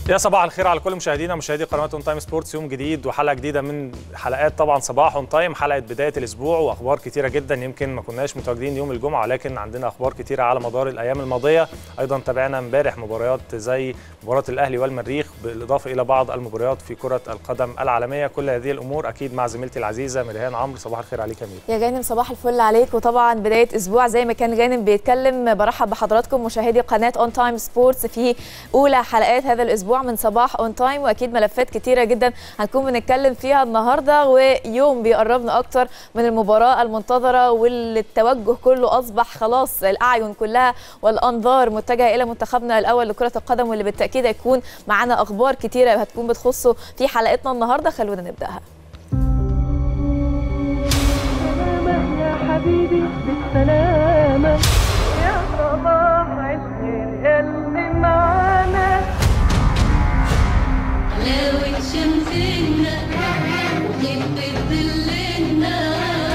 يا صباح الخير على كل مشاهدينا مشاهدي قناه اون تايم سبورتس يوم جديد وحلقه جديده من حلقات طبعا صباح اون تايم حلقه بدايه الاسبوع واخبار كتيره جدا يمكن ما كناش متواجدين يوم الجمعه ولكن عندنا اخبار كتيره على مدار الايام الماضيه ايضا تابعنا امبارح مباريات زي مباراه الاهلي والمريخ بالاضافه الى بعض المباريات في كره القدم العالميه كل هذه الامور اكيد مع زميلتي العزيزه مريهان عمرو صباح الخير عليك يا مير يا غانم صباح الفل عليك وطبعا بدايه اسبوع زي ما كان غانم بيتكلم برحب بحضراتكم مشاهدي قناه اون تايم سبورتس في اولى حلقات هذا الاسبوع من صباح اون تايم واكيد ملفات كتيره جدا هنكون بنتكلم فيها النهارده ويوم بيقربنا اكتر من المباراه المنتظره واللي التوجه كله اصبح خلاص الاعين كلها والانظار متجهه الى منتخبنا الاول لكره القدم واللي بالتاكيد هيكون معانا اخبار كتيره هتكون بتخصه في حلقتنا النهارده خلونا نبداها يا حبيبي بالسلامة يا صباح عشق اللي معانا حلاوة شمسنا وخفة ظلنا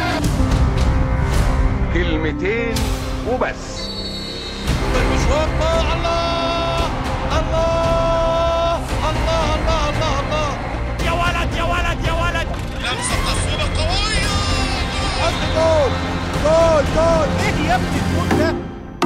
كلمتين وبس المشوار الله الله الله الله الله الله الله يا ولد يا ولد يا ولد لمسة تصويبة قوية حط جول جول جول ايه يا ابني الجول ده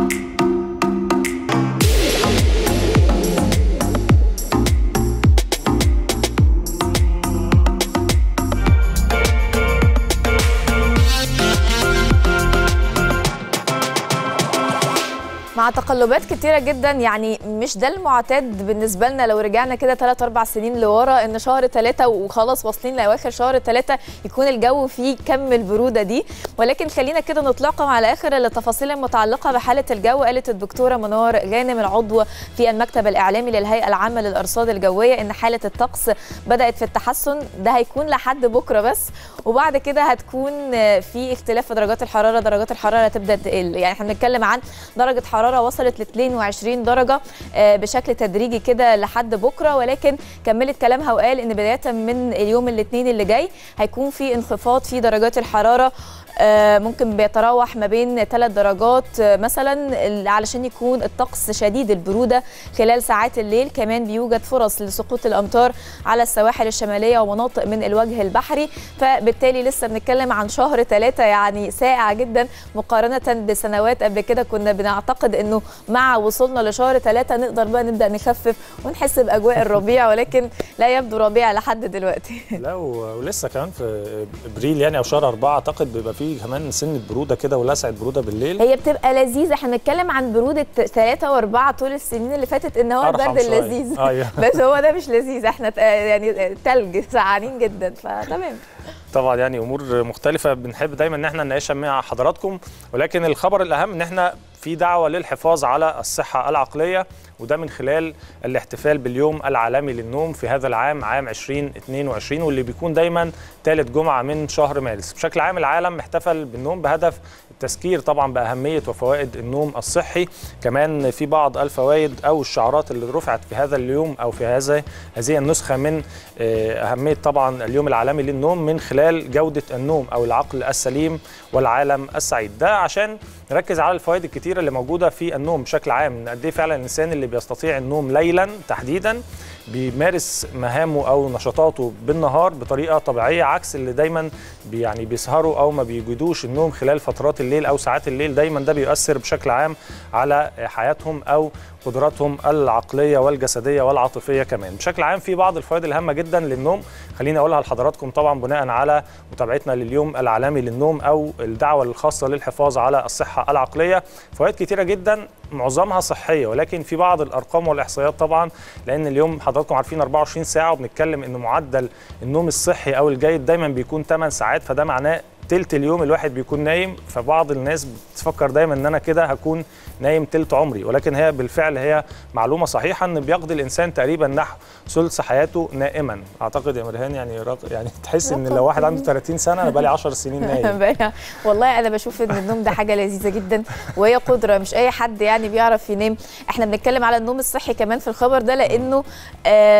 مع تقلبات كتيرة جدا يعني مش ده المعتاد بالنسبة لنا لو رجعنا كده 3 4 سنين لورا ان شهر 3 وخلاص واصلين لاواخر شهر 3 يكون الجو فيه كم البرودة دي ولكن خلينا كده نطلقهم على اخر التفاصيل المتعلقة بحالة الجو قالت الدكتورة منار غانم العضو في المكتب الاعلامي للهيئة العامة للارصاد الجوية ان حالة الطقس بدأت في التحسن ده هيكون لحد بكرة بس وبعد كده هتكون في اختلاف في درجات الحرارة درجات الحرارة هتبدأ تقل يعني احنا بنتكلم عن درجة حرارة وصلت ل 22 درجة آه، بشكل تدريجي كده لحد بكرة ولكن كملت كلامها وقال ان بداية من اليوم الاثنين اللي جاي هيكون في انخفاض في درجات الحرارة آه، ممكن بيتراوح ما بين 3 درجات آه، مثلا ال- علشان يكون الطقس شديد البرودة خلال ساعات الليل كمان بيوجد فرص لسقوط الأمطار على السواحل الشمالية ومناطق من الوجه البحري فبالتالي لسه بنتكلم عن شهر ثلاثة يعني ساقع جدا مقارنة بسنوات قبل كده كنا بنعتقد انه مع وصولنا لشهر ثلاثة نقدر بقى نبدأ نخفف ونحس بأجواء الربيع ولكن لا يبدو ربيع لحد دلوقتي لا و- ولسه كمان في ابريل يعني او شهر اربعه اعتقد بيبقى فيه كمان سنه بروده كده ولسعه بروده بالليل هي بتبقى لذيذة احنا بنتكلم عن برودة ثلاثة وأربعة طول السنين اللي فاتت ان هو أرحم البرد شوية. اللذيذ أيوة. بس هو ده مش لذيذ احنا ت- يعني تلج سقعانين جدا فتمام طبعا يعني امور مختلفه بنحب دايما ان احنا نناقشها مع حضراتكم ولكن الخبر الاهم ان احنا في دعوه للحفاظ على الصحه العقليه وده من خلال الاحتفال باليوم العالمي للنوم في هذا العام عام 2022 واللي بيكون دايما ثالث جمعه من شهر مارس بشكل عام العالم احتفل بالنوم بهدف التذكير طبعا باهميه وفوائد النوم الصحي كمان في بعض الفوائد او الشعارات اللي رفعت في هذا اليوم او في هذا هذه النسخه من آه، اهميه طبعا اليوم العالمي للنوم من خلال جوده النوم او العقل السليم والعالم السعيد ده عشان نركز على الفوائد الكتيره اللي موجوده في النوم بشكل عام ان قد ايه فعلا الانسان اللي بيستطيع النوم ليلا تحديدا بيمارس مهامه او نشاطاته بالنهار بطريقه طبيعيه عكس اللي دايما بي يعني بيسهروا او ما بيجدوش النوم خلال فترات الليل او ساعات الليل دايما ده بيؤثر بشكل عام على حياتهم او قدراتهم العقليه والجسديه والعاطفيه كمان بشكل عام في بعض الفوائد الهامه جدا للنوم خليني اقولها لحضراتكم طبعا بناء على متابعتنا لليوم العالمي للنوم او الدعوه الخاصه للحفاظ على الصحه العقليه فوائد كتيره جدا معظمها صحيه ولكن في بعض الارقام والاحصائيات طبعا لان اليوم حضراتكم عارفين 24 ساعه وبنتكلم ان معدل النوم الصحي او الجيد دايما بيكون 8 ساعات فده معناه تلت اليوم الواحد بيكون نايم فبعض الناس بتفكر دايما ان انا كده هكون نايم تلت عمري ولكن هي بالفعل هي معلومه صحيحه ان بيقضي الانسان تقريبا نحو ثلث حياته نائما اعتقد يا مرهان يعني رق... يعني تحس ان لو واحد عنده 30 سنه انا بقالي 10 سنين نايم بقى- والله انا بشوف ان النوم ده حاجه لذيذه جدا وهي قدره مش اي حد يعني بيعرف ينام احنا بنتكلم على النوم الصحي كمان في الخبر ده لانه آم،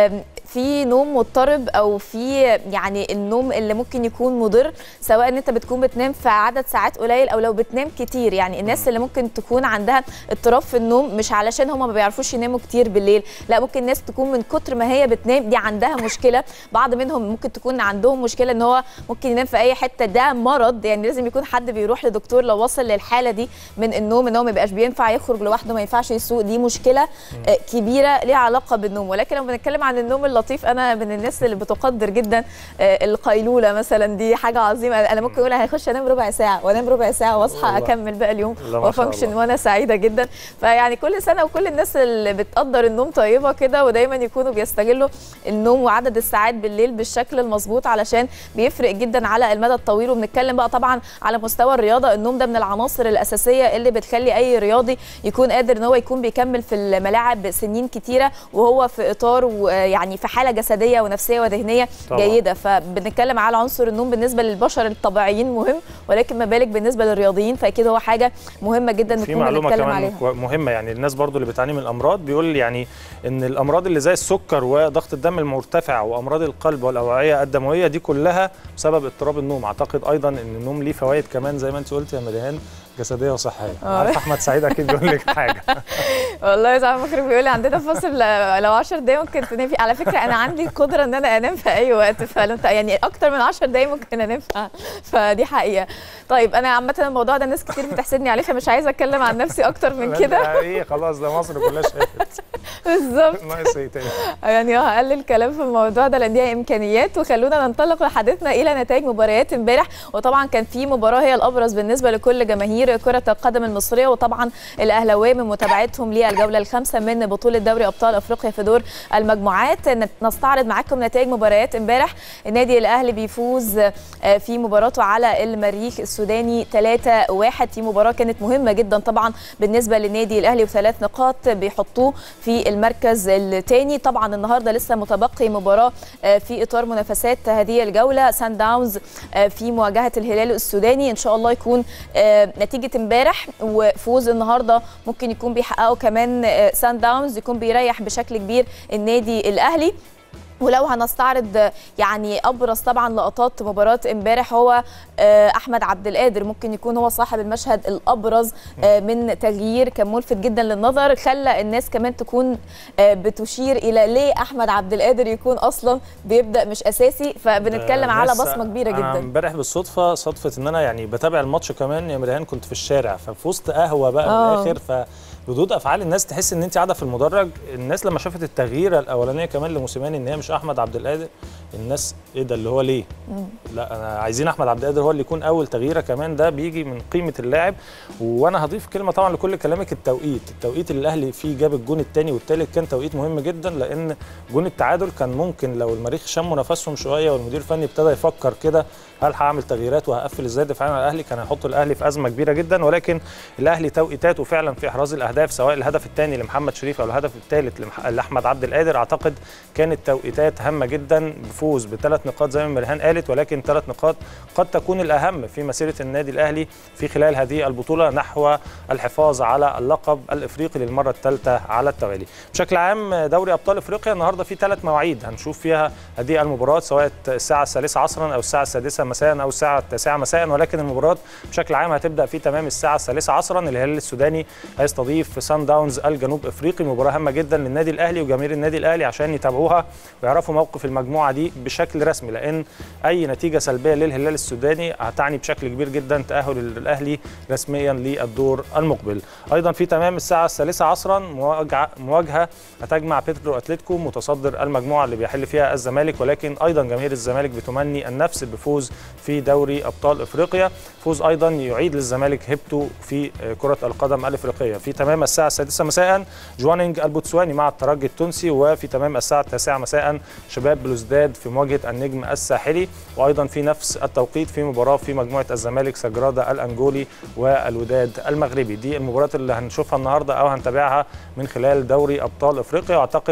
في نوم مضطرب او في يعني النوم اللي ممكن يكون مضر سواء ان انت بتكون بتنام في عدد ساعات قليل او لو بتنام كتير يعني الناس اللي ممكن تكون عندها اضطراب في النوم مش علشان هم ما بيعرفوش يناموا كتير بالليل لا ممكن ناس تكون من كتر ما هي بتنام دي عندها مشكله بعض منهم ممكن تكون عندهم مشكله ان هو ممكن ينام في اي حته ده مرض يعني لازم يكون حد بيروح لدكتور لو وصل للحاله دي من النوم ان هو ما بيبقاش بينفع يخرج لوحده ما ينفعش يسوق دي مشكله آه، كبيره ليها علاقه بالنوم ولكن لو بنتكلم عن النوم اللطيف انا من الناس اللي بتقدر جدا آه، القيلوله مثلا دي حاجه عظيمه انا ممكن اقول هخش انام ربع ساعه وانام ربع ساعه واصحى والله. اكمل بقى اليوم لا ما شاء وفانكشن الله. وانا سعيده جدا فيعني كل سنه وكل الناس اللي بتقدر النوم طيبه كده ودايما يكونوا بيستغلوا النوم وعدد الساعات بالليل بالشكل المظبوط علشان بيفرق جدا على المدى الطويل وبنتكلم بقى طبعا على مستوى الرياضه النوم ده من العناصر الاساسيه اللي بتخلي اي رياضي يكون قادر ان هو يكون بيكمل في الملاعب سنين كتيره وهو في اطار ويعني في حاله جسديه ونفسيه وذهنيه طبعاً. جيده فبنتكلم على عنصر النوم بالنسبه للبشر الطبيعيين مهم ولكن ما بالك بالنسبه للرياضيين فاكيد هو حاجه مهمه جدا في نكون معلومه بنتكلم كمان عليها كو- مهمه يعني الناس برضو اللي بتعاني من الامراض بيقول يعني ان الامراض اللي زي السكر وضغط الدم المرتفع وامراض القلب والاوعيه الدمويه دي كلها بسبب اضطراب النوم اعتقد ايضا ان النوم ليه فوائد كمان زي ما انت قلت يا مريهان جسديه وصحيه آه. عارف احمد سعيد اكيد بيقول لك حاجه والله يا صاحبي فكرة بيقول لي عندنا فاصل ل- لو 10 دقايق ممكن تنام فيه على فكره انا عندي القدره ان انا انام في اي وقت فلو انت يعني اكتر من 10 دقايق ممكن انام فيها. فدي حقيقه طيب انا عامه الموضوع ده ناس كتير بتحسدني عليه فمش عايزه اتكلم عن نفسي اكتر من كده ايه خلاص ده مصر كلها شافت بالظبط ناقص ايه تاني يعني هقلل كلام في الموضوع ده لان دي امكانيات وخلونا ننطلق لحديثنا الى نتائج مباريات امبارح وطبعا كان في مباراه هي الابرز بالنسبه لكل جماهير كره القدم المصريه وطبعا الاهلاويه من متابعتهم للجوله الخامسه من بطوله دوري ابطال افريقيا في دور المجموعات نت- نستعرض معاكم نتائج مباريات امبارح النادي الاهلي بيفوز آه، في مباراته على المريخ السوداني 3-1 في مباراه كانت مهمه جدا طبعا بالنسبه للنادي الاهلي وثلاث نقاط بيحطوه في المركز الثاني طبعا النهارده لسه متبقي مباراه آه، في اطار منافسات هذه الجوله سان داونز آه، في مواجهه الهلال السوداني ان شاء الله يكون آه، نتيجه امبارح وفوز النهارده ممكن يكون بيحققوا كمان آه، سان داونز يكون بيريح بشكل كبير النادي الاهلي ولو هنستعرض يعني ابرز طبعا لقطات مباراه امبارح هو آه، احمد عبد القادر ممكن يكون هو صاحب المشهد الابرز آه، من تغيير كان ملفت جدا للنظر خلى الناس كمان تكون آه، بتشير الى ليه احمد عبد القادر يكون اصلا بيبدا مش اساسي فبنتكلم على ناس- بصمه كبيره أنا جدا امبارح بالصدفه صدفه ان انا يعني بتابع الماتش كمان يا مريهان كنت في الشارع ففي وسط قهوه بقى آه. من الاخر فردود افعال الناس تحس ان انت قاعده في المدرج الناس لما شافت التغييره الاولانيه كمان لموسيماني ان هي مش احمد عبد القادر الناس ايه ده اللي هو ليه؟ لا انا عايزين احمد عبد القادر هو اللي يكون اول تغييره كمان ده بيجي من قيمه اللاعب وانا هضيف كلمه طبعا لكل كلامك التوقيت التوقيت اللي الاهلي فيه جاب الجون الثاني والثالث كان توقيت مهم جدا لان جون التعادل كان ممكن لو المريخ شموا نفسهم شويه والمدير الفني ابتدى يفكر كده هل هعمل تغييرات وهقفل ازاي دفاعيا على الاهلي كان هيحط الاهلي في ازمه كبيره جدا ولكن الاهلي توقيتاته فعلا في احراز الاهداف سواء الهدف الثاني لمحمد شريف او الهدف الثالث لمح- لاحمد عبد القادر اعتقد كانت توقيتات هامه جدا بفوز بثلاث نقاط زي ما مرهان قالت ولكن ثلاث نقاط قد تكون الاهم في مسيره النادي الاهلي في خلال هذه البطوله نحو الحفاظ على اللقب الافريقي للمره الثالثه على التوالي. بشكل عام دوري ابطال افريقيا النهارده في ثلاث مواعيد هنشوف فيها هذه المباراه سواء الساعه الثالثه عصرا او الساعه السادسه مساء او الساعه التاسعه مساء ولكن المباراه بشكل عام هتبدا في تمام الساعه الثالثه عصرا الهلال السوداني هيستضيف سان داونز الجنوب افريقي مباراه هامه جدا للنادي الاهلي وجماهير النادي الاهلي عشان يتابعوها ويعرفوا موقف المجموعه دي بشكل رسمي لان اي نتيجه سلبيه للهلال السوداني هتعني بشكل كبير جدا تاهل الاهلي رسميا للدور المقبل ايضا في تمام الساعه الثالثه عصرا مواجهه مواجهه هتجمع بيترو اتلتيكو متصدر المجموعه اللي بيحل فيها الزمالك ولكن ايضا جماهير الزمالك بتمني النفس بفوز في دوري ابطال افريقيا فوز ايضا يعيد للزمالك هيبته في كره القدم الافريقيه في تمام الساعه السادسه مساء جوانينج البوتسواني مع الترجي التونسي وفي تمام الساعه التاسعه مساء شباب بلوزداد في مواجهه النجم الساحلي وايضا في نفس التوقيت في مباراه في مجموعه الزمالك سجرادا الانجولي والوداد المغربي دي المباريات اللي هنشوفها النهارده او هنتابعها من خلال دوري ابطال افريقيا واعتقد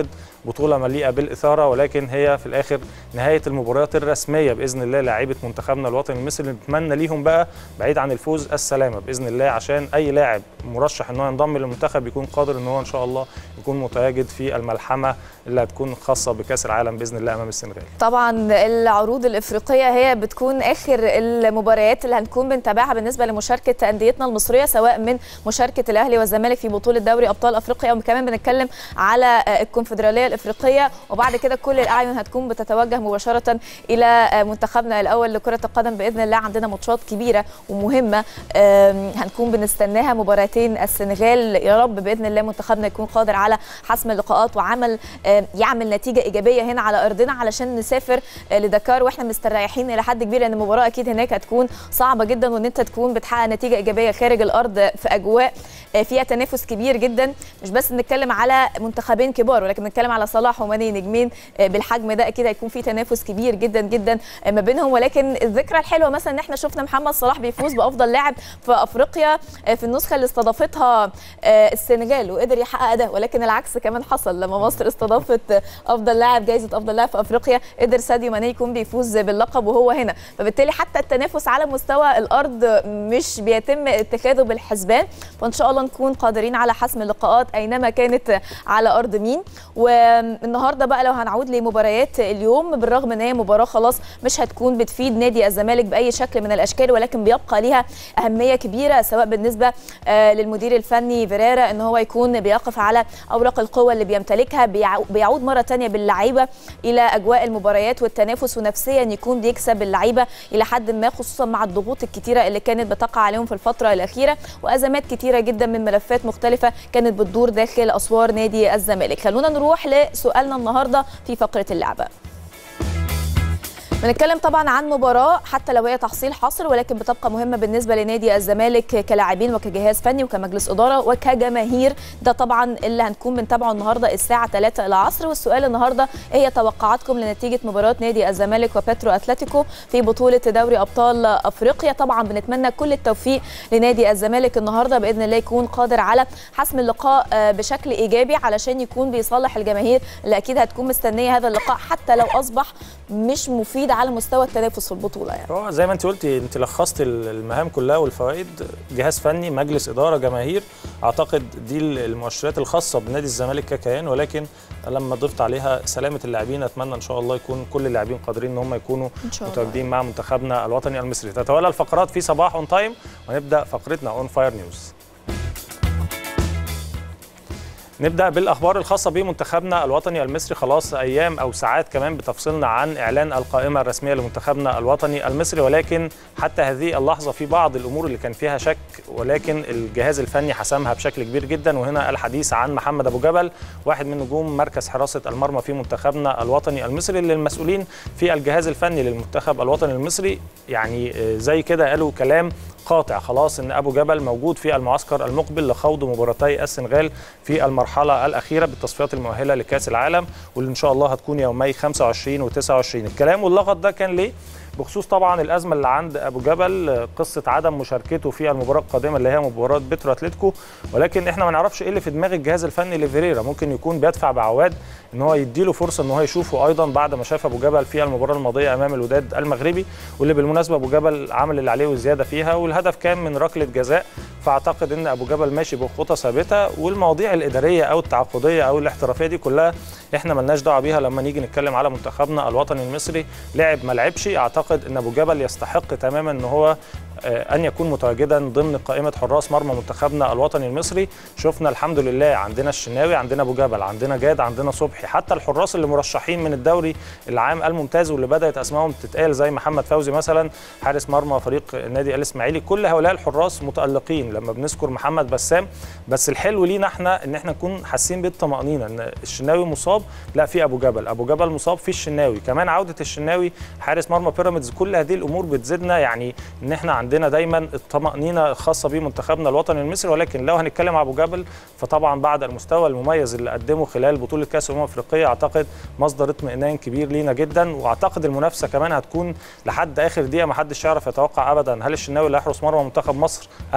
بطوله مليئه بالاثاره ولكن هي في الاخر نهايه المباريات الرسميه باذن الله لاعيبه منتخبنا الوطني المصري نتمنى ليهم بقى بعيد عن الفوز السلامه باذن الله عشان اي لاعب مرشح ان هو ينضم للمنتخب يكون قادر ان هو ان شاء الله يكون متواجد في الملحمه اللي هتكون خاصه بكاس العالم باذن الله امام السنغال طبعا العروض الافريقيه هي بتكون اخر المباريات اللي هنكون بنتابعها بالنسبه لمشاركه انديتنا المصريه سواء من مشاركه الاهلي والزمالك في بطوله دوري ابطال افريقيا وكمان بنتكلم على الكونفدراليه الافريقيه وبعد كده كل الاعين هتكون بتتوجه مباشره الى منتخبنا الاول لكره القدم باذن الله عندنا ماتشات كبيره ومهمه آم، هنكون بنستناها مباراتين السنغال يا رب باذن الله منتخبنا يكون قادر على حسم اللقاءات وعمل آم، يعمل نتيجه ايجابيه هنا على ارضنا علشان نسافر آه، لدكار واحنا مستريحين الى حد كبير لان المباراه اكيد هناك هتكون صعبه جدا وان انت تكون بتحقق نتيجه ايجابيه خارج الارض في اجواء آه، فيها تنافس كبير جدا مش بس بنتكلم على منتخبين كبار ولكن بنتكلم على صلاح وماني نجمين آه، بالحجم ده اكيد هيكون في تنافس كبير جدا جدا آه، ما بينهم ولكن الذكرى الحلوه مثلا ان احنا شفنا محمد صلاح بيفوز بافضل لاعب في افريقيا آه، في النسخه اللي استضافتها آه، السنغال وقدر يحقق ده ولكن العكس كمان حصل لما مصر استضافت آه، افضل لاعب جائزه افضل لاعب في افريقيا قدر ساديو ماني يكون بيفوز باللقب وهو هنا فبالتالي حتى التنافس على مستوى الارض مش بيتم اتخاذه بالحسبان فان شاء الله نكون قادرين على حسم اللقاءات اينما كانت على ارض مين والنهارده بقى لو هنعود لمباريات اليوم بالرغم ان هي مباراه خلاص مش هتكون بتفيد نادي الزمالك باي شكل من الاشكال ولكن بيبقى ليها اهميه كبيره سواء بالنسبه آه، للمدير الفني فيريرا ان هو يكون بيقف على اوراق القوه اللي بيمتلكها بيعو- بيعود مره تانية باللعيبه الى اجواء المباريات والتنافس ونفسيا يكون بيكسب اللعيبه الى حد ما خصوصا مع الضغوط الكتيره اللي كانت بتقع عليهم في الفتره الاخيره وازمات كتيره جدا من ملفات مختلفه كانت بتدور داخل اسوار نادي الزمالك خلونا نروح لسؤالنا النهارده في فقره اللعبه بنتكلم طبعا عن مباراه حتى لو هي تحصيل حاصل ولكن بتبقى مهمه بالنسبه لنادي الزمالك كلاعبين وكجهاز فني وكمجلس اداره وكجماهير ده طبعا اللي هنكون بنتابعه النهارده الساعه 3 العصر والسؤال النهارده ايه هي توقعاتكم لنتيجه مباراه نادي الزمالك وبترو اتلتيكو في بطوله دوري ابطال افريقيا طبعا بنتمنى كل التوفيق لنادي الزمالك النهارده باذن الله يكون قادر على حسم اللقاء آه، بشكل ايجابي علشان يكون بيصالح الجماهير اللي اكيد هتكون مستنيه هذا اللقاء حتى لو اصبح مش مفيد على مستوى التنافس في البطوله يعني هو زي ما انت قلتي انت لخصت المهام كلها والفوائد جهاز فني مجلس اداره جماهير اعتقد دي المؤشرات الخاصه بنادي الزمالك ككيان ولكن لما ضفت عليها سلامه اللاعبين اتمنى ان شاء الله يكون كل اللاعبين قادرين ان هم يكونوا إن شاء الله. متواجدين مع منتخبنا الوطني المصري تتولى الفقرات في صباح اون تايم ونبدا فقرتنا اون فاير نيوز نبدا بالاخبار الخاصه بمنتخبنا الوطني المصري خلاص ايام او ساعات كمان بتفصلنا عن اعلان القائمه الرسميه لمنتخبنا الوطني المصري ولكن حتى هذه اللحظه في بعض الامور اللي كان فيها شك ولكن الجهاز الفني حسمها بشكل كبير جدا وهنا الحديث عن محمد ابو جبل واحد من نجوم مركز حراسه المرمى في منتخبنا الوطني المصري اللي المسؤولين في الجهاز الفني للمنتخب الوطني المصري يعني آه، زي كده قالوا كلام قاطع خلاص ان ابو جبل موجود في المعسكر المقبل لخوض مباراتي السنغال في المرحله الاخيره بالتصفيات المؤهله لكاس العالم واللي ان شاء الله هتكون يومي 25 و29 الكلام واللغط ده كان ليه بخصوص طبعا الازمه اللي عند ابو جبل قصه عدم مشاركته في المباراه القادمه اللي هي مباراه بترو اتلتيكو ولكن احنا ما نعرفش ايه اللي في دماغ الجهاز الفني لفيريرا ممكن يكون بيدفع بعواد ان هو يديله فرصه ان هو يشوفه ايضا بعد ما شاف ابو جبل في المباراه الماضيه امام الوداد المغربي واللي بالمناسبه ابو جبل عمل اللي عليه وزياده فيها والهدف كان من ركله جزاء فاعتقد ان ابو جبل ماشي بخطى ثابته والمواضيع الاداريه او التعاقديه او الاحترافيه دي كلها احنا ملناش دعوه بيها لما نيجي نتكلم على منتخبنا الوطني المصري لعب ما لعبش اعتقد ان ابو جبل يستحق تماما ان هو آه، ان يكون متواجدا ضمن قائمه حراس مرمى منتخبنا الوطني المصري شفنا الحمد لله عندنا الشناوي عندنا ابو جبل عندنا جاد عندنا صبحي حتى الحراس اللي مرشحين من الدوري العام الممتاز واللي بدات اسمائهم تتقال زي محمد فوزي مثلا حارس مرمى فريق النادي الاسماعيلي كل هؤلاء الحراس متالقين لما بنذكر محمد بسام بس الحلو لينا احنا ان احنا نكون حاسين بالطمانينه ان الشناوي مصاب لا في ابو جبل ابو جبل مصاب في الشناوي كمان عوده الشناوي حارس مرمى بيراميدز كل هذه الامور بتزيدنا يعني ان احنا عندنا دايما الطمانينه الخاصه بمنتخبنا الوطني المصري ولكن لو هنتكلم على ابو جبل فطبعا بعد المستوى المميز اللي قدمه خلال بطوله كاس الامم الافريقيه اعتقد مصدر اطمئنان كبير لينا جدا واعتقد المنافسه كمان هتكون لحد اخر دقيقه ما حدش يعرف يتوقع ابدا هل الشناوي اللي هيحرس مرمى منتخب مصر ام محمد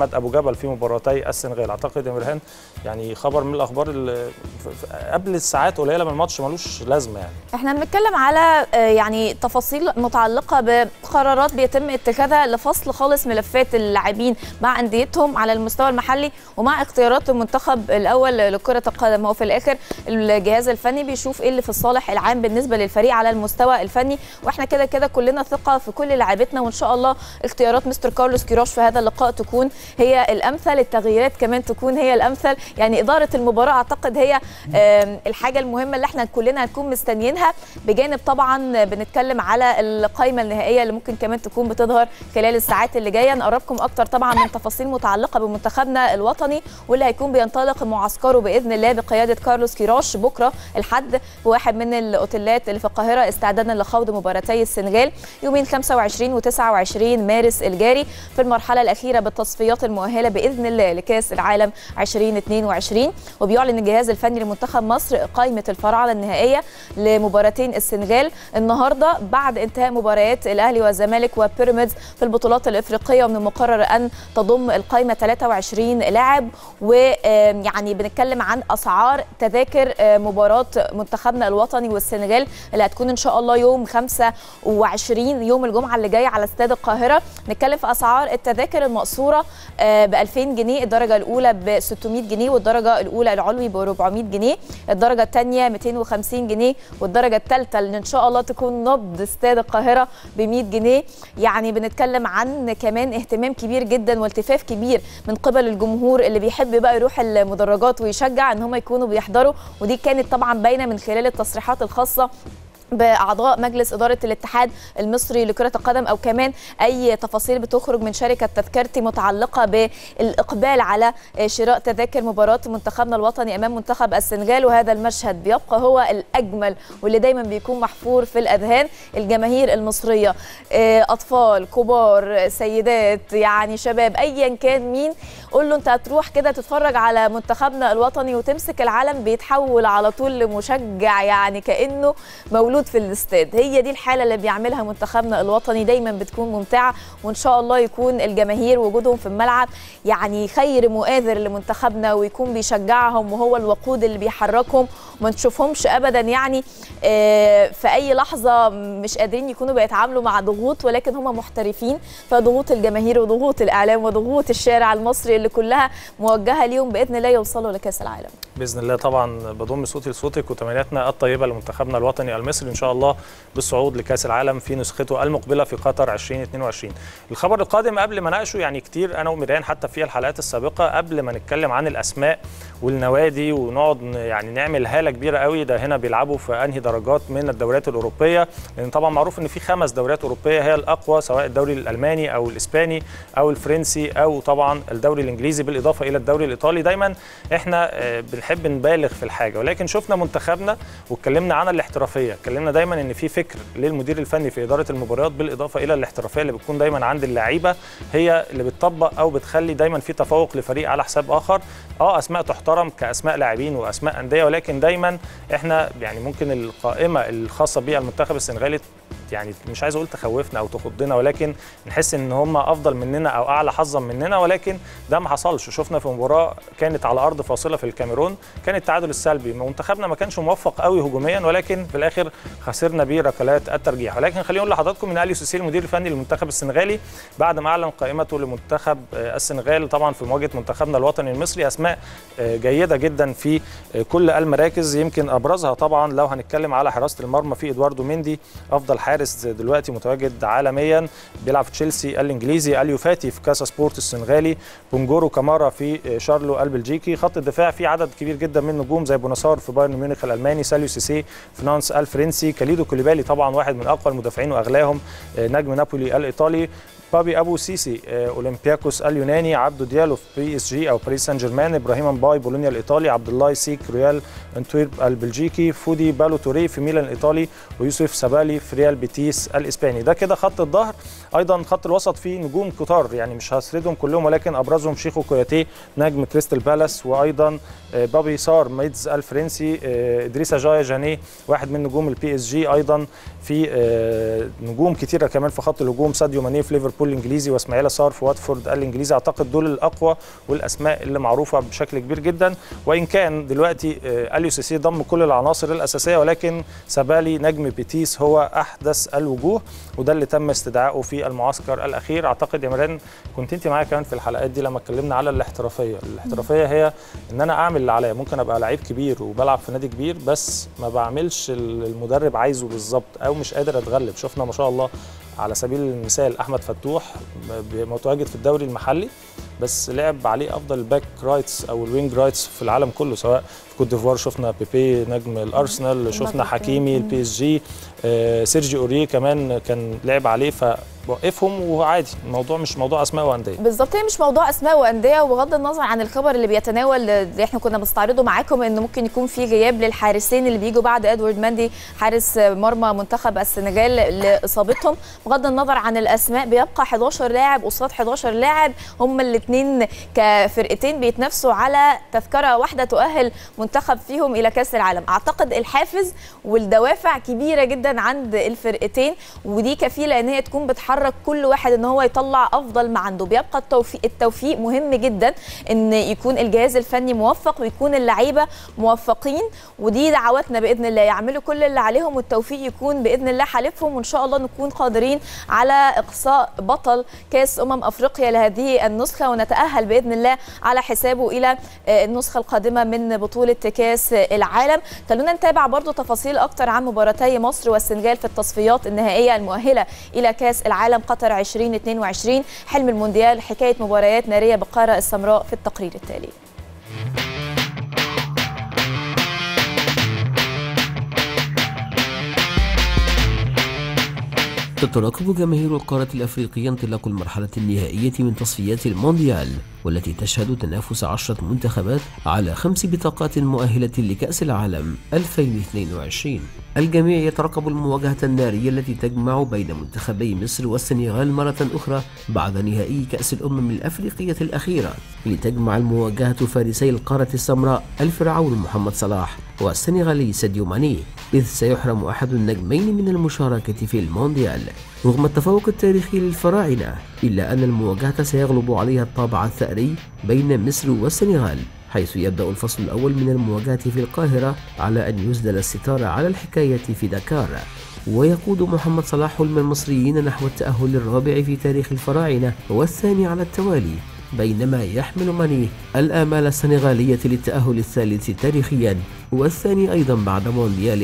اتحاد ابو جبل في مباراتي السنغال اعتقد يا مرهان يعني خبر من الاخبار اللي ف- ف- قبل الساعات قليله من الماتش ملوش لازمه يعني احنا بنتكلم على آه، يعني تفاصيل متعلقه بقرارات بيتم اتخاذها لفصل خالص ملفات اللاعبين مع انديتهم على المستوى المحلي ومع اختيارات المنتخب الاول لكره القدم هو في الاخر الجهاز الفني بيشوف ايه اللي في الصالح العام بالنسبه للفريق على المستوى الفني واحنا كده كده كلنا ثقه في كل لاعبتنا وان شاء الله اختيارات مستر كارلوس كيروش في هذا اللقاء تكون هي الامثل التغييرات كمان تكون هي الامثل يعني اداره المباراه اعتقد هي آم، الحاجه المهمه اللي احنا كلنا هنكون مستنيينها بجانب طبعا بنتكلم على القائمه النهائيه اللي ممكن كمان تكون بتظهر خلال الساعات اللي جايه نقربكم اكتر طبعا من تفاصيل متعلقه بمنتخبنا الوطني واللي هيكون بينطلق معسكره باذن الله بقياده كارلوس كيروش بكره الحد في واحد من الاوتيلات اللي في القاهره استعدادا لخوض مباراتي السنغال يومين 25 و29 مارس الجاري في المرحله الاخيره بالتصفيات المؤهله باذن الله لكاس العالم 2022 وبيعلن الجهاز الفني لمنتخب مصر قائمه الفراعنه النهائيه لمباراتين السنغال النهارده بعد انتهاء مباريات الاهلي والزمالك وبيراميدز في البطولات الافريقيه ومن المقرر ان تضم القائمه 23 لاعب ويعني بنتكلم عن اسعار تذاكر آه، مباراه منتخبنا الوطني والسنغال اللي هتكون ان شاء الله يوم 25 يوم الجمعه اللي جايه على استاد القاهره نتكلم في اسعار التذاكر المقصوره ب 2000 جنيه الدرجه الاولى ب 600 جنيه والدرجه الاولى العلوي ب 400 جنيه الدرجه الثانيه 250 جنيه والدرجه الثالثه اللي ان شاء الله تكون نبض استاد القاهره ب 100 جنيه يعني بنتكلم عن كمان اهتمام كبير جدا والتفاف كبير من قبل الجمهور اللي بيحب بقى يروح المدرجات ويشجع ان هم يكونوا بيحضروا ودي كانت طبعا باينه من خلال التصريحات الخاصه باعضاء مجلس اداره الاتحاد المصري لكره القدم او كمان اي تفاصيل بتخرج من شركه تذكرتي متعلقه بالاقبال على شراء تذاكر مباراه منتخبنا الوطني امام منتخب السنغال وهذا المشهد بيبقى هو الاجمل واللي دايما بيكون محفور في الاذهان الجماهير المصريه آه، اطفال كبار سيدات يعني شباب ايا كان مين قول له انت هتروح كده تتفرج على منتخبنا الوطني وتمسك العلم بيتحول على طول لمشجع يعني كانه مولود في الاستاد هي دي الحاله اللي بيعملها منتخبنا الوطني دايما بتكون ممتعه وان شاء الله يكون الجماهير وجودهم في الملعب يعني خير مؤازر لمنتخبنا ويكون بيشجعهم وهو الوقود اللي بيحركهم وما نشوفهمش ابدا يعني آه، في اي لحظه مش قادرين يكونوا بيتعاملوا مع ضغوط ولكن هم محترفين فضغوط الجماهير وضغوط الاعلام وضغوط الشارع المصري اللي كلها موجهه ليهم باذن الله يوصلوا لكاس العالم باذن الله طبعا بضم صوتي لصوتك وتمنياتنا الطيبه لمنتخبنا الوطني المصري ان شاء الله بالصعود لكاس العالم في نسخته المقبله في قطر 2022 الخبر القادم قبل ما ناقشه يعني كتير انا وميران حتى في الحلقات السابقه قبل ما نتكلم عن الاسماء والنوادي ونقعد ن- يعني نعمل هاله كبيره قوي ده هنا بيلعبوا في انهي درجات من الدوريات الاوروبيه لان طبعا معروف ان في خمس دوريات اوروبيه هي الاقوى سواء الدوري الالماني او الاسباني او الفرنسي او طبعا الدوري الانجليزي بالاضافه الى الدوري الايطالي دايما احنا آه، بنحب نبالغ في الحاجه ولكن شفنا منتخبنا واتكلمنا عن الاحترافيه اتكلمنا دايما ان في فكر للمدير الفني في اداره المباريات بالاضافه الى الاحترافيه اللي بتكون دايما عند اللعيبه هي اللي بتطبق او بتخلي دايما في تفوق لفريق على حساب اخر اه اسماء تحترم كاسماء لاعبين واسماء انديه ولكن دايما احنا يعني ممكن القائمه الخاصه بالمنتخب السنغالي يعني مش عايز اقول تخوفنا او تخضنا ولكن نحس ان هم افضل مننا او اعلى حظا مننا ولكن ده ما حصلش شفنا في مباراه كانت على ارض فاصله في الكاميرون كان التعادل السلبي منتخبنا ما كانش موفق قوي هجوميا ولكن في الاخر خسرنا بيه ركلات الترجيح ولكن خليني اقول لحضراتكم ان اليو سيسي المدير الفني للمنتخب السنغالي بعد ما اعلن قائمته لمنتخب آه، السنغال طبعا في مواجهه منتخبنا الوطني المصري اسماء آه، جيده جدا في آه، كل المراكز يمكن ابرزها طبعا لو هنتكلم على حراسه المرمى في ادواردو ميندي افضل حارس دلوقتي متواجد عالميا بيلعب في تشيلسي الانجليزي اليو فاتي في كاسا سبورت السنغالي بونجورو كامارا في آه، شارلو البلجيكي خط الدفاع فيه عدد كبير جدا من نجوم زي بوناسار في بايرن ميونخ الالماني ساليو سيسي في نانس الفرنسي كاليدو كوليبالي طبعا واحد من اقوى المدافعين واغلاهم آه، نجم نابولي الايطالي بابي ابو سيسي آه، اولمبياكوس اليوناني عبدو ديالو في بي اس جي او باريس سان جيرمان ابراهيم امباي بولونيا الايطالي عبد الله سيك ريال انتويرب البلجيكي فودي بالو توري في ميلان الايطالي ويوسف سبالي في ريال بيتيس الاسباني ده كده خط الظهر ايضا خط الوسط فيه نجوم كتار يعني مش هسردهم كلهم ولكن ابرزهم شيخو كوياتي نجم كريستال بالاس وايضا آه، بابي سار ميدز الفرنسي آه، ادريسا جايا جاني واحد من نجوم البي اس جي ايضا في آه، نجوم كتيره كمان في خط الهجوم ساديو ماني في ليفربول ليفربول الانجليزي واسماعيل صار في واتفورد الانجليزي اعتقد دول الاقوى والاسماء اللي معروفه بشكل كبير جدا وان كان دلوقتي آه، اليو سيسي ضم كل العناصر الاساسيه ولكن سبالي نجم بيتيس هو احدث الوجوه وده اللي تم استدعائه في المعسكر الاخير اعتقد يا مران كنت انت معايا كمان في الحلقات دي لما اتكلمنا على الاحترافيه الاحترافيه هي ان انا اعمل اللي عليا ممكن ابقى لعيب كبير وبلعب في نادي كبير بس ما بعملش ال- المدرب عايزه بالظبط او مش قادر اتغلب شفنا ما شاء الله على سبيل المثال احمد فتوح ب- متواجد في الدوري المحلي بس لعب عليه افضل باك رايتس او الوينج رايتس في العالم كله سواء في كوت ديفوار شفنا بيبي نجم الارسنال شفنا بيبي. حكيمي البي اس جي آه، سيرجي اوريه كمان كان لعب عليه فوقفهم وعادي الموضوع مش موضوع اسماء وانديه بالظبط هي مش موضوع اسماء وانديه وبغض النظر عن الخبر اللي بيتناول اللي احنا كنا بنستعرضه معاكم انه ممكن يكون في غياب للحارسين اللي بيجوا بعد ادوارد ماندي حارس مرمى منتخب السنغال لاصابتهم بغض النظر عن الاسماء بيبقى 11 لاعب قصاد 11 لاعب هم الاثنين كفرقتين بيتنافسوا على تذكره واحده تؤهل منتخب فيهم الى كاس العالم اعتقد الحافز والدوافع كبيره جدا عند الفرقتين ودي كفيله ان هي تكون بتحرك كل واحد ان هو يطلع افضل ما عنده بيبقى التوفيق التوفيق مهم جدا ان يكون الجهاز الفني موفق ويكون اللعيبه موفقين ودي دعواتنا باذن الله يعملوا كل اللي عليهم والتوفيق يكون باذن الله حالفهم وان شاء الله نكون قادرين على اقصاء بطل كاس امم افريقيا لهذه النسخه ونتاهل باذن الله على حسابه الى آه، النسخه القادمه من بطوله كاس العالم خلونا نتابع برضو تفاصيل اكتر عن مباراتي مصر والسنغال في التصفيات النهائيه المؤهله الى كاس العالم قطر 2022 حلم المونديال حكايه مباريات ناريه بالقاره السمراء في التقرير التالي تترقب جماهير القارة الأفريقية انطلاق المرحلة النهائية من تصفيات المونديال والتي تشهد تنافس عشرة منتخبات على خمس بطاقات مؤهلة لكأس العالم 2022 الجميع يترقب المواجهة النارية التي تجمع بين منتخبي مصر والسنغال مرة أخرى بعد نهائي كأس الأمم الأفريقية الأخيرة لتجمع المواجهة فارسي القارة السمراء الفرعون محمد صلاح والسنغالي ساديو ماني إذ سيحرم أحد النجمين من المشاركة في المونديال رغم التفوق التاريخي للفراعنة إلا أن المواجهة سيغلب عليها الطابع الثأري بين مصر والسنغال حيث يبدأ الفصل الأول من المواجهة في القاهرة على أن يسدل الستار على الحكاية في دكار ويقود محمد صلاح حلم المصريين نحو التأهل الرابع في تاريخ الفراعنة والثاني على التوالي بينما يحمل ماني الآمال السنغالية للتأهل الثالث تاريخيا والثاني أيضا بعد مونديال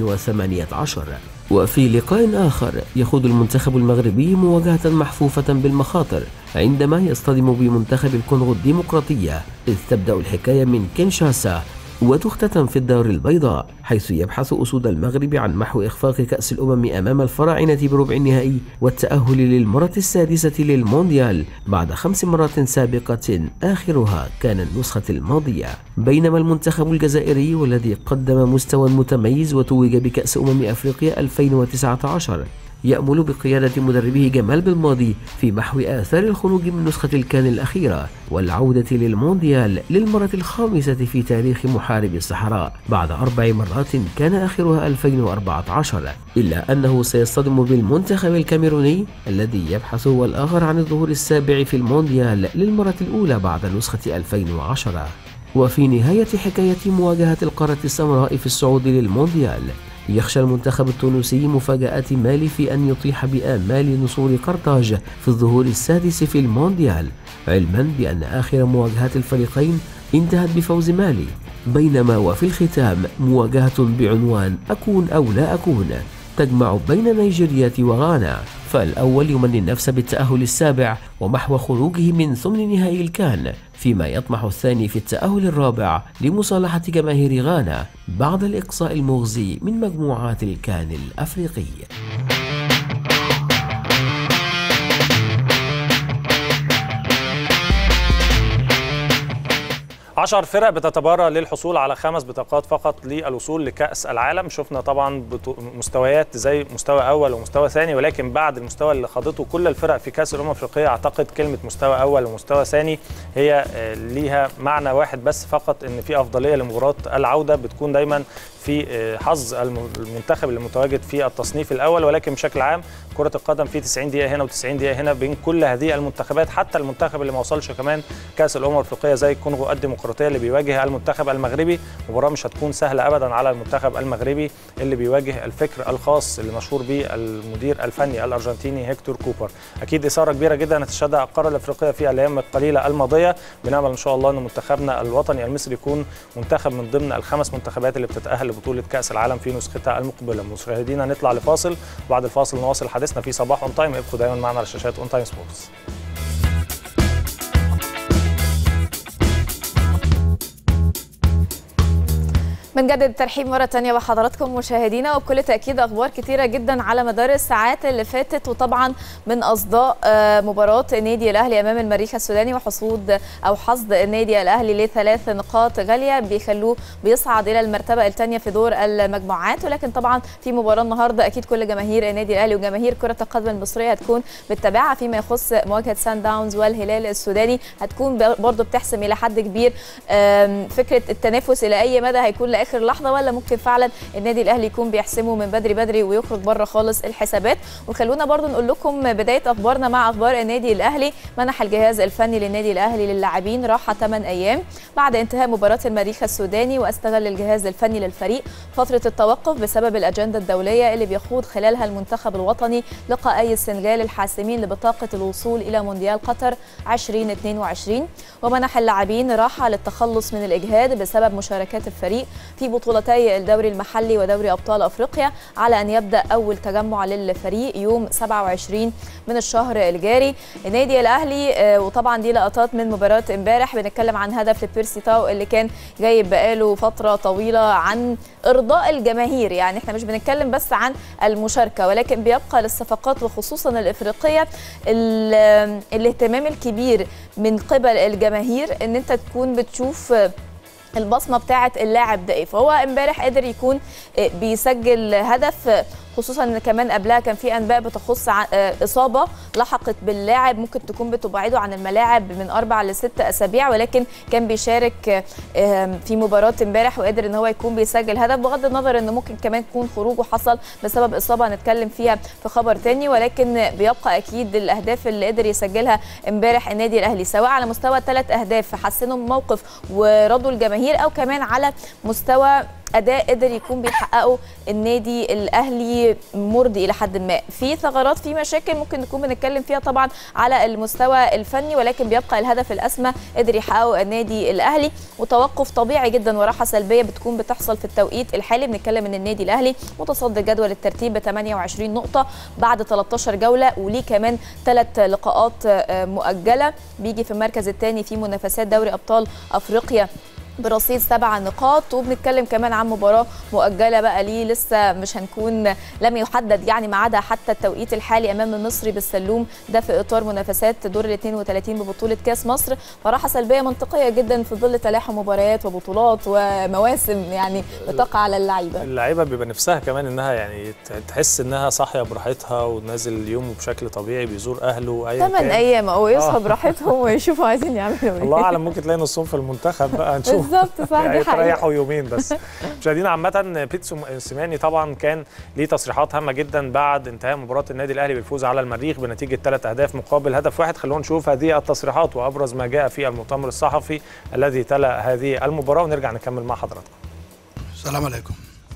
2018 وفي لقاء آخر يخوض المنتخب المغربي مواجهة محفوفة بالمخاطر عندما يصطدم بمنتخب الكونغو الديمقراطية إذ تبدأ الحكاية من كينشاسا وتختتم في الدار البيضاء حيث يبحث أسود المغرب عن محو إخفاق كأس الأمم أمام الفراعنة بربع النهائي والتأهل للمرة السادسة للمونديال بعد خمس مرات سابقة آخرها كان النسخة الماضية بينما المنتخب الجزائري والذي قدم مستوى متميز وتوج بكأس أمم أفريقيا 2019 يأمل بقيادة مدربه جمال بالماضي في محو آثار الخروج من نسخة الكان الأخيرة والعودة للمونديال للمرة الخامسة في تاريخ محارب الصحراء بعد أربع مرات كان آخرها 2014 إلا أنه سيصطدم بالمنتخب الكاميروني الذي يبحث هو الآخر عن الظهور السابع في المونديال للمرة الأولى بعد نسخة 2010 وفي نهاية حكاية مواجهة القارة السمراء في الصعود للمونديال يخشى المنتخب التونسي مفاجأة مالي في أن يطيح بآمال نصور قرطاج في الظهور السادس في المونديال علما بأن آخر مواجهات الفريقين انتهت بفوز مالي بينما وفي الختام مواجهة بعنوان أكون أو لا أكون تجمع بين نيجيريا وغانا فالأول يمني النفس بالتأهل السابع ومحو خروجه من ثمن نهائي الكان فيما يطمح الثاني في التأهل الرابع لمصالحة جماهير غانا بعد الإقصاء المغزي من مجموعات الكان الأفريقي عشر فرق بتتبارى للحصول على خمس بطاقات فقط للوصول لكأس العالم شفنا طبعا بطو- مستويات زي مستوى أول ومستوى ثاني ولكن بعد المستوى اللي خاضته كل الفرق في كأس الأمم الأفريقية أعتقد كلمة مستوى أول ومستوى ثاني هي آه، ليها معنى واحد بس فقط إن في أفضلية لمباراة العودة بتكون دايما في آه، حظ الم- المنتخب اللي متواجد في التصنيف الاول ولكن بشكل عام كره القدم في 90 دقيقه هنا و90 دقيقه هنا بين كل هذه المنتخبات حتى المنتخب اللي ما وصلش كمان كاس الامم الافريقيه زي الكونغو الديمقراطيه اللي بيواجه المنتخب المغربي مباراه مش هتكون سهله ابدا على المنتخب المغربي اللي بيواجه الفكر الخاص اللي مشهور به المدير الفني الارجنتيني هيكتور كوبر اكيد اثاره كبيره جدا هتشهدها القاره الافريقيه في الايام القليله الماضيه بنامل ان شاء الله ان منتخبنا الوطني المصري يكون منتخب من ضمن الخمس منتخبات اللي بتتاهل لبطوله كاس العالم في نسختها المقبله مشاهدينا نطلع لفاصل بعد الفاصل نواصل حديثنا في صباح اون تايم ابقوا دايما معنا على شاشات اون تايم سبورتس بنجدد الترحيب مرة تانية بحضراتكم مشاهدينا وبكل تأكيد أخبار كتيرة جدا على مدار الساعات اللي فاتت وطبعا من أصداء آه، مباراة النادي الأهلي أمام المريخ السوداني وحصود أو حصد النادي الأهلي لثلاث نقاط غالية بيخلوه بيصعد إلى المرتبة الثانية في دور المجموعات ولكن طبعا في مباراة النهاردة أكيد كل جماهير النادي الأهلي وجماهير كرة القدم المصرية هتكون بالتبعة فيما يخص مواجهة سان داونز والهلال السوداني هتكون برضه بتحسم إلى حد كبير آم، فكرة التنافس إلى أي مدى هيكون لآخر لحظة ولا ممكن فعلا النادي الأهلي يكون بيحسمه من بدري بدري ويخرج بره خالص الحسابات وخلونا برضه نقول لكم بداية أخبارنا مع أخبار النادي الأهلي منح الجهاز الفني للنادي الأهلي للاعبين راحة 8 أيام بعد انتهاء مباراة المريخ السوداني واستغل الجهاز الفني للفريق فترة التوقف بسبب الأجندة الدولية اللي بيخوض خلالها المنتخب الوطني لقاءي السنغال الحاسمين لبطاقة الوصول إلى مونديال قطر 2022 ومنح اللاعبين راحة للتخلص من الإجهاد بسبب مشاركات الفريق في بطولتي الدوري المحلي ودوري أبطال أفريقيا على أن يبدأ أول تجمع للفريق يوم 27 من الشهر الجاري النادي الأهلي آه، وطبعا دي لقطات من مباراة امبارح بنتكلم عن هدف لبيرسي تاو اللي كان جايب بقاله فترة طويلة عن إرضاء الجماهير يعني احنا مش بنتكلم بس عن المشاركة ولكن بيبقى للصفقات وخصوصا الإفريقية ال- الاهتمام الكبير من قبل الجماهير ان انت تكون بتشوف آه، البصمه بتاعه اللاعب ده ايه فهو امبارح قدر يكون آه، بيسجل هدف آه، خصوصا ان كمان قبلها كان في انباء بتخص ع- آه، اصابه لحقت باللاعب ممكن تكون بتبعده عن الملاعب من اربع لست اسابيع ولكن كان بيشارك آه، آه، في مباراه امبارح وقدر ان هو يكون بيسجل هدف بغض النظر ان ممكن كمان يكون خروجه حصل بسبب اصابه هنتكلم فيها في خبر تاني ولكن بيبقى اكيد الاهداف اللي قدر يسجلها امبارح النادي الاهلي سواء على مستوى ثلاث اهداف حسنوا الموقف ورضوا الجماهير او كمان على مستوى اداء قدر يكون بيحققه النادي الاهلي مرضي الى حد ما في ثغرات في مشاكل ممكن نكون بنتكلم فيها طبعا على المستوى الفني ولكن بيبقى الهدف الاسمى قدر يحققه النادي الاهلي وتوقف طبيعي جدا وراحه سلبيه بتكون بتحصل في التوقيت الحالي بنتكلم ان النادي الاهلي متصدر جدول الترتيب ب 28 نقطه بعد 13 جوله وليه كمان ثلاث لقاءات آه، مؤجله بيجي في المركز الثاني في منافسات دوري ابطال افريقيا برصيد سبع نقاط وبنتكلم كمان عن مباراه مؤجله بقى ليه لسه مش هنكون لم يحدد يعني ميعادها حتى التوقيت الحالي امام المصري بالسلوم ده في اطار منافسات دور ال 32 ببطوله كاس مصر فراحه سلبيه منطقيه جدا في ظل تلاحم مباريات وبطولات ومواسم يعني بتقع على اللعيبه اللعيبه بيبقى نفسها كمان انها يعني ت- تحس انها صاحيه براحتها ونازل يومه بشكل طبيعي بيزور اهله ايا ثمان كان ايام او يصحى آه. براحتهم ويشوفوا عايزين يعملوا ايه الله اعلم ممكن تلاقي نصهم في المنتخب بقى هنشوف بالظبط صح يعني دي حقيقه تريحوا يومين بس مشاهدينا عامه بيتسو سيماني طبعا كان ليه تصريحات هامه جدا بعد انتهاء مباراه النادي الاهلي بالفوز على المريخ بنتيجه ثلاث اهداف مقابل هدف واحد خلونا نشوف هذه التصريحات وابرز ما جاء في المؤتمر الصحفي الذي تلا هذه المباراه ونرجع نكمل مع حضراتكم Salam alaikum.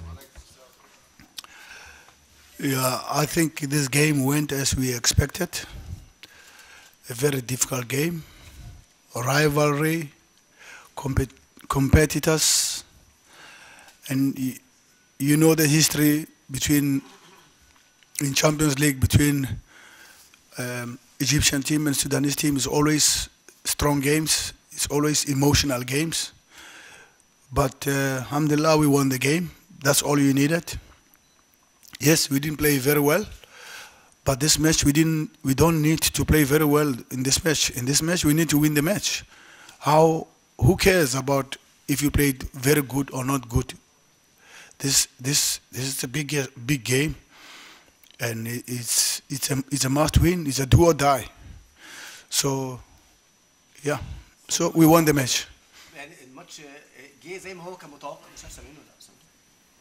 Yeah, I think this game went as we expected. A very difficult game, rivalry, compet- competitors, and y- you know the history between in Champions League between um, Egyptian team and Sudanese team is always strong games. It's always emotional games. But uh, alhamdulillah, we won the game. That's all you needed. Yes, we didn't play very well, but this match we didn't. We don't need to play very well in this match. In this match, we need to win the match. How? Who cares about if you played very good or not good? This this this is a big big game, and it- it's it's a it's a must win. It's a do or die. So, yeah. So we won the match. يعني الماتش جه زي ما هو كان متوقع مش احسن منه لا أحسن.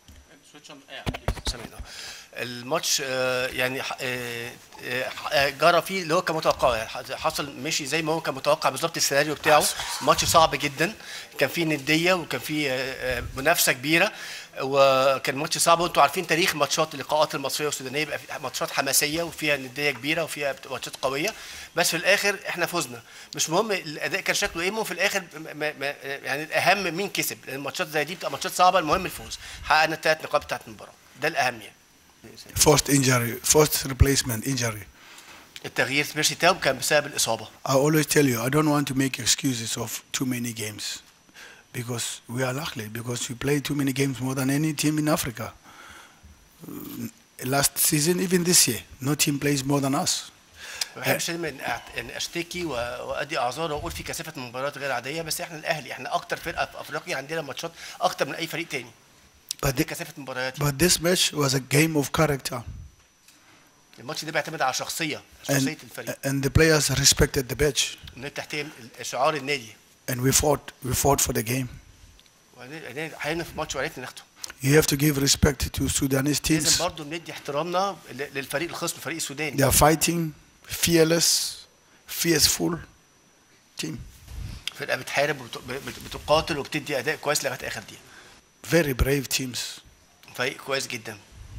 سامعين اه الماتش آه، يعني ح- آه، آه، جرى فيه اللي هو كان متوقع يعني ح- حصل مشي زي ما هو كان متوقع بالظبط السيناريو بتاعه ماتش صعب جدا كان فيه نديه وكان فيه آه، آه، منافسه كبيره وكان ماتش صعب وانتوا عارفين تاريخ ماتشات اللقاءات المصريه والسودانيه بيبقى في ماتشات حماسيه وفيها نديه كبيره وفيها بت- ماتشات قويه بس في الاخر احنا فزنا مش مهم الاداء كان شكله ايه المهم في الاخر ما ما يعني الاهم مين كسب لان الماتشات زي دي بتبقى ماتشات صعبه المهم الفوز حققنا الثلاث نقاط بتاعت المباراه ده الاهم يعني First injury, first replacement injury. التغيير في بيرسي تاو كان بسبب الاصابه I always tell you, I don't want to make excuses of too many games because we are lucky because we play too many games more than any team in Africa. Uh, Last season, even this year, no team plays more than us. ما بحبش دايما إن أعت- ان اشتكي و- وادي اعذار واقول في كثافه مباريات غير عاديه بس احنا الاهلي احنا اكتر فرقه في افريقيا عندنا ماتشات اكتر من اي فريق تاني But, دي the, كثافه مباريات but this match was a game of character, الماتش ده بيعتمد على شخصيه شخصيه and, الفريق and the players respected the badge, ان انت تحترم شعار النادي and we fought. We fought for the game. وبعدين حالنا في الماتش وعرفنا ناخده You have to give respect to Sudanese لازم teams. برضه ندي احترامنا ل- للفريق الخصم الفريق السوداني They are fighting, fearless, fierceful team. فرقه بتحارب وبت- بت- بتقاتل وبتدي اداء كويس لغايه اخر دقيقه Very brave teams. فريق كويس جدا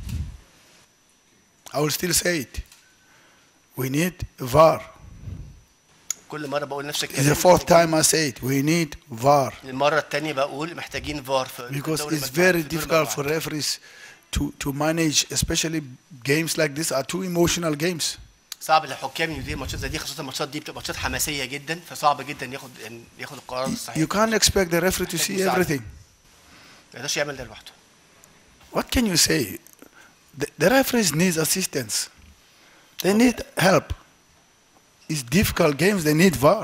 I will still say it. We need VAR. كل مره بقول نفس It's the الكلام fourth time I say it. We need VAR المره الثانيه بقول محتاجين فار في في because الدوري it's المجموعات- very في دوري difficult for المجموعات. referees to to manage, especially games like this are two emotional games. صعب للحكام يدير ماتشات زي دي خاصه الماتشات دي بتبقى ماتشات حماسيه جدا فصعب جدا ياخد يعني ياخد القرار الصحيح You can't expect the referee to see everything. ما يقدرش يعمل ده لوحده What can you say? The, the referees need assistance. They need help. It's difficult games. They need VAR.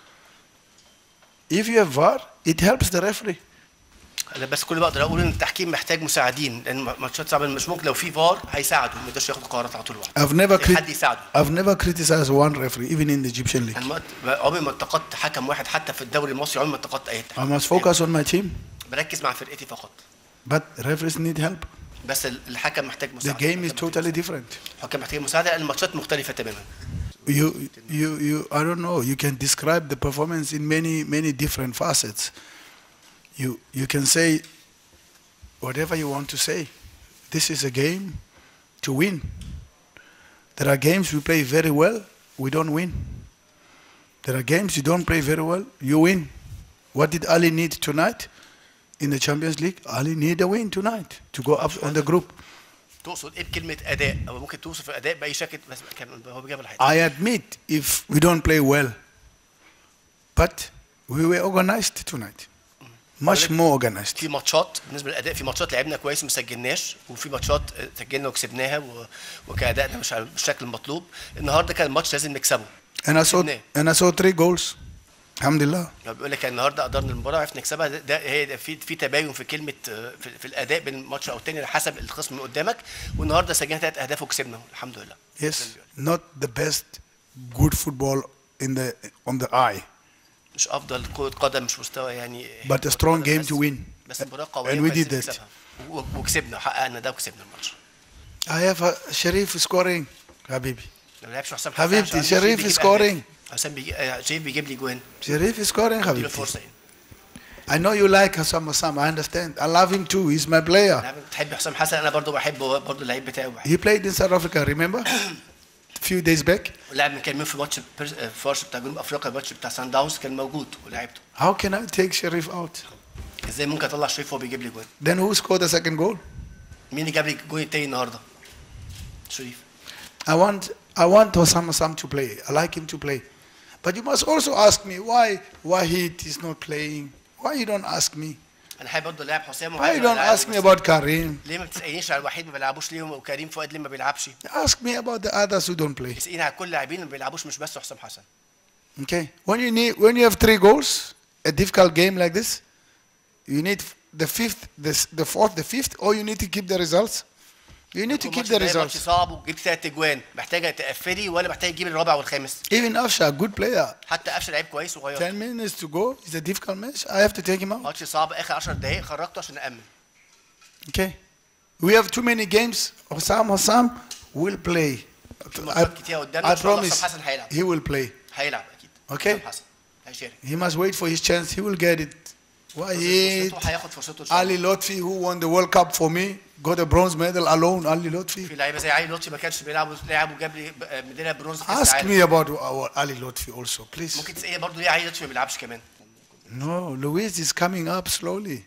If you have VAR, it helps the referee. انا بس كل اللي بقدر اقول ان التحكيم محتاج مساعدين لان ماتشات صعبه مش ممكن لو في فار هيساعده ما يقدرش ياخد قرارات على طول لوحده I've never محتاج حد crit- يساعده I've never criticized one referee, even in the Egyptian league. انا ما- عمري ما انتقدت حكم واحد حتى في الدوري المصري عمري ما انتقدت اي I حكم must focus on my team, بركز مع فرقتي فقط but referees need help. بس ال- الحكم محتاج The مساعده game is الحكم totally different. الحكم محتاج مساعده لان الماتشات مختلفه تماما You, you, you. I don't know. You can describe the performance in many, many different facets. You, you can say whatever you want to say. This is a game to win. There are games we play very well, we don't win. There are games you don't play very well, you win. What did Ali need tonight in the Champions League? Ali need a win tonight to go up on the group. تقصد ايه بكلمه اداء او ممكن توصف الاداء باي شكل بس كان هو بيجيب الحقيقه I admit if we don't play well, but we were organized tonight, much more organized. في ماتشات بالنسبه للاداء في ماتشات لعبنا كويس وما سجلناش وفي ماتشات آه، سجلنا وكسبناها و... وكادائنا مش على- بالشكل المطلوب النهارده كان الماتش لازم نكسبه And I saw كسبناه. and I saw three goals. Alhamdulillah. لو بيقول لك النهارده قدرنا المباراه عرفنا نكسبها ده, ده هي ده في في تباين في كلمه آه، في, في الاداء بين الماتش او التاني على حسب الخصم اللي قدامك والنهارده سجلنا ثلاث اهداف وكسبنا الحمد لله Yes, not the best good football in the on the eye, مش افضل كره قدم مش مستوى يعني but a strong game to win. بس مباراه قويه And we وعايزين did that. نكسبها. و- وكسبنا وحققنا ده وكسبنا الماتش I have a Sharif scoring, Habibi. لو لعبش حسام حبيبتي، عشان شريف بيجيب scoring. أهداف. حسام بيجي آه، شريف بيجيب لي جوان Sharif is scoring, اديله Habibi. فرصه يعني I know you like Hassan Massam. I understand. I love him too. He's my player. نعم، بتحب حسام حسن انا برضو بحبه برضو اللعيب بتاعي وبحبه He played in South Africa. Remember? A few days back. لاعب من كان مين في ماتش بيرس- آه، فارس بتاع جنوب افريقيا الماتش بتاع سان داونز كان موجود ولعبته How can I take Sharif out? ازاي ممكن اطلع شريف وهو بيجيب لي جوان Then who scored the second goal? مين اللي جاب لي الجون التاني النهارده شريف I want I want Osama Sam to play. I like him to play. But you must also ask me why why he is not playing. Why you don't ask me? انا حابب برضه لاعب حسام Why you وحابب don't ألعبه، ask me بس about Karim? ليه ما بتسالنيش على الوحيد ما بيلعبوش ليه وكريم فؤاد ليه ما بيلعبش Ask me about the others who don't play. اسالني على كل اللاعبين اللي ما بيلعبوش مش بس حسام حسن Okay. When you need when you have three goals, a difficult game like this, you need the fifth, the, s- the fourth, the fifth, or you need to keep the results. You need to keep الماتش the ده ماتش results. صعب وجبت ثلاث اجوان محتاجه تقفلي ولا محتاج تجيب الرابع والخامس Even Afsha, good player. حتى قفشه لعيب كويس وغير 10 minutes to go. It's a difficult match. I have to take him out. ماتش صعب اخر 10 دقائق خرجته عشان نامن Okay. We have too many games. Osam Osam will play. I, ماتشات كتير قدامنا I ان شاء الله promise حسام حسن هيلعب he will play. هيلعب اكيد Okay? حسام حسن هيشارك He must wait for his chance. He will get it. Why he? فرصته هياخد فرصته ان شاء الله Ali Lotfi, who won the World Cup for me, got a bronze medal alone. Ali Lotfi. في لعيبه زي علي لطفي ما كانش بيلعب لعب وجاب لي ميداليه برونز في كاس Ask العالم me about our Ali Lotfi also, please. ممكن تسالني برضه ليه علي لطفي ما بيلعبش كمان No, Luis is coming up slowly.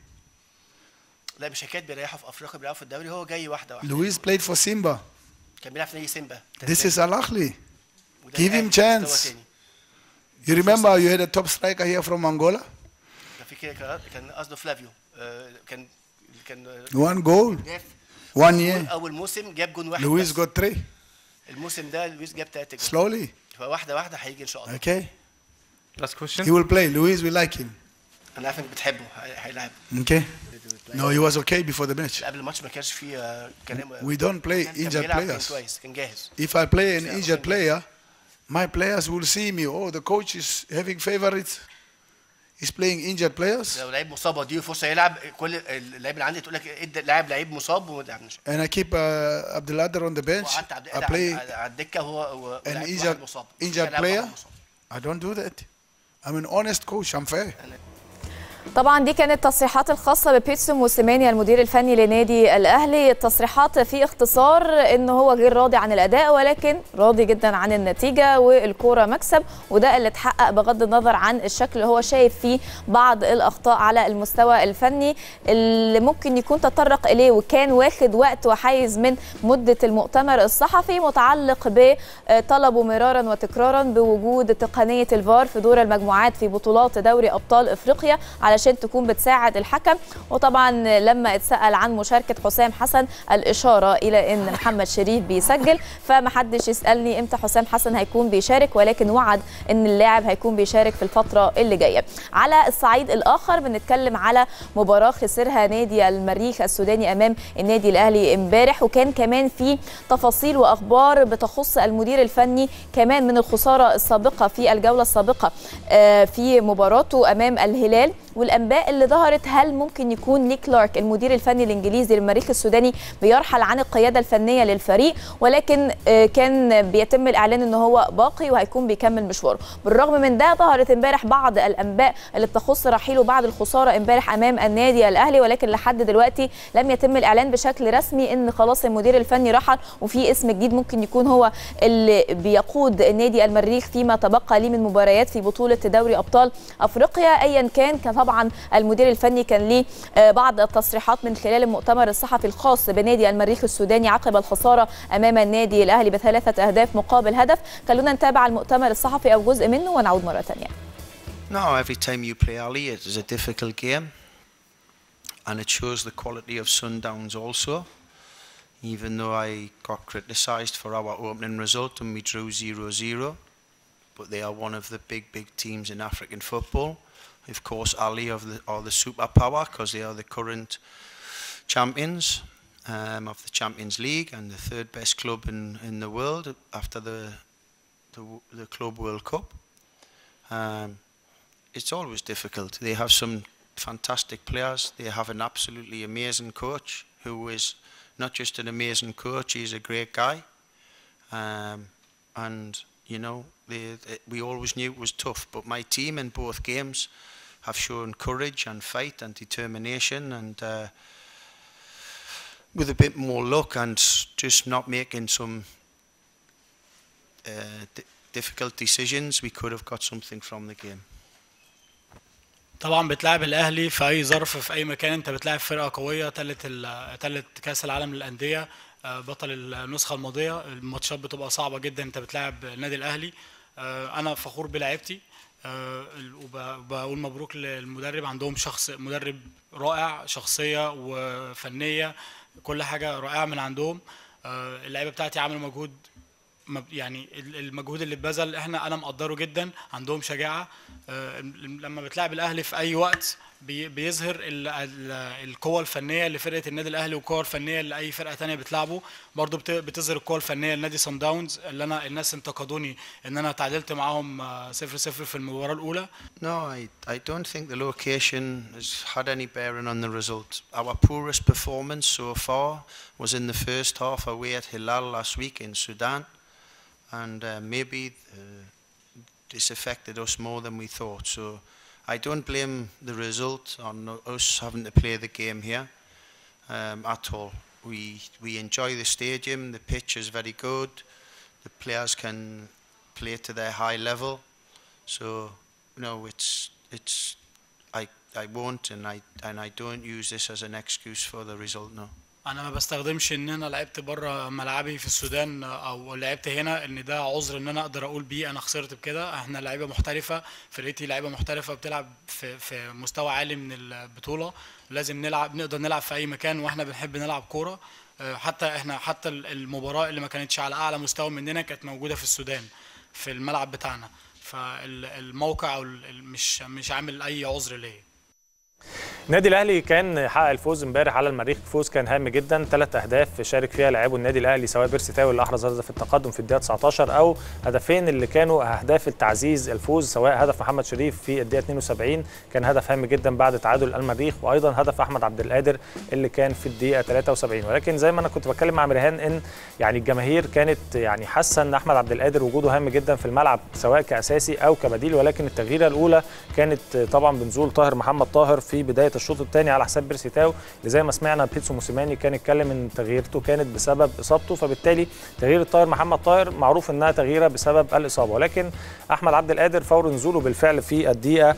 لا مش حكايه بيريحوا في افريقيا بيلعبوا في الدوري هو جاي واحده واحده Luis played for Simba. كان بيلعب في نادي سيمبا This is Al Ahly. وده give him الأهلي، مستوى chance. تاني. You remember you had a top striker here from Angola? كان في كده كان- كان قصده فلافيو آه، كان كان One goal, جاب one year. اول موسم جاب جون واحد Luis بس. got three. الموسم ده لويس جاب ثلاثة جون Slowly, فواحده واحده هيجي ان شاء الله okay? Last question. He will play. Luis, we like him. انا عارف انك بتحبه هي- هيلعب Okay? No, he was okay before the match. قبل الماتش ما كانش فيه آه، كلام We don't play كان- كان injured بيلعب كان players. كويس كان جاهز If I play an injured player, my players will see me. Oh, the coach is having favorites. He's playing injured players. لو لعيب مصاب وديه فرصه يلعب كل اللعيب اللي عندي تقول لك ادي لاعب لعيب مصاب وما لعبناش And I keep uh, Abdelader on the bench. وقعدت عبد I القادر play على على الدكه هو هو an لاعب injured, واحد مصاب injured كان لاعب player. واحد مصاب. I don't do that. I'm an honest coach. I'm fair. طبعا دي كانت تصريحات الخاصة ببيتسو موسيماني المدير الفني لنادي الأهلي التصريحات في اختصار ان هو غير راضي عن الأداء ولكن راضي جدا عن النتيجة والكورة مكسب وده اللي اتحقق بغض النظر عن الشكل اللي هو شايف فيه بعض الأخطاء على المستوى الفني اللي ممكن يكون تطرق إليه وكان واخد وقت وحيز من مدة المؤتمر الصحفي متعلق بطلبه مرارا وتكرارا بوجود تقنية الفار في دور المجموعات في بطولات دوري أبطال إفريقيا علشان تكون بتساعد الحكم وطبعا لما اتسأل عن مشاركة حسام حسن الإشارة إلى أن محمد شريف بيسجل فمحدش يسألني إمتى حسام حسن هيكون بيشارك ولكن وعد أن اللاعب هيكون بيشارك في الفترة اللي جاية على الصعيد الآخر بنتكلم على مباراة خسرها نادي المريخ السوداني أمام النادي الأهلي امبارح وكان كمان في تفاصيل وأخبار بتخص المدير الفني كمان من الخسارة السابقة في الجولة السابقة آه، في مباراته أمام الهلال والانباء اللي ظهرت هل ممكن يكون لي كلارك المدير الفني الانجليزي للمريخ السوداني بيرحل عن القياده الفنيه للفريق ولكن آه، كان بيتم الاعلان ان هو باقي وهيكون بيكمل مشواره بالرغم من ده ظهرت امبارح بعض الانباء اللي بتخص رحيله بعد الخساره امبارح امام النادي الاهلي ولكن لحد دلوقتي لم يتم الاعلان بشكل رسمي ان خلاص المدير الفني رحل وفي اسم جديد ممكن يكون هو اللي بيقود نادي المريخ فيما تبقى ليه من مباريات في بطوله دوري ابطال افريقيا ايا كان كان طبعا المدير الفني كان ليه آه، بعض التصريحات من خلال المؤتمر الصحفي الخاص بنادي المريخ السوداني عقب الخساره امام النادي الاهلي بثلاثه اهداف مقابل هدف خلونا نتابع المؤتمر الصحفي او جزء منه ونعود مره ثانيه No, every time you play Ali, it is a difficult game, and it shows the quality of Sundowns also. Even though I got criticised for our opening result and we drew 0-0, but they are one of the big, big teams in African football. Of course, Ali are the, are the superpower because they are the current champions um, of the Champions League and the third best club in, in the world after the, the, the Club World Cup. Um, it's always difficult. They have some fantastic players. They have an absolutely amazing coach who is not just an amazing coach, he's a great guy. Um, and, you know, they, they, we always knew it was tough. But my team in both games have shown courage and fight and determination and uh, with a bit more luck and just not making some uh, di- difficult decisions, we could have got something from the game. طبعا بتلعب الاهلي في اي ظرف في اي مكان انت بتلعب فرقه قويه تالت ال- تالت كاس العالم للانديه آه، بطل النسخه الماضيه الماتشات بتبقى صعبه جدا انت بتلعب النادي الاهلي آه، انا فخور بلعيبتي آه، وبقول مبروك للمدرب عندهم شخص مدرب رائع شخصيه وفنيه كل حاجه رائعه من عندهم آه، اللعيبه بتاعتي عملوا مجهود مب- يعني ال- المجهود اللي اتبذل احنا انا مقدره جدا عندهم شجاعه آه، لما بتلعب الاهلي في اي وقت بي- بيظهر ال- ال- القوة الفنية لفرقة النادي الأهلي والقوة الفنية لأي فرقة تانية بتلعبه برضو بت- بتظهر القوة الفنية لنادي صن داونز اللي أنا الناس انتقدوني إن أنا تعادلت معاهم آه، صفر صفر في المباراة الأولى No, I, I don't think the location has had any bearing on the result. Our poorest performance so far was in the first half away at Hilal last week in Sudan, and uh, maybe uh, this affected us more than we thought. So I don't blame the result on us having to play the game here um, at all. We, we enjoy the stadium, the pitch is very good, the players can play to their high level. So no, it's it's I I won't and I and I don't use this as an excuse for the result. No. انا ما بستخدمش ان انا لعبت بره ملعبي في السودان او لعبت هنا ان ده عذر ان انا اقدر اقول بيه انا خسرت بكده احنا لعيبه محترفه فرقتي لعيبه محترفه بتلعب في في مستوى عالي من البطوله لازم نلعب نقدر نلعب في اي مكان واحنا بنحب نلعب كوره آه، حتى احنا حتى المباراه اللي ما كانتش على اعلى مستوى مننا كانت موجوده في السودان في الملعب بتاعنا فالموقع او ال- ال- مش مش عامل اي عذر ليا النادي الاهلي كان حقق الفوز امبارح على المريخ فوز كان هام جدا ثلاث اهداف شارك فيها لاعبو النادي الاهلي سواء بيرسي تاوي اللي احرز هدف التقدم في الدقيقه 19 او هدفين اللي كانوا اهداف التعزيز الفوز سواء هدف محمد شريف في الدقيقه 72 كان هدف هام جدا بعد تعادل المريخ وايضا هدف احمد عبد القادر اللي كان في الدقيقه 73 ولكن زي ما انا كنت بتكلم مع مريهان ان يعني الجماهير كانت يعني حاسه ان احمد عبد القادر وجوده هام جدا في الملعب سواء كاساسي او كبديل ولكن التغييره الاولى كانت طبعا بنزول طاهر محمد طاهر في بدايه الشوط الثاني على حساب بيرسي تاو اللي زي ما سمعنا بيتسو موسيماني كان اتكلم ان تغييرته كانت بسبب اصابته فبالتالي تغيير طاهر محمد طاهر معروف انها تغييره بسبب الاصابه ولكن احمد عبد القادر فور نزوله بالفعل في الدقيقه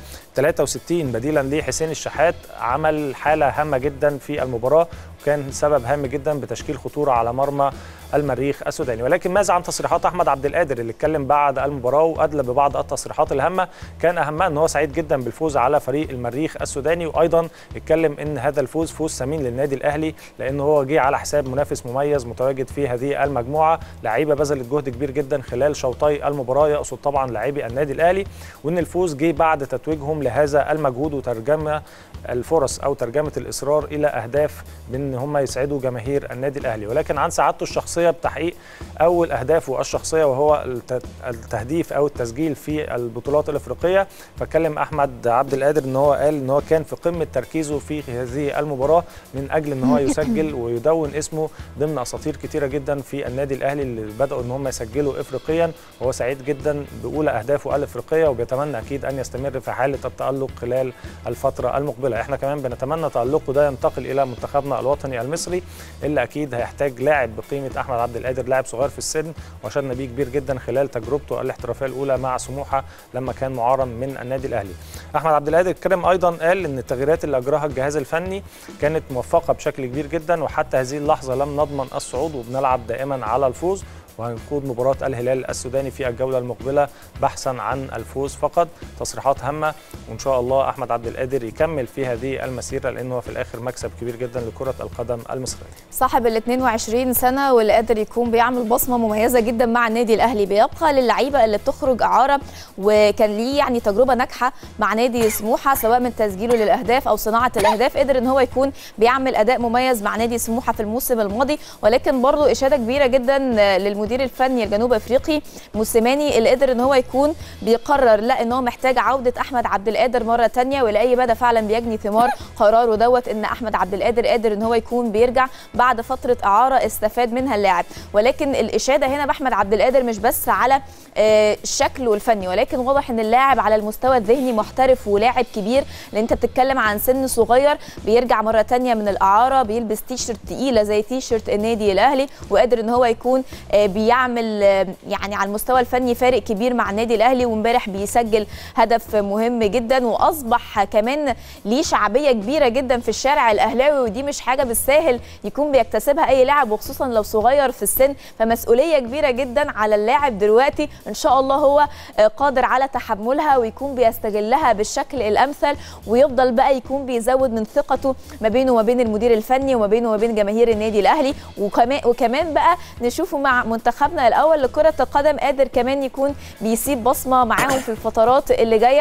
63 بديلا لحسين الشحات عمل حاله هامه جدا في المباراه وكان سبب هام جدا بتشكيل خطوره على مرمى المريخ السوداني ولكن ماذا عن تصريحات احمد عبد القادر اللي اتكلم بعد المباراه وادلى ببعض التصريحات الهامه كان اهمها ان هو سعيد جدا بالفوز على فريق المريخ السوداني وايضا اتكلم ان هذا الفوز فوز ثمين للنادي الاهلي لان هو جه على حساب منافس مميز متواجد في هذه المجموعه لعيبه بذلت جهد كبير جدا خلال شوطي المباراه يقصد طبعا لاعبي النادي الاهلي وان الفوز جه بعد تتويجهم لهذا المجهود وترجمه الفرص او ترجمه الاصرار الى اهداف بان هم يسعدوا جماهير النادي الاهلي ولكن عن سعادته الشخصيه بتحقيق اول اهدافه الشخصيه وهو الت- التهديف او التسجيل في البطولات الافريقيه فكلم احمد عبد القادر ان هو قال ان هو كان في قمه تركيزه في هذه المباراه من اجل ان هو يسجل ويدون اسمه ضمن اساطير كتيره جدا في النادي الاهلي اللي بداوا ان هم يسجلوا افريقيا وهو سعيد جدا باولى اهدافه الافريقيه وبيتمنى اكيد ان يستمر في حاله التالق خلال الفتره المقبله احنا كمان بنتمنى تالقه ده ينتقل الى منتخبنا الوطني المصري اللي اكيد هيحتاج لاعب بقيمه احمد عبد القادر لاعب صغير في السن وشدنا بيه كبير جدا خلال تجربته الاحترافيه الاولى مع سموحه لما كان معارا من النادي الاهلي احمد عبد القادر الكريم ايضا قال ان التغييرات اللي اجراها الجهاز الفني كانت موفقه بشكل كبير جدا وحتى هذه اللحظه لم نضمن الصعود وبنلعب دائما على الفوز وهنخوض مباراة الهلال السوداني في الجولة المقبلة بحثا عن الفوز فقط تصريحات هامة وإن شاء الله أحمد عبد القادر يكمل في هذه المسيرة لأنه في الآخر مكسب كبير جدا لكرة القدم المصرية صاحب ال 22 سنه واللي قادر يكون بيعمل بصمه مميزه جدا مع النادي الاهلي بيبقى للعيبه اللي بتخرج اعاره وكان ليه يعني تجربه ناجحه مع نادي سموحه سواء من تسجيله للاهداف او صناعه الاهداف قدر ان هو يكون بيعمل اداء مميز مع نادي سموحه في الموسم الماضي ولكن برضه اشاده كبيره جدا للمدير الفني الجنوب افريقي موسيماني اللي قدر ان هو يكون بيقرر لا ان هو محتاج عوده احمد عبد القادر مره ثانيه ولاي مدى فعلا بيجني ثمار قراره دوت ان احمد عبد القادر قادر ان هو يكون بيرجع بعد فتره اعاره استفاد منها اللاعب ولكن الاشاده هنا باحمد عبد القادر مش بس على آه، شكله الفني ولكن واضح ان اللاعب على المستوى الذهني محترف ولاعب كبير لان انت بتتكلم عن سن صغير بيرجع مره تانية من الاعاره بيلبس تيشرت تقيله زي تيشرت النادي الاهلي وقادر ان هو يكون آه، بيعمل آه، يعني على المستوى الفني فارق كبير مع النادي الاهلي وامبارح بيسجل هدف مهم جدا واصبح كمان ليه شعبيه كبيره جدا في الشارع الاهلاوي ودي مش حاجه بالساهل يكون بيكتسبها اي لاعب وخصوصا لو صغير في السن فمسؤوليه كبيره جدا على اللاعب دلوقتي ان شاء الله هو آه، قادر على تحملها ويكون بيستغلها بالشكل الامثل ويفضل بقى يكون بيزود من ثقته ما بينه وما بين المدير الفني وما بينه وما بين جماهير النادي الاهلي وكمان وكمان بقى نشوفه مع منتخبنا الاول لكره القدم قادر كمان يكون بيسيب بصمه معاهم في الفترات اللي جايه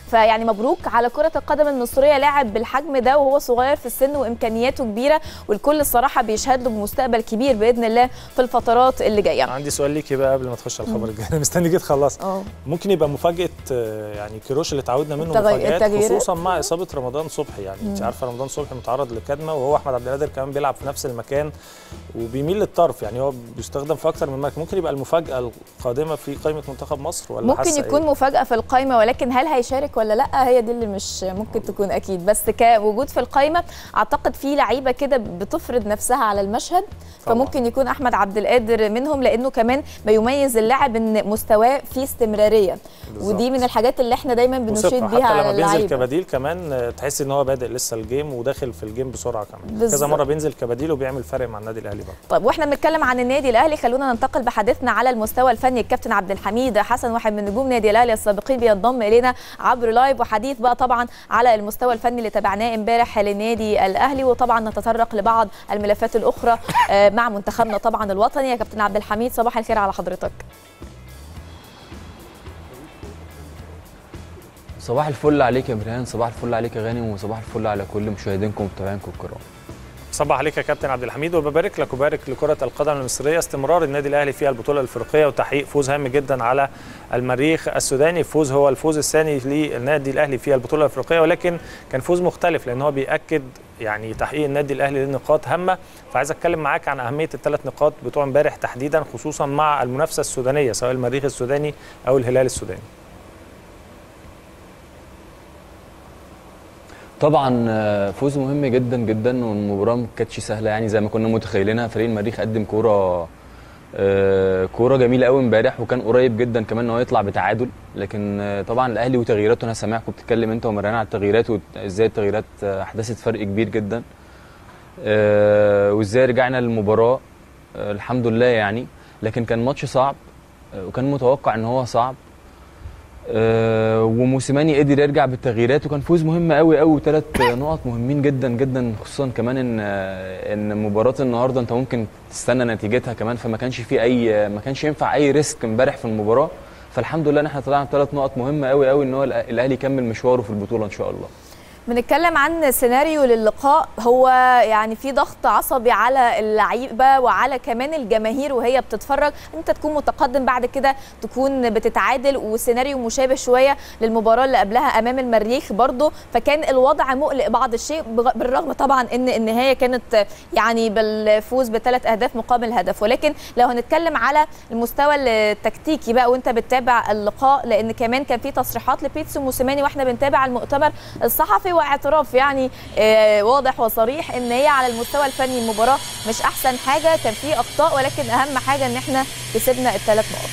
فيعني مبروك على كره القدم المصريه لاعب بالحجم ده وهو صغير في السن وامكانياته كبيره والكل الصراحه بيشهد له بمستقبل كبير باذن الله في الفترات اللي جايه عندي سؤال ليكي بقى قبل ما تخش على الخبر الجاي انا مستني جيت خلص اه ممكن يبقى مفاجاه آه، يعني كيروش اللي اتعودنا منه التغي- مفاجات التغييرات. خصوصا مع اصابه رمضان صبحي يعني انت مم. عارفه رمضان صبحي متعرض لكدمه وهو احمد عبد القادر كمان بيلعب في نفس المكان وبيميل للطرف يعني هو بيستخدم في اكتر من مكان ممكن يبقى المفاجاه القادمه في قائمه منتخب مصر ولا ممكن حاسة يكون إيه؟ مفاجاه في القائمه ولكن هل هيشارك ولا لا هي دي اللي مش ممكن تكون اكيد بس كوجود في القائمه اعتقد في لعيبه كده بتفرض نفسها على المشهد طبعاً. فممكن يكون احمد عبد القادر منهم لانه كمان بيميز اللاعب ان مستواه فيه استمراريه بالظبط. ودي من الحاجات اللي احنا دايما بنشيد وثقة. بيها حتى على لما بينزل اللعيبه كبديل كمان آه، تحس ان هو بادئ لسه الجيم وداخل في الجيم بسرعه كمان بالظبط. كذا مره بينزل كبديل وبيعمل فرق مع النادي الاهلي برضه طيب واحنا بنتكلم عن النادي الاهلي خلونا ننتقل بحديثنا على المستوى الفني الكابتن عبد الحميد حسن واحد من نجوم نادي الاهلي السابقين بينضم الينا عبر لايف وحديث بقى طبعا على المستوى الفني اللي تابعناه امبارح للنادي الاهلي وطبعا نتطرق لبعض الملفات الاخرى آه، مع منتخبنا طبعا الوطني يا كابتن عبد الحميد صباح الخير على حضرتك صباح الفل عليك يا برهان صباح الفل عليك يا غانم وصباح الفل على كل مشاهدينكم ومتابعينكم الكرام صباح عليك يا كابتن عبد الحميد وببارك لك وبارك لكرة القدم المصرية استمرار النادي الأهلي في البطولة الأفريقية وتحقيق فوز هام جدا على المريخ السوداني فوز هو الفوز الثاني للنادي الأهلي في البطولة الأفريقية ولكن كان فوز مختلف لأن هو بيأكد يعني تحقيق النادي الأهلي لنقاط هامة فعايز أتكلم معاك عن أهمية الثلاث نقاط بتوع امبارح تحديدا خصوصا مع المنافسة السودانية سواء المريخ السوداني أو الهلال السوداني طبعا آه، فوز مهم جدا جدا والمباراه ما كانتش سهله يعني زي ما كنا متخيلينها فريق المريخ قدم كوره آه، كوره جميله قوي امبارح وكان قريب جدا كمان ان هو يطلع بتعادل لكن آه، طبعا الاهلي وتغييراته انا سامعكم بتتكلم انت ومريان على التغييرات وازاي التغييرات آه، احدثت فرق كبير جدا آه، وازاي رجعنا للمباراه آه، الحمد لله يعني لكن كان ماتش صعب آه، وكان متوقع ان هو صعب آه، وموسيماني قدر يرجع بالتغييرات وكان فوز مهم قوي قوي وثلاث نقط مهمين جدا جدا خصوصا كمان ان آه، ان مباراه النهارده انت ممكن تستنى نتيجتها كمان فما كانش في اي ما كانش ينفع اي ريسك امبارح في المباراه فالحمد لله ان احنا طلعنا بثلاث نقط مهمه قوي قوي ان هو الأ- الاهلي يكمل مشواره في البطوله ان شاء الله بنتكلم عن سيناريو للقاء هو يعني في ضغط عصبي على اللعيبه وعلى كمان الجماهير وهي بتتفرج انت تكون متقدم بعد كده تكون بتتعادل وسيناريو مشابه شويه للمباراه اللي قبلها امام المريخ برضو فكان الوضع مقلق بعض الشيء بغ- بالرغم طبعا ان النهايه كانت يعني بالفوز بثلاث اهداف مقابل هدف ولكن لو هنتكلم على المستوى التكتيكي بقى وانت بتتابع اللقاء لان كمان كان في تصريحات لبيتسو موسيماني واحنا بنتابع المؤتمر الصحفي واعتراف يعني آه، واضح وصريح ان هي على المستوى الفني المباراه مش احسن حاجه كان في اخطاء ولكن اهم حاجه ان احنا كسبنا الثلاث نقط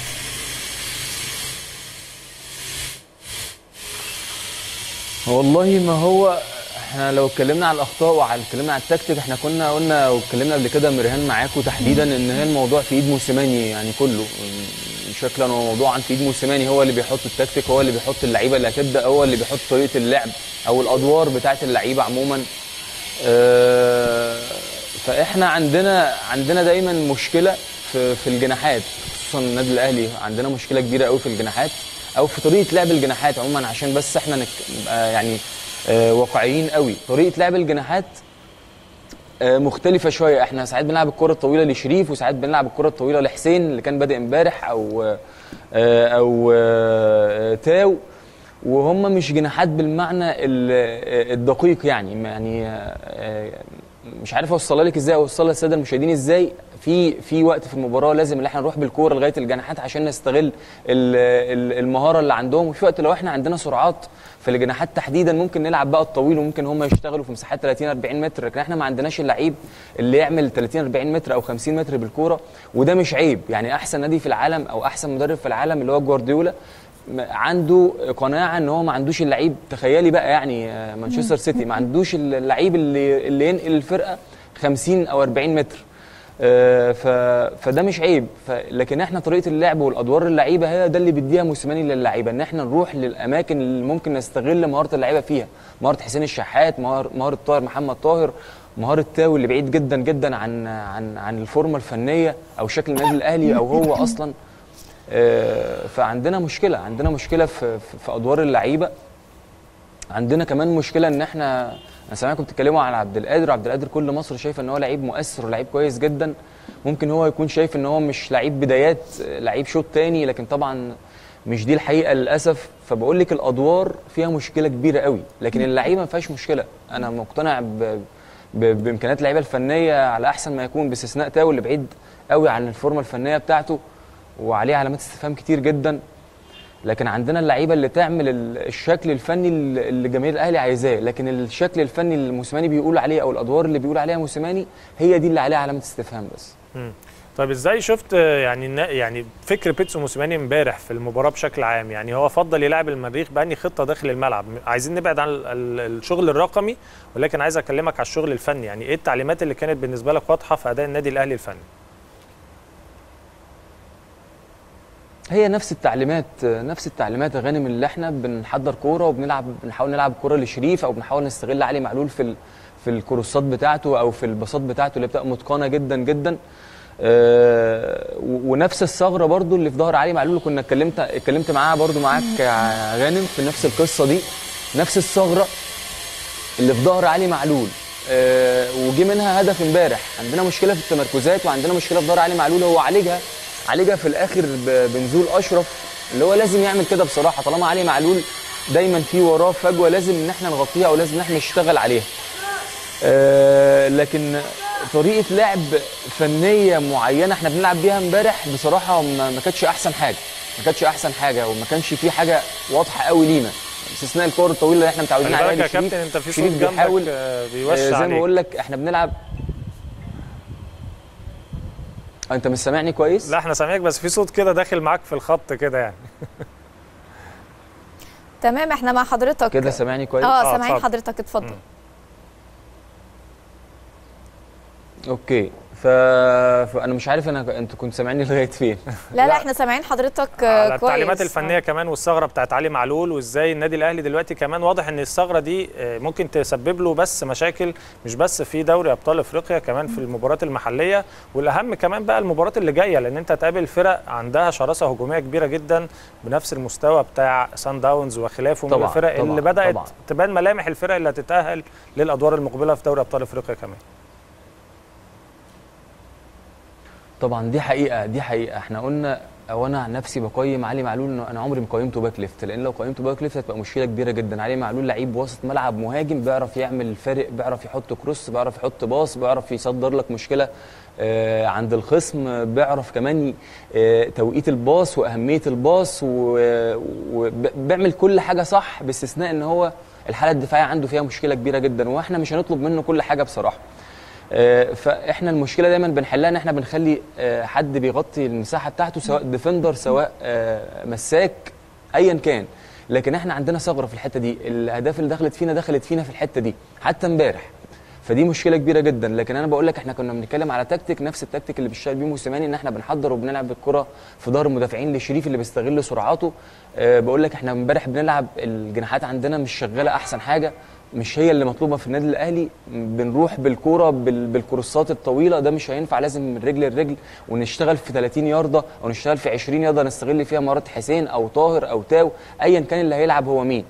والله ما هو احنا لو اتكلمنا على الاخطاء وعلى اتكلمنا على التكتيك احنا كنا قلنا واتكلمنا قبل كده مرهان معاكم تحديدا ان هي الموضوع في ايد موسيماني يعني كله شكلا وموضوعا في ايد موسيماني هو اللي بيحط التكتيك هو اللي بيحط اللعيبه اللي هتبدا هو اللي بيحط طريقه اللعب او الادوار بتاعه اللعيبه عموما اه، فاحنا عندنا عندنا دايما مشكله في في الجناحات خصوصا النادي الاهلي عندنا مشكله كبيره قوي في الجناحات او في طريقه لعب الجناحات عموما عشان بس احنا نك... نبقى يعني آه، واقعيين قوي طريقه لعب الجناحات آه، مختلفه شويه احنا ساعات بنلعب الكره الطويله لشريف وساعات بنلعب الكره الطويله لحسين اللي كان بادئ امبارح او آه، او آه، تاو وهم مش جناحات بالمعنى ال- آه، الدقيق يعني يعني آه، آه، مش عارف اوصلها لك ازاي اوصلها للساده المشاهدين ازاي في في وقت في المباراه لازم ان احنا نروح بالكوره لغايه الجناحات عشان نستغل ال- ال- المهاره اللي عندهم وفي وقت لو احنا عندنا سرعات في الجناحات تحديدا ممكن نلعب بقى الطويل وممكن هم يشتغلوا في مساحات 30 40 متر لكن احنا ما عندناش اللعيب اللي يعمل 30 40 متر او 50 متر بالكوره وده مش عيب يعني احسن نادي في العالم او احسن مدرب في العالم اللي هو جوارديولا م- عنده قناعه ان هو ما عندوش اللعيب تخيلي بقى يعني آه، مانشستر سيتي ما عندوش اللعيب اللي اللي ينقل الفرقه 50 او 40 متر آه، ف... فده مش عيب ف... لكن احنا طريقه اللعب والادوار اللعيبه هي ده اللي بيديها موسيماني للعيبه ان احنا نروح للاماكن اللي ممكن نستغل مهاره اللعيبه فيها مهاره حسين الشحات مهاره مهاره طاهر محمد طاهر مهاره تاو اللي بعيد جدا جدا عن عن عن الفورمه الفنيه او شكل النادي الاهلي او هو اصلا آه، فعندنا مشكله عندنا مشكله في في- في ادوار اللعيبه عندنا كمان مشكله ان احنا انا سامعكم بتتكلموا على عبد القادر عبد القادر كل مصر شايفه ان هو لعيب مؤثر ولعيب كويس جدا ممكن هو يكون شايف ان هو مش لعيب بدايات لعيب شوط تاني لكن طبعا مش دي الحقيقه للاسف فبقول لك الادوار فيها مشكله كبيره قوي لكن اللعيبه ما فيهاش مشكله انا مقتنع ب... ب... بامكانيات اللعيبه الفنيه على احسن ما يكون باستثناء تاو اللي بعيد قوي عن الفورمه الفنيه بتاعته وعليه علامات استفهام كتير جدا لكن عندنا اللعيبه اللي تعمل ال- الشكل الفني اللي اللي جماهير الاهلي عايزاه لكن الشكل الفني اللي موسيماني بيقول عليه او الادوار اللي بيقول عليها موسيماني هي دي اللي عليها علامه استفهام بس مم. طيب ازاي شفت آه، يعني النا- يعني فكر بيتسو موسيماني امبارح في المباراه بشكل عام يعني هو فضل يلعب المريخ باني خطه داخل الملعب عايزين نبعد عن ال- ال- الشغل الرقمي ولكن عايز اكلمك على الشغل الفني يعني ايه التعليمات اللي كانت بالنسبه لك واضحه في اداء النادي الاهلي الفني هي نفس التعليمات نفس التعليمات يا غانم اللي احنا بنحضر كوره وبنلعب بنحاول نلعب كوره لشريف او بنحاول نستغل علي معلول في ال... في الكروسات بتاعته او في الباصات بتاعته اللي بتبقى متقنه جدا جدا آه، و- ونفس الثغره برضو اللي في ظهر علي معلول اللي كنا اتكلمت اتكلمت معاها برضو معاك يا غانم في نفس القصه دي نفس الثغره اللي في ظهر علي معلول آه، وجي منها هدف امبارح عندنا مشكله في التمركزات وعندنا مشكله في ظهر علي معلول هو عالجها عالجها في الاخر ب- بنزول اشرف اللي هو لازم يعمل كده بصراحه طالما علي معلول دايما في وراه فجوه لازم ان احنا نغطيها او لازم ان احنا نشتغل عليها آه، لكن طريقه لعب فنيه معينه احنا بنلعب بيها امبارح بصراحه ما ما كانتش احسن حاجه ما كانتش احسن حاجه وما كانش في حاجه واضحه قوي لينا باستثناء الكور الطويله اللي احنا متعودين خلي عليها بالك يا لشريف. كابتن انت في صوت شريف جنبك بيحاول آه، آه، بيوشع زي ما عليك بقول لك احنا بنلعب آه، انت مش سامعني كويس لا احنا سامعك بس في صوت كده داخل معاك في الخط كده يعني تمام احنا مع حضرتك كده سامعني كويس اه سامعين اتفضل. حضرتك اتفضل اوكي ف... فانا مش عارف انا انت كنت سامعني لغايه فين لا لا احنا سامعين حضرتك آه، على كويس التعليمات الفنيه كمان والثغره بتاعت علي معلول وازاي النادي الاهلي دلوقتي كمان واضح ان الثغره دي آه، ممكن تسبب له بس مشاكل مش بس في دوري ابطال افريقيا كمان في المباريات المحليه والاهم كمان بقى المباريات اللي جايه لان انت هتقابل فرق عندها شراسه هجوميه كبيره جدا بنفس المستوى بتاع سان داونز وخلافه من طبعاً، الفرق طبعاً، اللي بدات طبعاً. تبان ملامح الفرق اللي هتتاهل للادوار المقبله في دوري ابطال افريقيا كمان طبعا دي حقيقه دي حقيقه احنا قلنا او انا عن نفسي بقيم علي معلول انه انا عمري ما قيمته باك ليفت لان لو قيمته باك ليفت هتبقى مشكله كبيره جدا علي معلول لعيب وسط ملعب مهاجم بيعرف يعمل الفارق بيعرف يحط كروس بيعرف يحط باص بيعرف يصدر لك مشكله آه، عند الخصم بيعرف كمان ي- آه، توقيت الباص واهميه الباص وبيعمل كل حاجه صح باستثناء ان هو الحاله الدفاعيه عنده فيها مشكله كبيره جدا واحنا مش هنطلب منه كل حاجه بصراحه آه، فاحنا المشكله دايما بنحلها ان احنا بنخلي آه، حد بيغطي المساحه بتاعته سواء ديفندر سواء آه، مساك ايا كان لكن احنا عندنا ثغره في الحته دي الاهداف اللي دخلت فينا دخلت فينا في الحته دي حتى امبارح فدي مشكله كبيره جدا لكن انا بقول لك احنا كنا بنتكلم على تكتيك نفس التكتيك اللي بيشتغل بيه موسيماني ان احنا بنحضر وبنلعب الكره في ظهر المدافعين لشريف اللي بيستغل سرعاته أه بقول لك احنا امبارح بنلعب الجناحات عندنا مش شغاله احسن حاجه مش هي اللي مطلوبه في النادي الاهلي بنروح بالكوره بال- بالكروسات الطويله ده مش هينفع لازم من رجل لرجل ونشتغل في 30 يارده او نشتغل في 20 يارده نستغل فيها مهارات حسين او طاهر او تاو ايا كان اللي هيلعب هو مين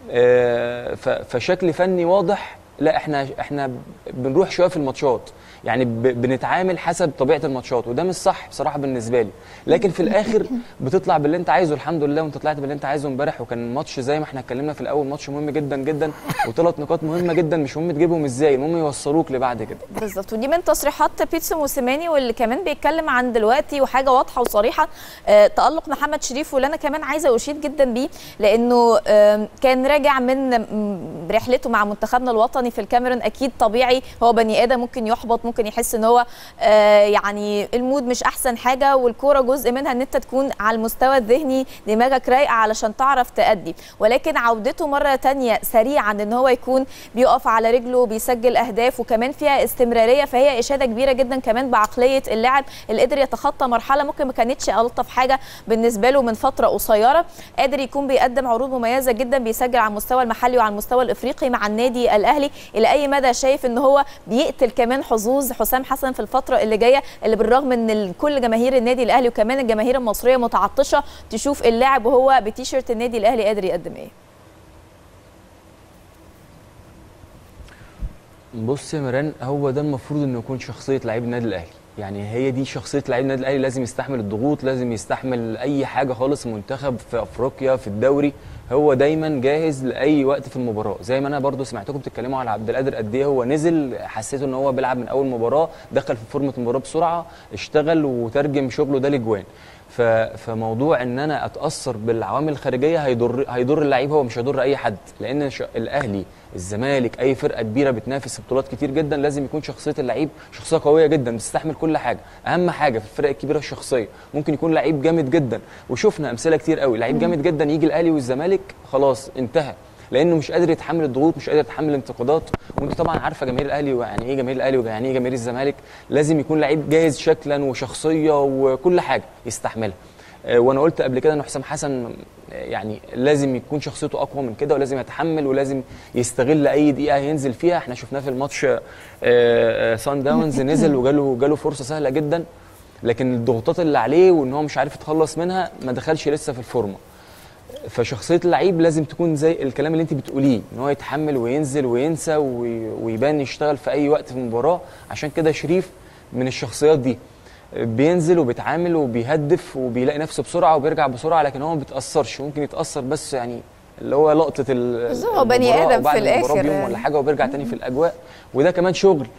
آه، ف- فشكل فني واضح لا احنا احنا بنروح شويه في الماتشات يعني ب- بنتعامل حسب طبيعه الماتشات وده مش صح بصراحه بالنسبه لي لكن في الاخر بتطلع باللي انت عايزه الحمد لله وانت طلعت باللي انت عايزه امبارح وكان ماتش زي ما احنا اتكلمنا في الاول ماتش مهم جدا جدا وثلاث نقاط مهمه جدا مش مهم تجيبهم ازاي المهم يوصلوك لبعد كده بالظبط ودي من تصريحات بيتسو موسيماني واللي كمان بيتكلم عن دلوقتي وحاجه واضحه وصريحه آه تالق محمد شريف واللي انا كمان عايزه اشيد جدا بيه لانه آه كان راجع من م- رحلته مع منتخبنا الوطني في الكاميرون اكيد طبيعي هو بني ادم ممكن يحبط ممكن يحس ان هو آه يعني المود مش احسن حاجه والكوره جزء منها ان انت تكون على المستوى الذهني دماغك رايقه علشان تعرف تأدي ولكن عودته مره تانية سريعا ان هو يكون بيقف على رجله بيسجل اهداف وكمان فيها استمراريه فهي اشاده كبيره جدا كمان بعقليه اللاعب اللي قدر يتخطى مرحله ممكن ما كانتش الطف حاجه بالنسبه له من فتره قصيره قادر يكون بيقدم عروض مميزه جدا بيسجل على المستوى المحلي وعلى المستوى الافريقي مع النادي الاهلي الى اي مدى شايف ان هو بيقتل كمان حظوظ حسام حسن في الفتره اللي جايه اللي بالرغم ان ال- كل جماهير النادي الاهلي وكمان الجماهير المصريه متعطشه تشوف اللاعب وهو بتيشيرت النادي الاهلي قادر يقدم ايه بص يا ميران هو ده المفروض انه يكون شخصيه لعيب النادي الاهلي يعني هي دي شخصيه لعيب النادي الاهلي لازم يستحمل الضغوط لازم يستحمل اي حاجه خالص منتخب في افريقيا في الدوري هو دايما جاهز لاي وقت في المباراه زي ما انا برضو سمعتكم بتتكلموا على عبد القادر قد ايه هو نزل حسيته ان هو بيلعب من اول مباراه دخل في فورمه المباراه بسرعه اشتغل وترجم شغله ده لجوان ف- فموضوع ان انا اتاثر بالعوامل الخارجيه هيضر هيضر اللعيب هو مش هيضر اي حد لان ش- الاهلي الزمالك اي فرقه كبيره بتنافس في بطولات كتير جدا لازم يكون شخصيه اللعيب شخصيه قويه جدا بتستحمل كل حاجه اهم حاجه في الفرق الكبيره الشخصيه ممكن يكون لعيب جامد جدا وشفنا امثله كتير قوي لعيب جامد جدا يجي الاهلي والزمالك خلاص انتهى لانه مش قادر يتحمل الضغوط مش قادر يتحمل الانتقادات وانت طبعا عارفه جماهير الاهلي ويعني ايه جماهير الاهلي ويعني ايه جماهير الزمالك لازم يكون لعيب جاهز شكلا وشخصيه وكل حاجه يستحملها آه، وانا قلت قبل كده ان حسام حسن آه، يعني لازم يكون شخصيته اقوى من كده ولازم يتحمل ولازم يستغل اي دقيقه هينزل فيها احنا شفناه في الماتش آه، آه، سان داونز نزل وجاله جاله فرصه سهله جدا لكن الضغوطات اللي عليه وان هو مش عارف يتخلص منها ما دخلش لسه في الفورمه فشخصيه اللعيب لازم تكون زي الكلام اللي انت بتقوليه ان هو يتحمل وينزل وينسى وي- ويبان يشتغل في اي وقت في المباراه عشان كده شريف من الشخصيات دي بينزل وبيتعامل وبيهدف وبيلاقي نفسه بسرعه وبيرجع بسرعه لكن هو ما بيتاثرش ممكن يتاثر بس يعني اللي هو لقطه ال- بس هو بني المباراة آدم أو بعد في المباراة الآخر بيوم يعني. ولا حاجه وبيرجع تاني في الاجواء وده كمان شغل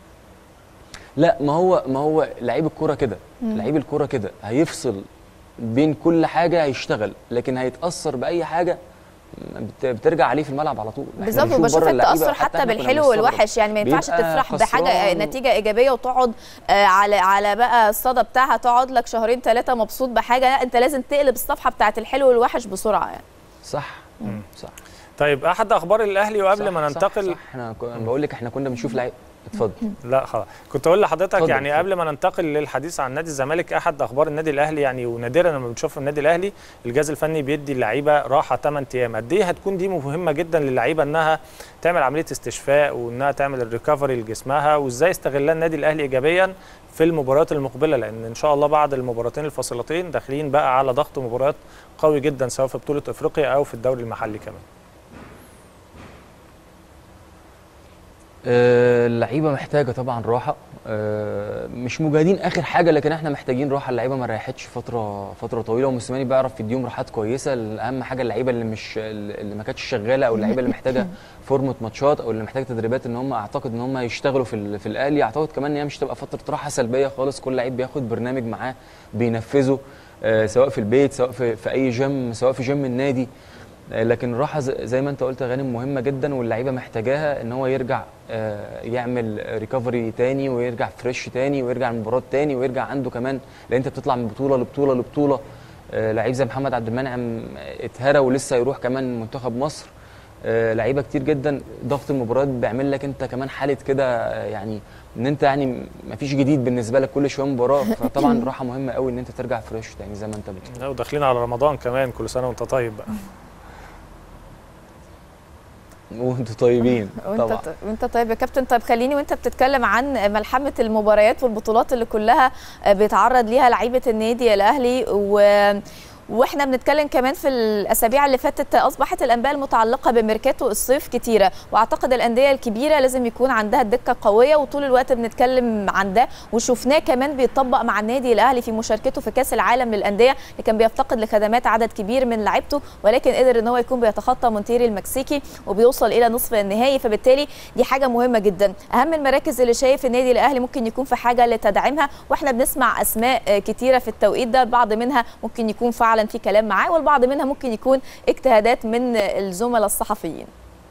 لا ما هو ما هو لعيب الكوره كده مم. لعيب الكوره كده هيفصل بين كل حاجه هيشتغل لكن هيتاثر باي حاجه بت- بترجع عليه في الملعب على طول إحنا بالظبط بنشوف وبشوف بره اللعيبة التاثر حتى حتى إحنا كنا بالحلو بنستغرب. والوحش يعني ما ينفعش بيبقى تفرح بحاجه خسران. نتيجه ايجابيه وتقعد آه، على على بقى الصدى بتاعها تقعد لك شهرين ثلاثه مبسوط بحاجه لا انت لازم تقلب الصفحه بتاعت الحلو والوحش بسرعه يعني صح صح طيب احد اخبار الاهلي وقبل صح، ما صح، ننتقل صح. احنا ك- أنا بقول لك احنا كنا بنشوف لعيب اتفضل لا خلاص كنت اقول لحضرتك اتفضل، يعني اتفضل. قبل ما ننتقل للحديث عن نادي الزمالك احد اخبار النادي الاهلي يعني ونادرا لما بنشوف في النادي الاهلي الجهاز الفني بيدي اللعيبه راحه 8 ايام قد ايه هتكون دي مهمه جدا للعيبه انها تعمل عمليه استشفاء وانها تعمل الريكفري لجسمها وازاي استغلها النادي الاهلي ايجابيا في المباريات المقبله لان ان شاء الله بعد المباراتين الفاصلتين داخلين بقى على ضغط مباريات قوي جدا سواء في بطوله افريقيا او في الدوري المحلي كمان آه، اللعيبه محتاجه طبعا راحه آه، مش مجاهدين اخر حاجه لكن احنا محتاجين راحه اللعيبه ما ريحتش فتره فتره طويله وموسيماني بيعرف يديهم راحات كويسه اهم حاجه اللعيبه اللي مش اللي ما كانتش شغاله او اللعيبه اللي محتاجه فورمه ماتشات او اللي محتاجه تدريبات ان هم اعتقد ان هم يشتغلوا في ال- في الاهلي اعتقد كمان ان هي مش تبقى فتره راحه سلبيه خالص كل لعيب بياخد برنامج معاه بينفذه آه، سواء في البيت سواء في, في اي جيم سواء في جيم النادي آه، لكن الراحه ز- زي ما انت قلت يا غانم مهمه جدا واللعيبه محتاجاها ان هو يرجع آه، يعمل ريكفري تاني ويرجع فريش تاني ويرجع المباراه تاني ويرجع عنده كمان لان انت بتطلع من بطوله لبطوله لبطوله آه، لعيب زي محمد عبد المنعم اتهرى ولسه يروح كمان منتخب مصر آه، لعيبه كتير جدا ضغط المباريات بيعمل لك انت كمان حاله كده آه، يعني ان انت يعني مفيش جديد بالنسبه لك كل شويه مباراه فطبعا الراحه مهمه قوي ان انت ترجع فريش تاني زي ما انت بتقول لا، وداخلين على رمضان كمان كل سنه وانت طيب بقى وانتوا طيبين وانت طبعا ط- وانت طيب يا كابتن طيب خليني وانت بتتكلم عن ملحمه المباريات والبطولات اللي كلها بيتعرض ليها لعيبه النادي الاهلي و واحنا بنتكلم كمان في الاسابيع اللي فاتت اصبحت الانباء المتعلقه بميركاتو الصيف كتيره واعتقد الانديه الكبيره لازم يكون عندها الدكه قويه وطول الوقت بنتكلم عن ده وشفناه كمان بيطبق مع النادي الاهلي في مشاركته في كاس العالم للانديه اللي كان بيفتقد لخدمات عدد كبير من لعيبته ولكن قدر ان هو يكون بيتخطى مونتيري المكسيكي وبيوصل الى نصف النهائي فبالتالي دي حاجه مهمه جدا اهم المراكز اللي شايف النادي الاهلي ممكن يكون في حاجه لتدعيمها واحنا بنسمع اسماء آه، كتيره في التوقيت ده البعض منها ممكن يكون فعلا في كلام معاه والبعض منها ممكن يكون اجتهادات من الزملاء الصحفيين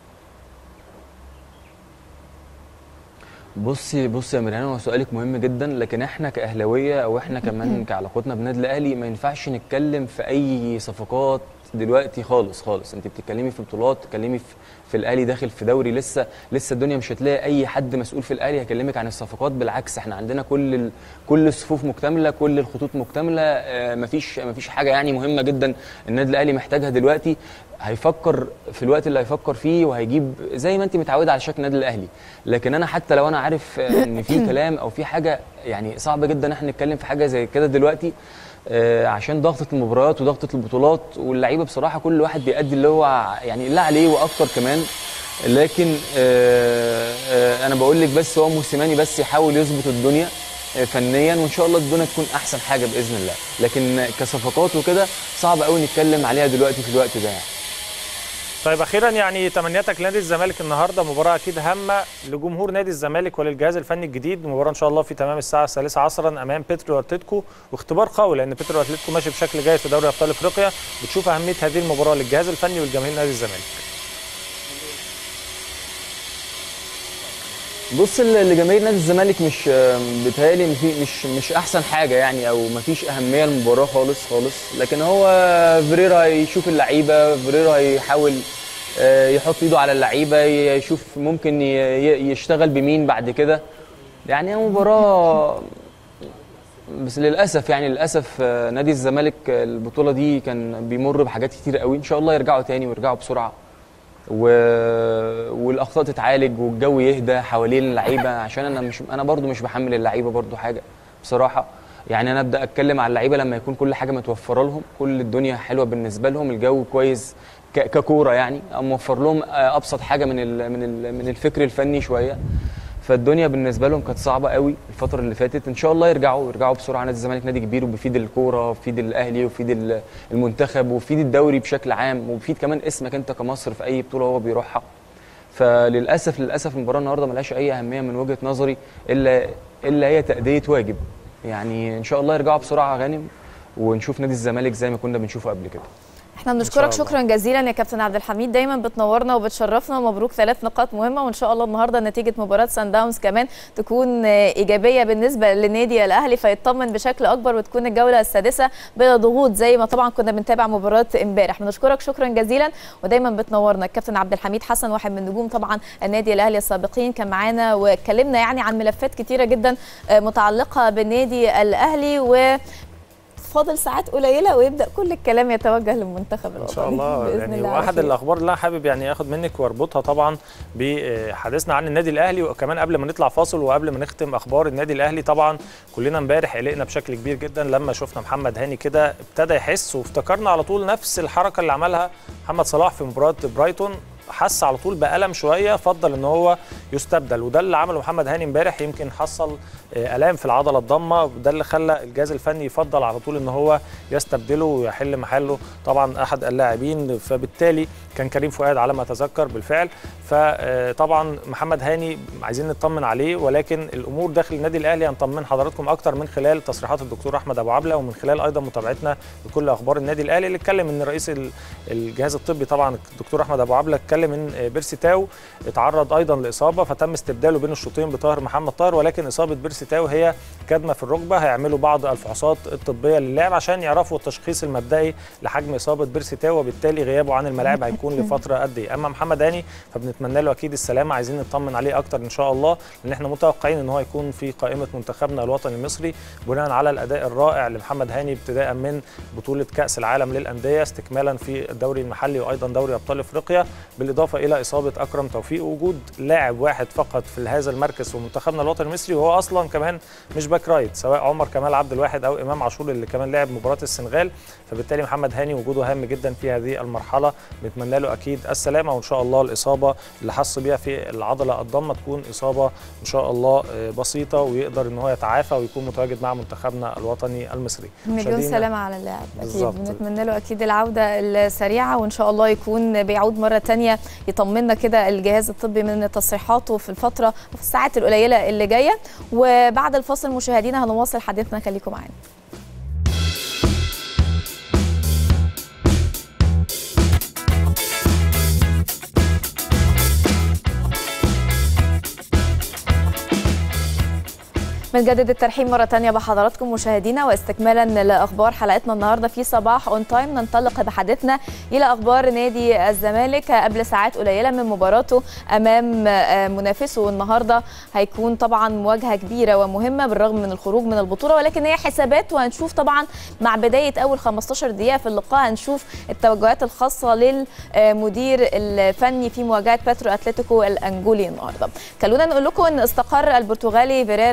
بصي بصي يا مريان هو سؤالك مهم جدا لكن احنا كاهلاويه او احنا كمان كعلاقتنا بالنادي الاهلي ما ينفعش نتكلم في اي صفقات دلوقتي خالص خالص انت بتتكلمي في بطولات بتتكلمي في, في الاهلي داخل في دوري لسه لسه الدنيا مش هتلاقي اي حد مسؤول في الاهلي هيكلمك عن الصفقات بالعكس احنا عندنا كل ال... كل الصفوف مكتمله كل الخطوط مكتمله آه مفيش مفيش حاجه يعني مهمه جدا النادي الاهلي محتاجها دلوقتي هيفكر في الوقت اللي هيفكر فيه وهيجيب زي ما انت متعوده على شكل النادي الاهلي لكن انا حتى لو انا عارف آه، ان في كلام او في حاجه يعني صعب جدا احنا نتكلم في حاجه زي كده دلوقتي آه، عشان ضغطه المباريات وضغطه البطولات واللعيبه بصراحه كل واحد بيأدي اللي هو ع- يعني اللي عليه واكتر كمان لكن آه، آه، انا بقول لك بس هو موسيماني بس يحاول يظبط الدنيا آه، فنيا وان شاء الله الدنيا تكون احسن حاجه باذن الله لكن كصفقات وكده صعب قوي نتكلم عليها دلوقتي في الوقت ده يعني. طيب اخيرا يعني تمنياتك لنادي الزمالك النهارده مباراه اكيد هامه لجمهور نادي الزمالك وللجهاز الفني الجديد مباراه ان شاء الله في تمام الساعه الثالثه عصرا امام بيترو اتلتيكو واختبار قوي لان بيترو اتلتيكو ماشي بشكل جيد في دوري ابطال افريقيا بتشوف اهميه هذه المباراه للجهاز الفني والجماهير نادي الزمالك بص ل- لجماهير نادي الزمالك مش بيتهيألي مفي- مش مش احسن حاجه يعني او مفيش اهميه للمباراه خالص خالص لكن هو فيريرا هيشوف اللعيبه فيريرا هيحاول آه، يحط ايده على اللعيبه يشوف ممكن ي- ي- يشتغل بمين بعد كده يعني هي مباراه بس للاسف يعني للاسف آه، نادي الزمالك آه، البطوله دي كان بيمر بحاجات كتير قوي ان شاء الله يرجعوا تاني ويرجعوا بسرعه و... والاخطاء تتعالج والجو يهدى حوالين اللعيبه عشان انا مش انا برضو مش بحمل اللعيبه برضو حاجه بصراحه يعني انا ابدا اتكلم على اللعيبه لما يكون كل حاجه متوفره لهم كل الدنيا حلوه بالنسبه لهم الجو كويس ك... ككوره يعني موفر لهم آه، ابسط حاجه من ال... من ال... من الفكر الفني شويه فالدنيا بالنسبه لهم كانت صعبه قوي الفتره اللي فاتت ان شاء الله يرجعوا يرجعوا بسرعه نادي الزمالك نادي كبير وبيفيد الكوره وبيفيد الاهلي وبيفيد ال- المنتخب وبيفيد الدوري بشكل عام وبيفيد كمان اسمك انت كمصر في اي بطوله هو بيروحها فللاسف للاسف المباراه النهارده ملهاش اي اهميه من وجهه نظري الا الا هي تاديه واجب يعني ان شاء الله يرجعوا بسرعه غانم ونشوف نادي الزمالك زي ما كنا بنشوفه قبل كده احنا إن بنشكرك شاء الله. شكرا جزيلا يا كابتن عبد الحميد دايما بتنورنا وبتشرفنا مبروك ثلاث نقاط مهمه وان شاء الله النهارده نتيجه مباراه سان داونز كمان تكون آه، ايجابيه بالنسبه للنادي الاهلي فيطمن بشكل اكبر وتكون الجوله السادسه بلا ضغوط زي ما طبعا كنا بنتابع مباراه امبارح بنشكرك شكرا جزيلا ودايما بتنورنا الكابتن عبد الحميد حسن واحد من نجوم طبعا النادي الاهلي السابقين كان معانا واتكلمنا يعني عن ملفات كتيره جدا آه، متعلقه بالنادي الاهلي و فاضل ساعات قليله ويبدا كل الكلام يتوجه للمنتخب الوطني ان شاء الله بإذن يعني الله على واحد خير. الاخبار اللي انا حابب يعني اخد منك واربطها طبعا بحديثنا عن النادي الاهلي وكمان قبل ما نطلع فاصل وقبل ما نختم اخبار النادي الاهلي طبعا كلنا امبارح قلقنا بشكل كبير جدا لما شفنا محمد هاني كده ابتدى يحس وافتكرنا على طول نفس الحركه اللي عملها محمد صلاح في مباراه برايتون حس على طول بألم شويه فضل ان هو يستبدل وده اللي عمله محمد هاني امبارح يمكن حصل آه، الام في العضله الضمه وده اللي خلى الجهاز الفني يفضل على طول ان هو يستبدله ويحل محله طبعا احد اللاعبين فبالتالي كان كريم فؤاد على ما اتذكر بالفعل فطبعا محمد هاني عايزين نطمن عليه ولكن الامور داخل النادي الاهلي هنطمن حضراتكم اكتر من خلال تصريحات الدكتور احمد ابو عبله ومن خلال ايضا متابعتنا لكل اخبار النادي الاهلي اللي اتكلم ان رئيس ال- الجهاز الطبي طبعا الدكتور احمد ابو عبله اتكلم ان بيرسي تاو اتعرض ايضا لاصابه فتم استبداله بين الشوطين بطاهر محمد طاهر ولكن اصابه بيرسي تاو هي كدمه في الركبه هيعملوا بعض الفحوصات الطبيه للاعب عشان يعرفوا التشخيص المبدئي لحجم اصابه بيرسي تاو وبالتالي غيابه عن الملاعب هيكون لفتره قد ايه اما محمد هاني فبنتمنى له اكيد السلامه عايزين نطمن عليه اكتر ان شاء الله لان احنا متوقعين ان هو يكون في قائمه منتخبنا الوطني المصري بناء على الاداء الرائع لمحمد هاني ابتداء من بطوله كاس العالم للانديه استكمالا في الدوري المحلي وايضا دوري ابطال افريقيا بالاضافه الى اصابه اكرم توفيق ووجود لاعب واحد فقط في هذا المركز في منتخبنا الوطني المصري وهو اصلا كمان مش باك رايت سواء عمر كمال عبد الواحد او امام عاشور اللي كمان لعب مباراه السنغال فبالتالي محمد هاني وجوده هام جدا في هذه المرحله بنتمنى له اكيد السلامه وان شاء الله الاصابه اللي حس بيها في العضله الضمه تكون اصابه ان شاء الله آه، بسيطه ويقدر ان هو يتعافى ويكون متواجد مع منتخبنا الوطني المصري مليون مشاهدينا- سلامة على اللاعب أكيد بالظبط. بنتمنى له أكيد العودة السريعة وإن شاء الله يكون بيعود مرة تانية يطمنا كده الجهاز الطبي من تصريحاته في الفترة وفي الساعات القليلة اللي جاية وبعد الفاصل مشاهدينا هنواصل حديثنا خليكم معانا بنجدد الترحيب مرة تانية بحضراتكم مشاهدينا واستكمالا لأخبار حلقتنا النهاردة في صباح اون تايم ننطلق بحديثنا إلى أخبار نادي الزمالك قبل ساعات قليلة من مباراته أمام آه، منافسه النهاردة هيكون طبعا مواجهة كبيرة ومهمة بالرغم من الخروج من البطولة ولكن هي حسابات وهنشوف طبعا مع بداية أول 15 دقيقة في اللقاء هنشوف التوجهات الخاصة للمدير الفني في مواجهة باترو أتلتيكو الأنجولي النهاردة خلونا نقول لكم أن استقر البرتغالي فيريرا المدير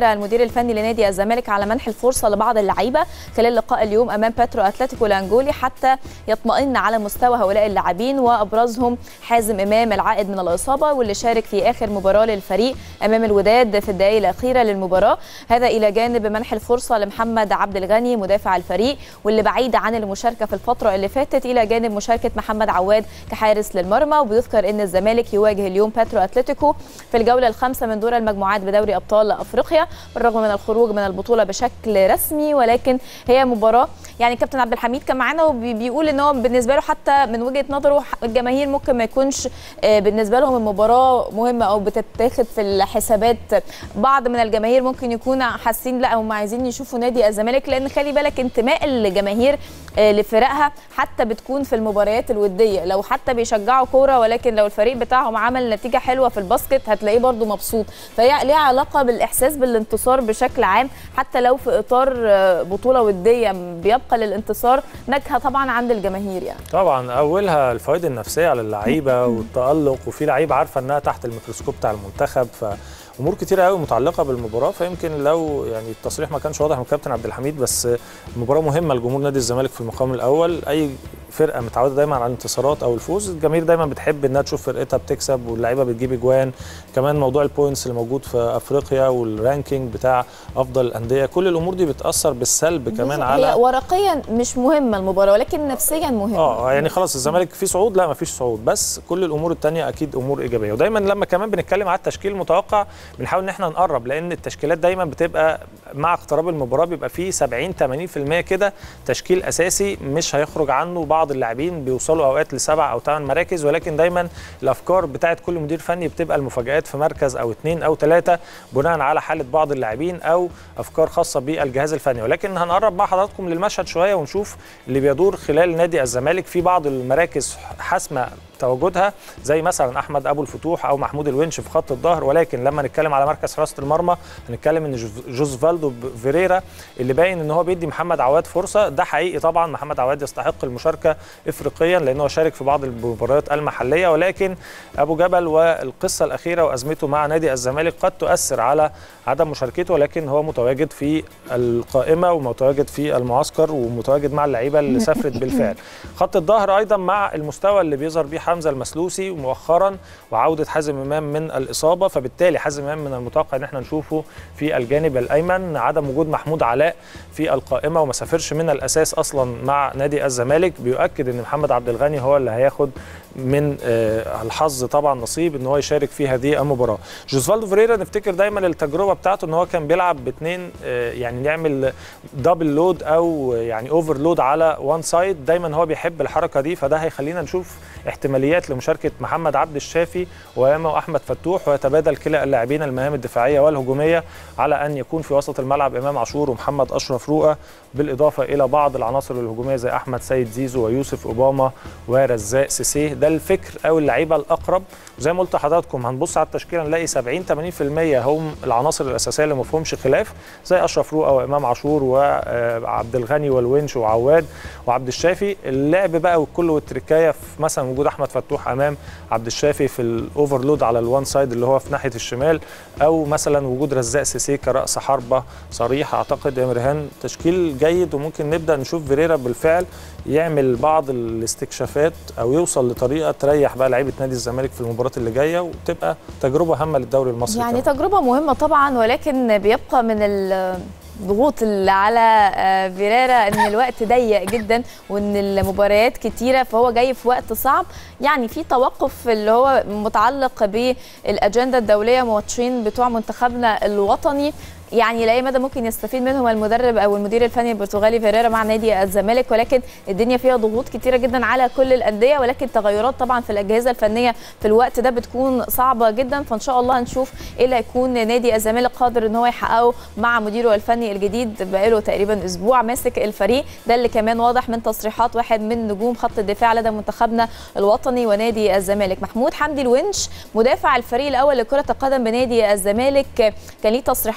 الفني لنادي الزمالك على منح الفرصه لبعض اللعيبه خلال لقاء اليوم امام باترو اتلتيكو الانجولي حتى يطمئن على مستوى هؤلاء اللاعبين وابرزهم حازم امام العائد من الاصابه واللي شارك في اخر مباراه للفريق امام الوداد في الدقائق الاخيره للمباراه هذا الى جانب منح الفرصه لمحمد عبد الغني مدافع الفريق واللي بعيد عن المشاركه في الفتره اللي فاتت الى جانب مشاركه محمد عواد كحارس للمرمى وبيذكر ان الزمالك يواجه اليوم باترو اتلتيكو في الجوله الخامسه من دور المجموعات بدوري ابطال افريقيا بالرغم من الخروج من البطوله بشكل رسمي ولكن هي مباراه يعني كابتن عبد الحميد كان معانا وبيقول ان هو بالنسبه له حتى من وجهه نظره الجماهير ممكن ما يكونش آه، بالنسبه لهم المباراه مهمه او بتتاخد في الحسابات بعض من الجماهير ممكن يكونوا حاسين لا هم عايزين يشوفوا نادي الزمالك لان خلي بالك انتماء الجماهير آه، لفرقها حتى بتكون في المباريات الوديه لو حتى بيشجعوا كوره ولكن لو الفريق بتاعهم عمل نتيجه حلوه في الباسكت هتلاقيه برده مبسوط فهي ليها علاقه بالاحساس بالانتصار بشكل عام حتى لو في اطار آه، بطوله وديه بيبقى للانتصار نكهه طبعا عند الجماهير يعني طبعا اولها الفوائد النفسيه على اللعيبه والتالق وفي لعيبه عارفه انها تحت الميكروسكوب بتاع المنتخب فامور كتيره قوي متعلقه بالمباراه فيمكن لو يعني التصريح ما كانش واضح من كابتن عبد الحميد بس المباراه مهمه لجمهور نادي الزمالك في المقام الاول اي فرقه متعوده دايما على الانتصارات او الفوز الجماهير دايما بتحب انها تشوف فرقتها بتكسب واللعيبه بتجيب اجوان كمان موضوع البوينتس اللي موجود في افريقيا والرانكينج بتاع افضل الانديه كل الامور دي بتاثر بالسلب كمان على هي ورقيا مش مهمه المباراه ولكن نفسيا مهمه اه يعني خلاص الزمالك فيه صعود لا ما فيش صعود بس كل الامور الثانيه اكيد امور ايجابيه ودايما لما كمان بنتكلم على التشكيل المتوقع بنحاول ان احنا نقرب لان التشكيلات دايما بتبقى مع اقتراب المباراه بيبقى فيه 70 80% كده تشكيل اساسي مش هيخرج عنه بعض اللاعبين بيوصلوا اوقات لسبع او ثمان مراكز ولكن دايما الافكار بتاعت كل مدير فني بتبقى المفاجات في مركز او اثنين او ثلاثه بناء على حاله بعض اللاعبين او افكار خاصه بالجهاز الفني ولكن هنقرب مع حضراتكم للمشهد شويه ونشوف اللي بيدور خلال نادي الزمالك في بعض المراكز حاسمه تواجدها زي مثلا احمد ابو الفتوح او محمود الونش في خط الظهر ولكن لما نتكلم على مركز حراسه المرمى هنتكلم ان جوز- جوزفالدو فيريرا اللي باين ان هو بيدي محمد عواد فرصه ده حقيقي طبعا محمد عواد يستحق المشاركه افريقيا لانه شارك في بعض المباريات المحليه ولكن ابو جبل والقصه الاخيره وازمته مع نادي الزمالك قد تؤثر على عدم مشاركته ولكن هو متواجد في القائمه ومتواجد في المعسكر ومتواجد مع اللعيبه اللي سافرت بالفعل خط الظهر ايضا مع المستوى اللي بيظهر بيه حمزه المسلوسي مؤخرا وعوده حازم امام من الاصابه فبالتالي حازم امام من المتوقع ان احنا نشوفه في الجانب الايمن عدم وجود محمود علاء في القائمه وما سافرش من الاساس اصلا مع نادي الزمالك بيؤكد ان محمد عبد الغني هو اللي هياخد من آه، الحظ طبعا نصيب ان هو يشارك في هذه المباراه جوزفالدو فريرا نفتكر دايما التجربه بتاعته ان هو كان بيلعب باثنين يعني نعمل دبل لود او يعني اوفر لود على وان سايد دايما هو بيحب الحركه دي فده هيخلينا نشوف احتماليات لمشاركه محمد عبد الشافي وامامه احمد فتوح ويتبادل كلا اللاعبين المهام الدفاعيه والهجوميه على ان يكون في وسط الملعب امام عاشور ومحمد اشرف رؤى بالاضافه الى بعض العناصر الهجوميه زي احمد سيد زيزو ويوسف اوباما ورزاق سيسيه ده الفكر او اللعيبه الاقرب زي ما قلت لحضراتكم هنبص على التشكيله نلاقي 70 80% هم العناصر الاساسيه اللي ما فيهمش خلاف زي اشرف رؤى وامام عاشور وعبد الغني والونش وعواد وعبد الشافي اللعب بقى والكل والتركايه في مثلا وجود احمد فتوح امام عبد الشافي في الاوفرلود على الوان سايد اللي هو في ناحيه الشمال او مثلا وجود رزاق سيسيه كراس حربه صريح اعتقد يا مرهان تشكيل جيد وممكن نبدا نشوف فيريرا بالفعل يعمل بعض الاستكشافات او يوصل لطريقه تريح بقى لعيبه نادي الزمالك في المباراه اللي جايه وتبقى تجربه هامه للدوري المصري يعني كمان. تجربه مهمه طبعا ولكن بيبقى من ال الضغوط اللي على آه، فيريرا ان الوقت ضيق جدا وان المباريات كتيره فهو جاي في وقت صعب يعني في توقف اللي هو متعلق بالاجنده الدوليه ماتشين بتوع منتخبنا الوطني يعني لاي مدى ممكن يستفيد منهم المدرب او المدير الفني البرتغالي فيريرا مع نادي الزمالك ولكن الدنيا فيها ضغوط كتيره جدا على كل الانديه ولكن تغيرات طبعا في الاجهزه الفنيه في الوقت ده بتكون صعبه جدا فان شاء الله هنشوف ايه اللي هيكون نادي الزمالك قادر ان هو يحققه مع مديره الفني الجديد بقاله تقريبا اسبوع ماسك الفريق ده اللي كمان واضح من تصريحات واحد من نجوم خط الدفاع لدى منتخبنا الوطني ونادي الزمالك محمود حمدي الونش مدافع الفريق الاول لكره القدم بنادي الزمالك كان ليه تصريحات ان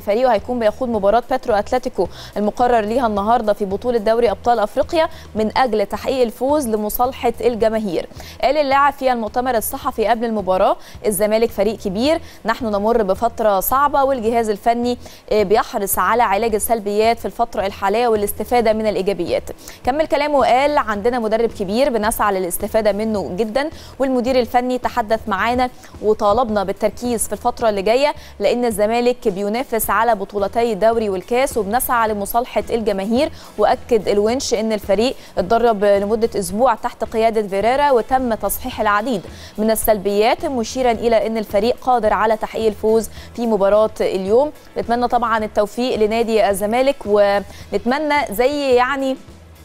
فريقه هيكون بيخوض مباراه باترو اتلتيكو المقرر ليها النهارده في بطوله دوري ابطال افريقيا من اجل تحقيق الفوز لمصالحه الجماهير قال اللاعب في المؤتمر الصحفي قبل المباراه الزمالك فريق كبير نحن نمر بفتره صعبه والجهاز الفني آه، بيحرص على علاج السلبيات في الفتره الحاليه والاستفاده من الايجابيات كمل كلامه وقال عندنا مدرب كبير بنسعى للاستفاده منه جدا والمدير الفني تحدث معانا وطالبنا بالتركيز في الفتره اللي جايه لان الزمالك بينافس على بطولتي الدوري والكاس وبنسعى لمصالحه الجماهير واكد الونش ان الفريق اتدرب لمده اسبوع تحت قياده فيريرا وتم تصحيح العديد من السلبيات مشيرا الى ان الفريق قادر على تحقيق الفوز في مباراه اليوم نتمنى طبعا التوفيق لنادي الزمالك ونتمنى زي يعني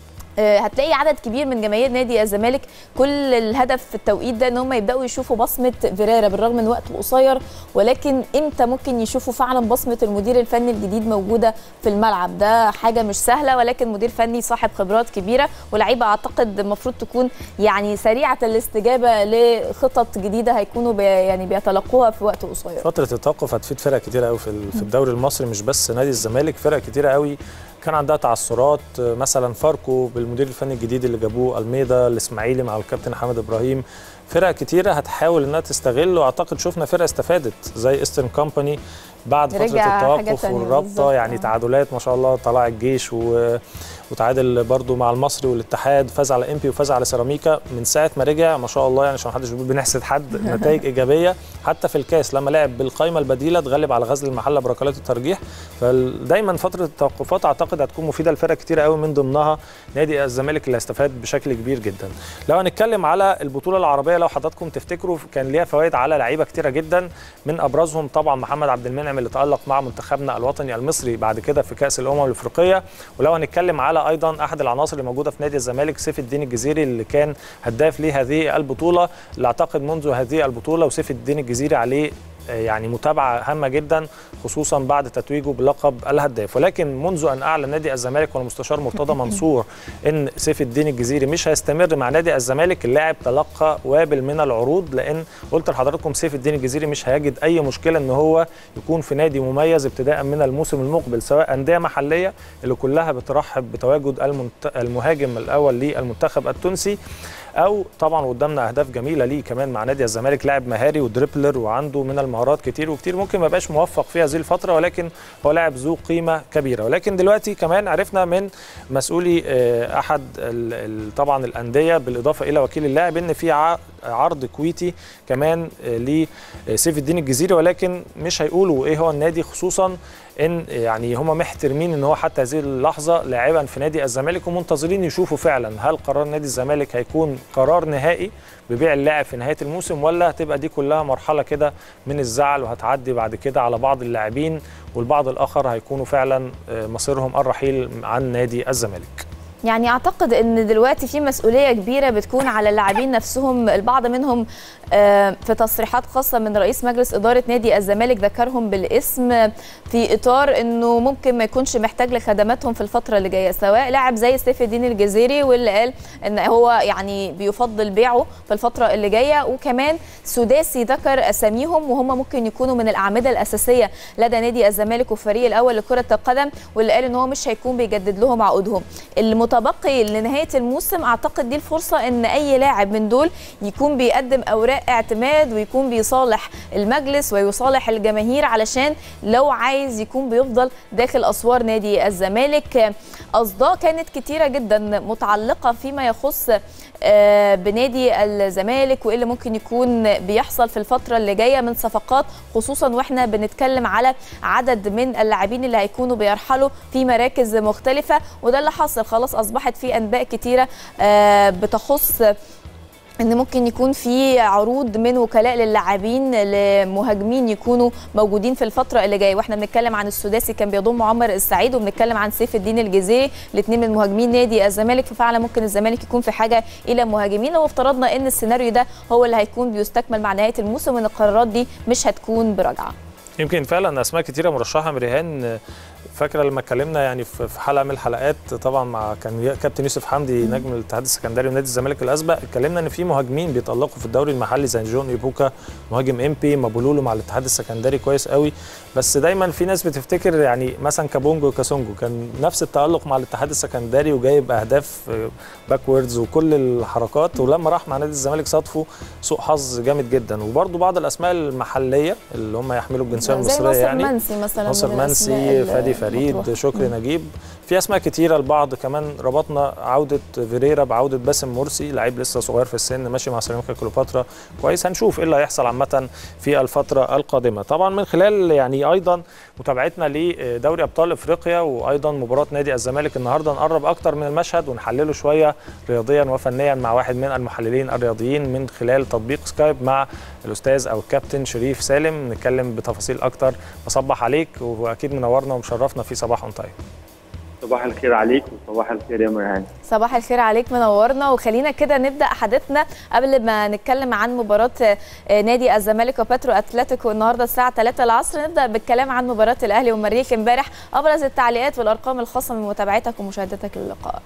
آه، هتلاقي عدد كبير من جماهير نادي الزمالك كل الهدف في التوقيت ده ان هم يبداوا يشوفوا بصمه فيريرا بالرغم من وقت قصير ولكن امتى ممكن يشوفوا فعلا بصمه المدير الفني الجديد موجوده في الملعب ده حاجه مش سهله ولكن مدير فني صاحب خبرات كبيره ولاعيبه اعتقد المفروض تكون يعني سريعه الاستجابه لخطط جديده هيكونوا بي يعني بيتلقوها في وقت قصير فتره التوقف هتفيد فرق كتيره قوي في ال- في الدوري المصري مش بس نادي الزمالك فرق كتيره قوي كان عندها تعثرات مثلا فاركو بالمدير الفني الجديد اللي جابوه الميدا الاسماعيلي مع الكابتن حامد ابراهيم فرق كتيره هتحاول انها تستغل واعتقد شفنا فرق استفادت زي ايسترن كومباني بعد فتره رجع حاجة التوقف تانية والرابطه بالظبط، يعني آه. تعادلات ما شاء الله طلع الجيش و... وتعادل برضو مع المصري والاتحاد فاز على امبي وفاز على سيراميكا من ساعه ما رجع ما شاء الله يعني عشان محدش بيقول بنحسد حد نتائج ايجابيه حتى في الكاس لما لعب بالقائمه البديله اتغلب على غزل المحله بركلات الترجيح فدايما فتره التوقفات اعتقد هتكون مفيده لفرق كتير قوي من ضمنها نادي الزمالك اللي هيستفاد بشكل كبير جدا لو هنتكلم على البطوله العربيه لو حضراتكم تفتكروا كان ليها فوائد على لعيبه كتيره جدا من ابرزهم طبعا محمد عبد المنعم اللي تالق مع منتخبنا الوطني المصري بعد كده في كاس الامم الافريقيه ولو هنتكلم على ايضا احد العناصر اللي موجوده في نادي الزمالك سيف الدين الجزيري اللي كان هداف لهذه البطوله اللي اعتقد منذ هذه البطوله وسيف الدين الجزيري عليه آه، يعني متابعه هامه جدا خصوصا بعد تتويجه بلقب الهداف ولكن منذ ان اعلن نادي الزمالك والمستشار مرتضى منصور ان سيف الدين الجزيري مش هيستمر مع نادي الزمالك اللاعب تلقى وابل من العروض لان قلت لحضراتكم سيف الدين الجزيري مش هيجد اي مشكله ان هو يكون في نادي مميز ابتداء من الموسم المقبل سواء انديه محليه اللي كلها بترحب بتواجد المنت... المهاجم الاول للمنتخب التونسي او طبعا قدامنا اهداف جميله ليه كمان مع نادي الزمالك لاعب مهاري ودريبلر وعنده من المهارات كتير وكتير ممكن ما يبقاش موفق في هذه الفتره ولكن هو لاعب ذو قيمه كبيره ولكن دلوقتي كمان عرفنا من مسؤولي آه، احد ال- ال- طبعا الانديه بالاضافه الى وكيل اللاعب ان في ع- عرض كويتي كمان آه، لسيف الدين الجزيري ولكن مش هيقولوا ايه هو النادي خصوصا ان يعني هم محترمين ان هو حتى هذه اللحظه لاعبا في نادي الزمالك ومنتظرين يشوفوا فعلا هل قرار نادي الزمالك هيكون قرار نهائي ببيع اللاعب في نهايه الموسم ولا هتبقى دي كلها مرحله كده من الزعل وهتعدي بعد كده على بعض اللاعبين والبعض الاخر هيكونوا فعلا آه، مصيرهم الرحيل عن نادي الزمالك يعني اعتقد ان دلوقتي في مسؤوليه كبيره بتكون على اللاعبين نفسهم البعض منهم آه، في تصريحات خاصه من رئيس مجلس اداره نادي الزمالك ذكرهم بالاسم في اطار انه ممكن ما يكونش محتاج لخدماتهم في الفتره اللي جايه سواء لاعب زي سيف الدين الجزيري واللي قال ان هو يعني بيفضل بيعه في الفتره اللي جايه وكمان سداسي ذكر اساميهم وهم ممكن يكونوا من الاعمده الاساسيه لدى نادي الزمالك والفريق الاول لكره القدم واللي قال ان هو مش هيكون بيجدد لهم عقودهم المتبقي لنهايه الموسم اعتقد دي الفرصه ان اي لاعب من دول يكون بيقدم اوراق اعتماد ويكون بيصالح المجلس ويصالح الجماهير علشان لو عايز يكون بيفضل داخل اسوار نادي الزمالك اصداء كانت كتيره جدا متعلقه فيما يخص آه، بنادي الزمالك وايه اللي ممكن يكون بيحصل في الفتره اللي جايه من صفقات خصوصا واحنا بنتكلم على عدد من اللاعبين اللي هيكونوا بيرحلوا في مراكز مختلفه وده اللي حصل خلاص اصبحت في انباء كتيره آه، بتخص ان ممكن يكون في عروض من وكلاء للاعبين لمهاجمين يكونوا موجودين في الفتره اللي جايه واحنا بنتكلم عن السداسي كان بيضم عمر السعيد وبنتكلم عن سيف الدين الجزيري الاثنين من مهاجمين نادي الزمالك ففعلا ممكن الزمالك يكون في حاجه الى مهاجمين لو افترضنا ان السيناريو ده هو اللي هيكون بيستكمل مع نهايه الموسم وان القرارات دي مش هتكون براجعه يمكن فعلا اسماء كتيره مرشحه مريهان فاكره لما اتكلمنا يعني في في حلقه من الحلقات طبعا مع كان كابتن يوسف حمدي نجم الاتحاد السكندري ونادي الزمالك الاسبق اتكلمنا ان في مهاجمين بيتالقوا في الدوري المحلي زي جون ايبوكا مهاجم ام بي مابولولو مع الاتحاد السكندري كويس قوي بس دايما في ناس بتفتكر يعني مثلا كابونجو وكاسونجو كان نفس التالق مع الاتحاد السكندري وجايب اهداف باكوردز وكل الحركات ولما راح مع نادي الزمالك صادفه سوء حظ جامد جدا وبرده بعض الاسماء المحليه اللي هم يحملوا الجنسيه زي المصريه ناصر يعني منسي مثلا ناصر من الأسماء منسي فادي فريد المطروحة. شكري نجيب في اسماء كتيره البعض كمان ربطنا عوده فيريرا بعوده باسم مرسي لعيب لسه صغير في السن ماشي مع سيراميكا كليوباترا كويس هنشوف ايه اللي هيحصل عامه في الفتره القادمه طبعا من خلال يعني ايضا متابعتنا لدوري ابطال افريقيا وايضا مباراه نادي الزمالك النهارده نقرب اكتر من المشهد ونحلله شويه رياضيا وفنيا مع واحد من المحللين الرياضيين من خلال تطبيق سكايب مع الاستاذ او الكابتن شريف سالم نتكلم بتفاصيل اكتر بصبح عليك واكيد منورنا ومشرفنا في صباح اون تايم صباح الخير عليك وصباح الخير يا مرهان صباح الخير عليك منورنا وخلينا كده نبدا حديثنا قبل ما نتكلم عن مباراه آه، نادي الزمالك وباترو اتلتيكو النهارده الساعه 3 العصر نبدا بالكلام عن مباراه الاهلي والمريخ امبارح ابرز التعليقات والارقام الخاصه من متابعتك ومشاهدتك للقاء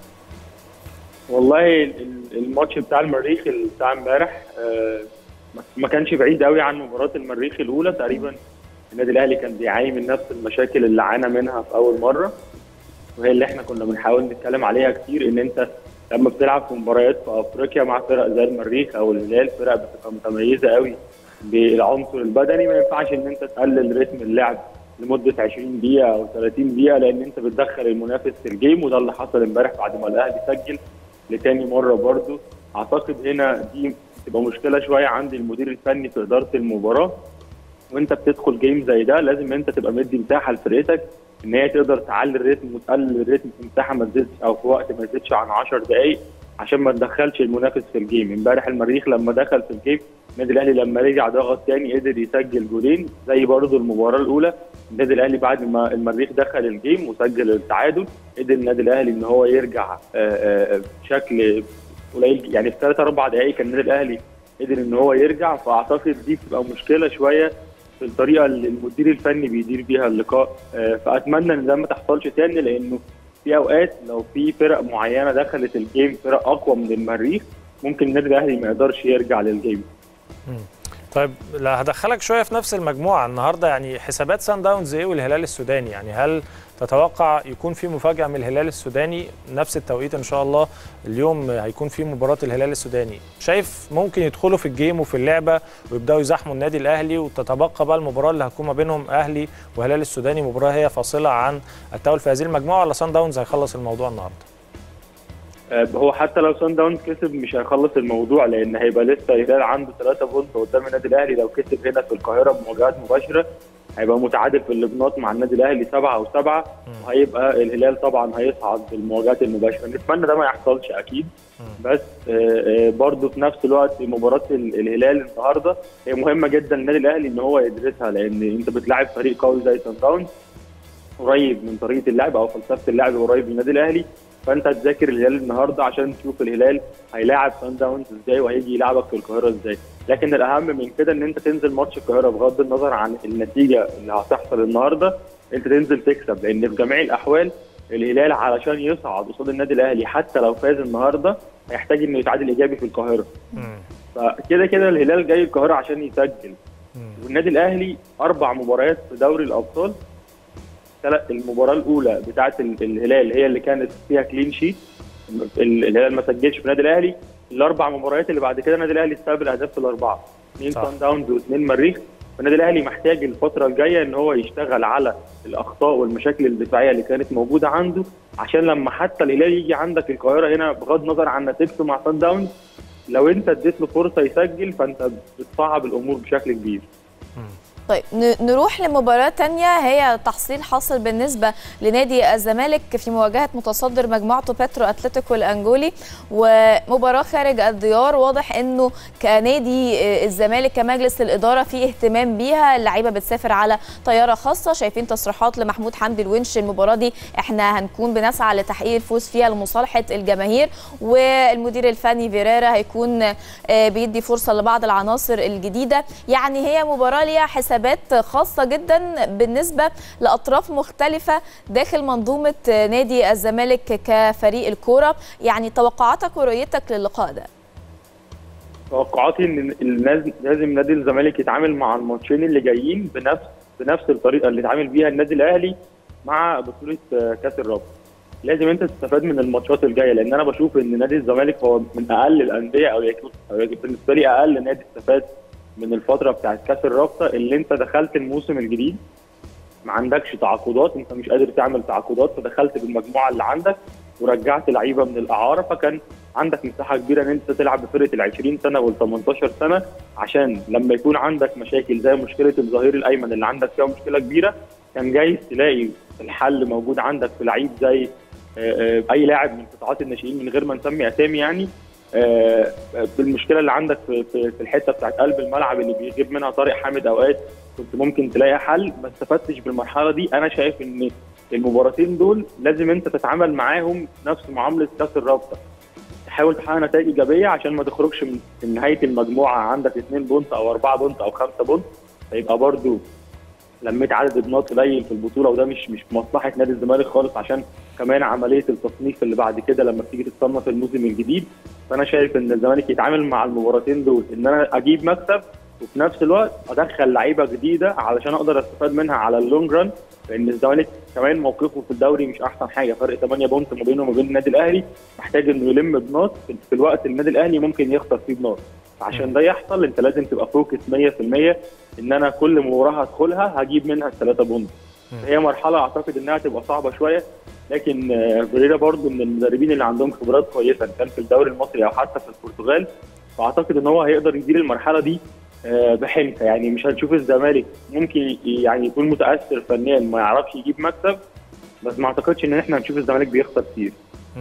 والله ال- الماتش بتاع المريخ بتاع امبارح آه، ما- ما كانش بعيد قوي عن مباراه المريخ الاولى تقريبا النادي الاهلي كان بيعاني من نفس المشاكل اللي عانى منها في اول مره وهي اللي احنا كنا بنحاول نتكلم عليها كتير ان انت لما بتلعب في مباريات في افريقيا مع فرق زي المريخ او الهلال فرق بتبقى متميزه قوي بالعنصر البدني ما ينفعش ان انت تقلل رتم اللعب لمده 20 دقيقه او 30 دقيقه لان انت بتدخل المنافس في الجيم وده اللي حصل امبارح بعد ما الاهلي سجل لتاني مره برضو اعتقد هنا دي تبقى مشكله شويه عند المدير الفني في اداره المباراه وانت بتدخل جيم زي ده لازم انت تبقى مدي مساحه لفرقتك ان هي تقدر تعلي الريتم وتقلل الريتم في مساحه ما تزيدش او في وقت ما يزيدش عن 10 دقائق عشان ما تدخلش المنافس في الجيم امبارح المريخ لما دخل في الجيم النادي الاهلي لما رجع ضغط تاني قدر يسجل جولين زي برضه المباراه الاولى النادي الاهلي بعد ما المريخ دخل الجيم وسجل التعادل قدر النادي الاهلي ان هو يرجع آه، آه، بشكل قليل يعني في ثلاث اربع دقائق كان النادي الاهلي قدر ان هو يرجع فاعتقد دي بتبقى مشكله شويه في الطريقه اللي المدير الفني بيدير بيها اللقاء آه، فاتمنى ان ده ما تحصلش تاني لانه في اوقات لو في فرق معينه دخلت الجيم فرق اقوى من المريخ ممكن النادي الاهلي ما يقدرش يرجع للجيم طيب لا هدخلك شويه في نفس المجموعه النهارده يعني حسابات سان داونز ايه والهلال السوداني يعني هل تتوقع يكون في مفاجاه من الهلال السوداني نفس التوقيت ان شاء الله اليوم هيكون في مباراه الهلال السوداني شايف ممكن يدخلوا في الجيم وفي اللعبه ويبداوا يزاحموا النادي الاهلي وتتبقى بقى المباراه اللي هتكون ما بينهم اهلي وهلال السوداني مباراه هي فاصله عن التأهل في هذه المجموعه ولا سان داونز هيخلص الموضوع النهارده آه، هو حتى لو سان داونز كسب مش هيخلص الموضوع لان هيبقى لسه الهلال عنده ثلاثة بونت قدام النادي الاهلي لو كسب هنا في القاهره بمواجهات مباشره هيبقى متعادل في اللبنات مع النادي الاهلي سبعة او سبعة وهيبقى الهلال طبعا هيصعد بالمواجهات المباشره نتمنى ده ما يحصلش اكيد بس آه، آه، برضه في نفس الوقت مباراه ال- الهلال النهارده هي مهمه جدا للنادي الاهلي ان هو يدرسها لان انت بتلاعب فريق قوي زي سان داونز قريب من طريقه اللعب او فلسفه اللعب قريب من النادي الاهلي فانت تذاكر الهلال النهارده عشان تشوف الهلال هيلاعب سان داونز ازاي وهيجي يلعبك في القاهره ازاي لكن الاهم من كده ان انت تنزل ماتش القاهره بغض النظر عن النتيجه اللي هتحصل النهارده انت تنزل تكسب لان في جميع الاحوال الهلال علشان يصعد قصاد النادي الاهلي حتى لو فاز النهارده هيحتاج انه يتعادل ايجابي في القاهره فكده كده الهلال جاي القاهره عشان يسجل والنادي الاهلي اربع مباريات في دوري الابطال تلات- المباراه الاولى بتاعه ال- الهلال هي اللي كانت فيها كلين شيت ال- الهلال ما سجلش في النادي الاهلي الاربع مباريات اللي بعد كده النادي الاهلي استقبل اهداف في الاربعه اثنين صح. سان داونز واثنين مريخ فالنادي الاهلي محتاج الفتره الجايه ان هو يشتغل على الاخطاء والمشاكل الدفاعيه اللي كانت موجوده عنده عشان لما حتى الهلال يجي عندك القاهره هنا بغض النظر عن نتيجته مع سان داونز لو انت اديت له فرصه يسجل فانت بتصعب الامور بشكل كبير طيب ن- نروح لمباراة تانية هي تحصيل حاصل بالنسبة لنادي الزمالك في مواجهة متصدر مجموعته باترو اتلتيكو الانجولي ومباراة خارج الديار واضح انه كنادي آه، الزمالك كمجلس الادارة في اهتمام بيها اللعيبة بتسافر على طيارة خاصة شايفين تصريحات لمحمود حمدي الونش المباراة دي احنا هنكون بنسعى لتحقيق الفوز فيها لمصالحة الجماهير والمدير الفني فيريرا هيكون آه، بيدي فرصة لبعض العناصر الجديدة يعني هي مباراة ليها حساب حسابات خاصه جدا بالنسبه لاطراف مختلفه داخل منظومه نادي الزمالك كفريق الكوره يعني توقعاتك ورؤيتك للقاء ده توقعاتي ان الناس لازم نادي الزمالك يتعامل مع الماتشين اللي جايين بنفس بنفس الطريقه اللي اتعامل بيها النادي الاهلي مع بطوله آه، كاس الرابطه لازم انت تستفاد من الماتشات الجايه لان انا بشوف ان نادي الزمالك هو من اقل الانديه او يكون أو يكون بالنسبه لي اقل نادي استفاد من الفتره بتاعت كاس الرابطه اللي انت دخلت الموسم الجديد ما عندكش تعاقدات انت مش قادر تعمل تعاقدات فدخلت بالمجموعه اللي عندك ورجعت لعيبه من الاعاره فكان عندك مساحه كبيره ان انت تلعب بفرقه ال 20 سنه وال 18 سنه عشان لما يكون عندك مشاكل زي مشكله الظهير الايمن اللي عندك فيها مشكله كبيره كان جايز تلاقي الحل موجود عندك في لعيب زي آه، آه، اي لاعب من قطاعات الناشئين من غير ما نسمي اسامي يعني آه، بالمشكله اللي عندك في في في الحته بتاعت قلب الملعب اللي بيغيب منها طارق حامد اوقات كنت ممكن تلاقي حل ما استفدتش بالمرحله دي انا شايف ان المباراتين دول لازم انت تتعامل معاهم نفس معامله كاس الرابطه تحاول تحقق نتائج ايجابيه عشان ما تخرجش من من نهايه المجموعه عندك 2 بونت او 4 بونت او 5 بونت فيبقى برضو لميت عدد النقط قليل في البطوله وده مش مش في مصلحه نادي الزمالك خالص عشان كمان عمليه التصنيف اللي بعد كده لما تيجي تتصنف الموسم الجديد فانا شايف ان الزمالك يتعامل مع المباراتين دول ان انا اجيب مكسب وفي نفس الوقت ادخل لعيبه جديده علشان اقدر استفاد منها على اللونج ران لان الزمالك كمان موقفه في الدوري مش احسن حاجه فرق 8 بونت ما بينه وما بين النادي الاهلي محتاج انه يلم بنقط في في الوقت النادي الاهلي ممكن يخسر فيه بنقط فعشان ده يحصل انت لازم تبقى فوكس 100% ان انا كل مباراه هدخلها هجيب منها الثلاثه بونت هي مرحله اعتقد انها تبقى صعبه شويه لكن آه، فيريرا برضو من المدربين اللي عندهم خبرات كويسه إن كان في الدوري المصري او حتى في البرتغال فاعتقد ان هو هيقدر يدير المرحله دي آه، بحنكه يعني مش هنشوف الزمالك ممكن ي- يعني يكون متاثر فنيا ما يعرفش يجيب مكسب بس ما اعتقدش ان احنا هنشوف الزمالك بيخسر كتير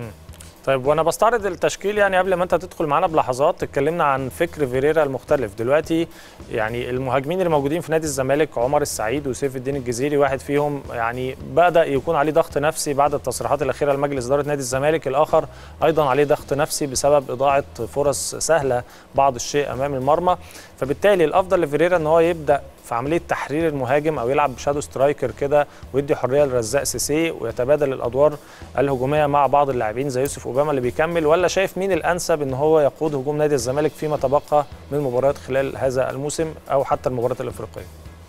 طيب وانا بستعرض التشكيل يعني قبل ما انت تدخل معانا بلحظات اتكلمنا عن فكر فيريرا المختلف دلوقتي يعني المهاجمين اللي موجودين في نادي الزمالك عمر السعيد وسيف الدين الجزيري واحد فيهم يعني بدا يكون عليه ضغط نفسي بعد التصريحات الاخيره لمجلس اداره نادي الزمالك الاخر ايضا عليه ضغط نفسي بسبب اضاعه فرص سهله بعض الشيء امام المرمى فبالتالي الافضل لفيريرا ان هو يبدا في عمليه تحرير المهاجم او يلعب بشادو سترايكر كده ويدي حريه لرزاق سيسي ويتبادل الادوار الهجوميه مع بعض اللاعبين زي يوسف اوباما اللي بيكمل ولا شايف مين الانسب ان هو يقود هجوم نادي الزمالك فيما تبقى من مباريات خلال هذا الموسم او حتى المباريات الافريقيه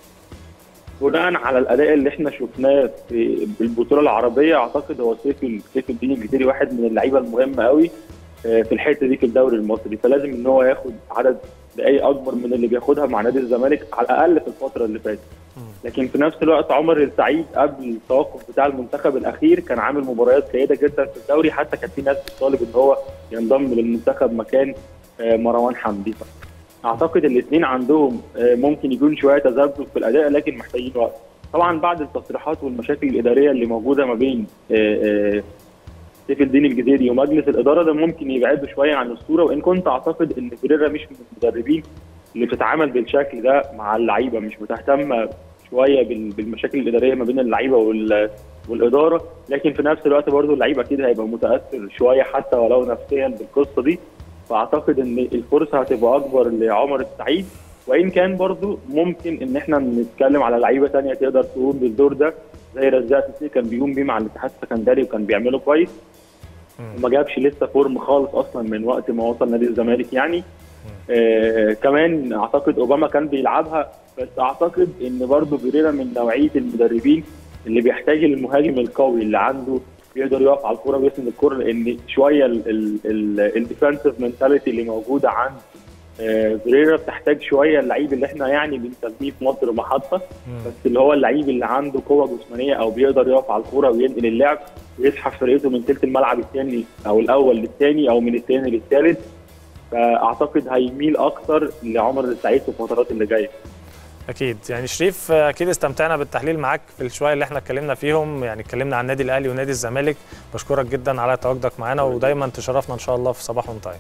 بناء على الاداء اللي احنا شفناه في البطوله العربيه اعتقد هو سيف ال- سيف الدين الجزيري واحد من اللعيبه المهمه قوي آه، في الحته دي في الدوري المصري فلازم ان هو ياخد عدد دقائق اكبر من اللي بياخدها مع نادي الزمالك على الاقل في الفتره اللي فاتت لكن في نفس الوقت عمر السعيد قبل التوقف بتاع المنتخب الاخير كان عامل مباريات جيده جدا في الدوري حتى كان في ناس بتطالب ان هو ينضم للمنتخب مكان آه، مروان حمدي اعتقد الاثنين عندهم آه، ممكن يكون شويه تذبذب في الاداء لكن محتاجين وقت طبعا بعد التصريحات والمشاكل الاداريه اللي موجوده ما بين آه، آه، سيف الدين الجزيري ومجلس الاداره ده ممكن يبعده شويه عن الصوره وان كنت اعتقد ان فيريرا مش من المدربين اللي بتتعامل بالشكل ده مع اللعيبه مش بتهتم شويه بال- بالمشاكل الاداريه ما بين اللعيبه وال والاداره لكن في نفس الوقت برضه اللعيب اكيد هيبقى متاثر شويه حتى ولو نفسيا بالقصه دي فاعتقد ان الفرصه هتبقى اكبر لعمر السعيد وان كان برضه ممكن ان احنا نتكلم على لعيبه تانية تقدر تقوم بالدور ده زي رزاق سيسي كان بيقوم بيه مع الاتحاد السكندري وكان بيعمله كويس وما جابش لسه فورم خالص اصلا من وقت ما وصل نادي الزمالك يعني آه كمان اعتقد اوباما كان بيلعبها بس اعتقد ان برضه فيريرا من نوعيه المدربين اللي بيحتاج المهاجم القوي اللي عنده بيقدر يقف على الكوره ويسند الكوره لان شويه الديفensive منتاليتي اللي موجوده عند آه، فيريرا بتحتاج شويه اللعيب اللي احنا يعني بنسميه في مصر محطه بس اللي هو اللعيب اللي عنده قوه جسمانيه او بيقدر يقف على الكوره وينقل اللعب ويسحب فرقته من ثلث الملعب الثاني او الاول للثاني او من الثاني للثالث فاعتقد هيميل اكتر لعمر السعيد في الفترات اللي جايه اكيد يعني شريف اكيد استمتعنا بالتحليل معاك في الشويه اللي احنا اتكلمنا فيهم يعني اتكلمنا عن النادي الاهلي ونادي الزمالك بشكرك جدا على تواجدك معانا ودايما تشرفنا ان شاء الله في صباح ونطعم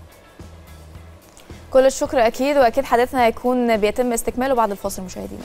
كل الشكر اكيد واكيد حديثنا هيكون بيتم استكماله بعد الفاصل مشاهدينا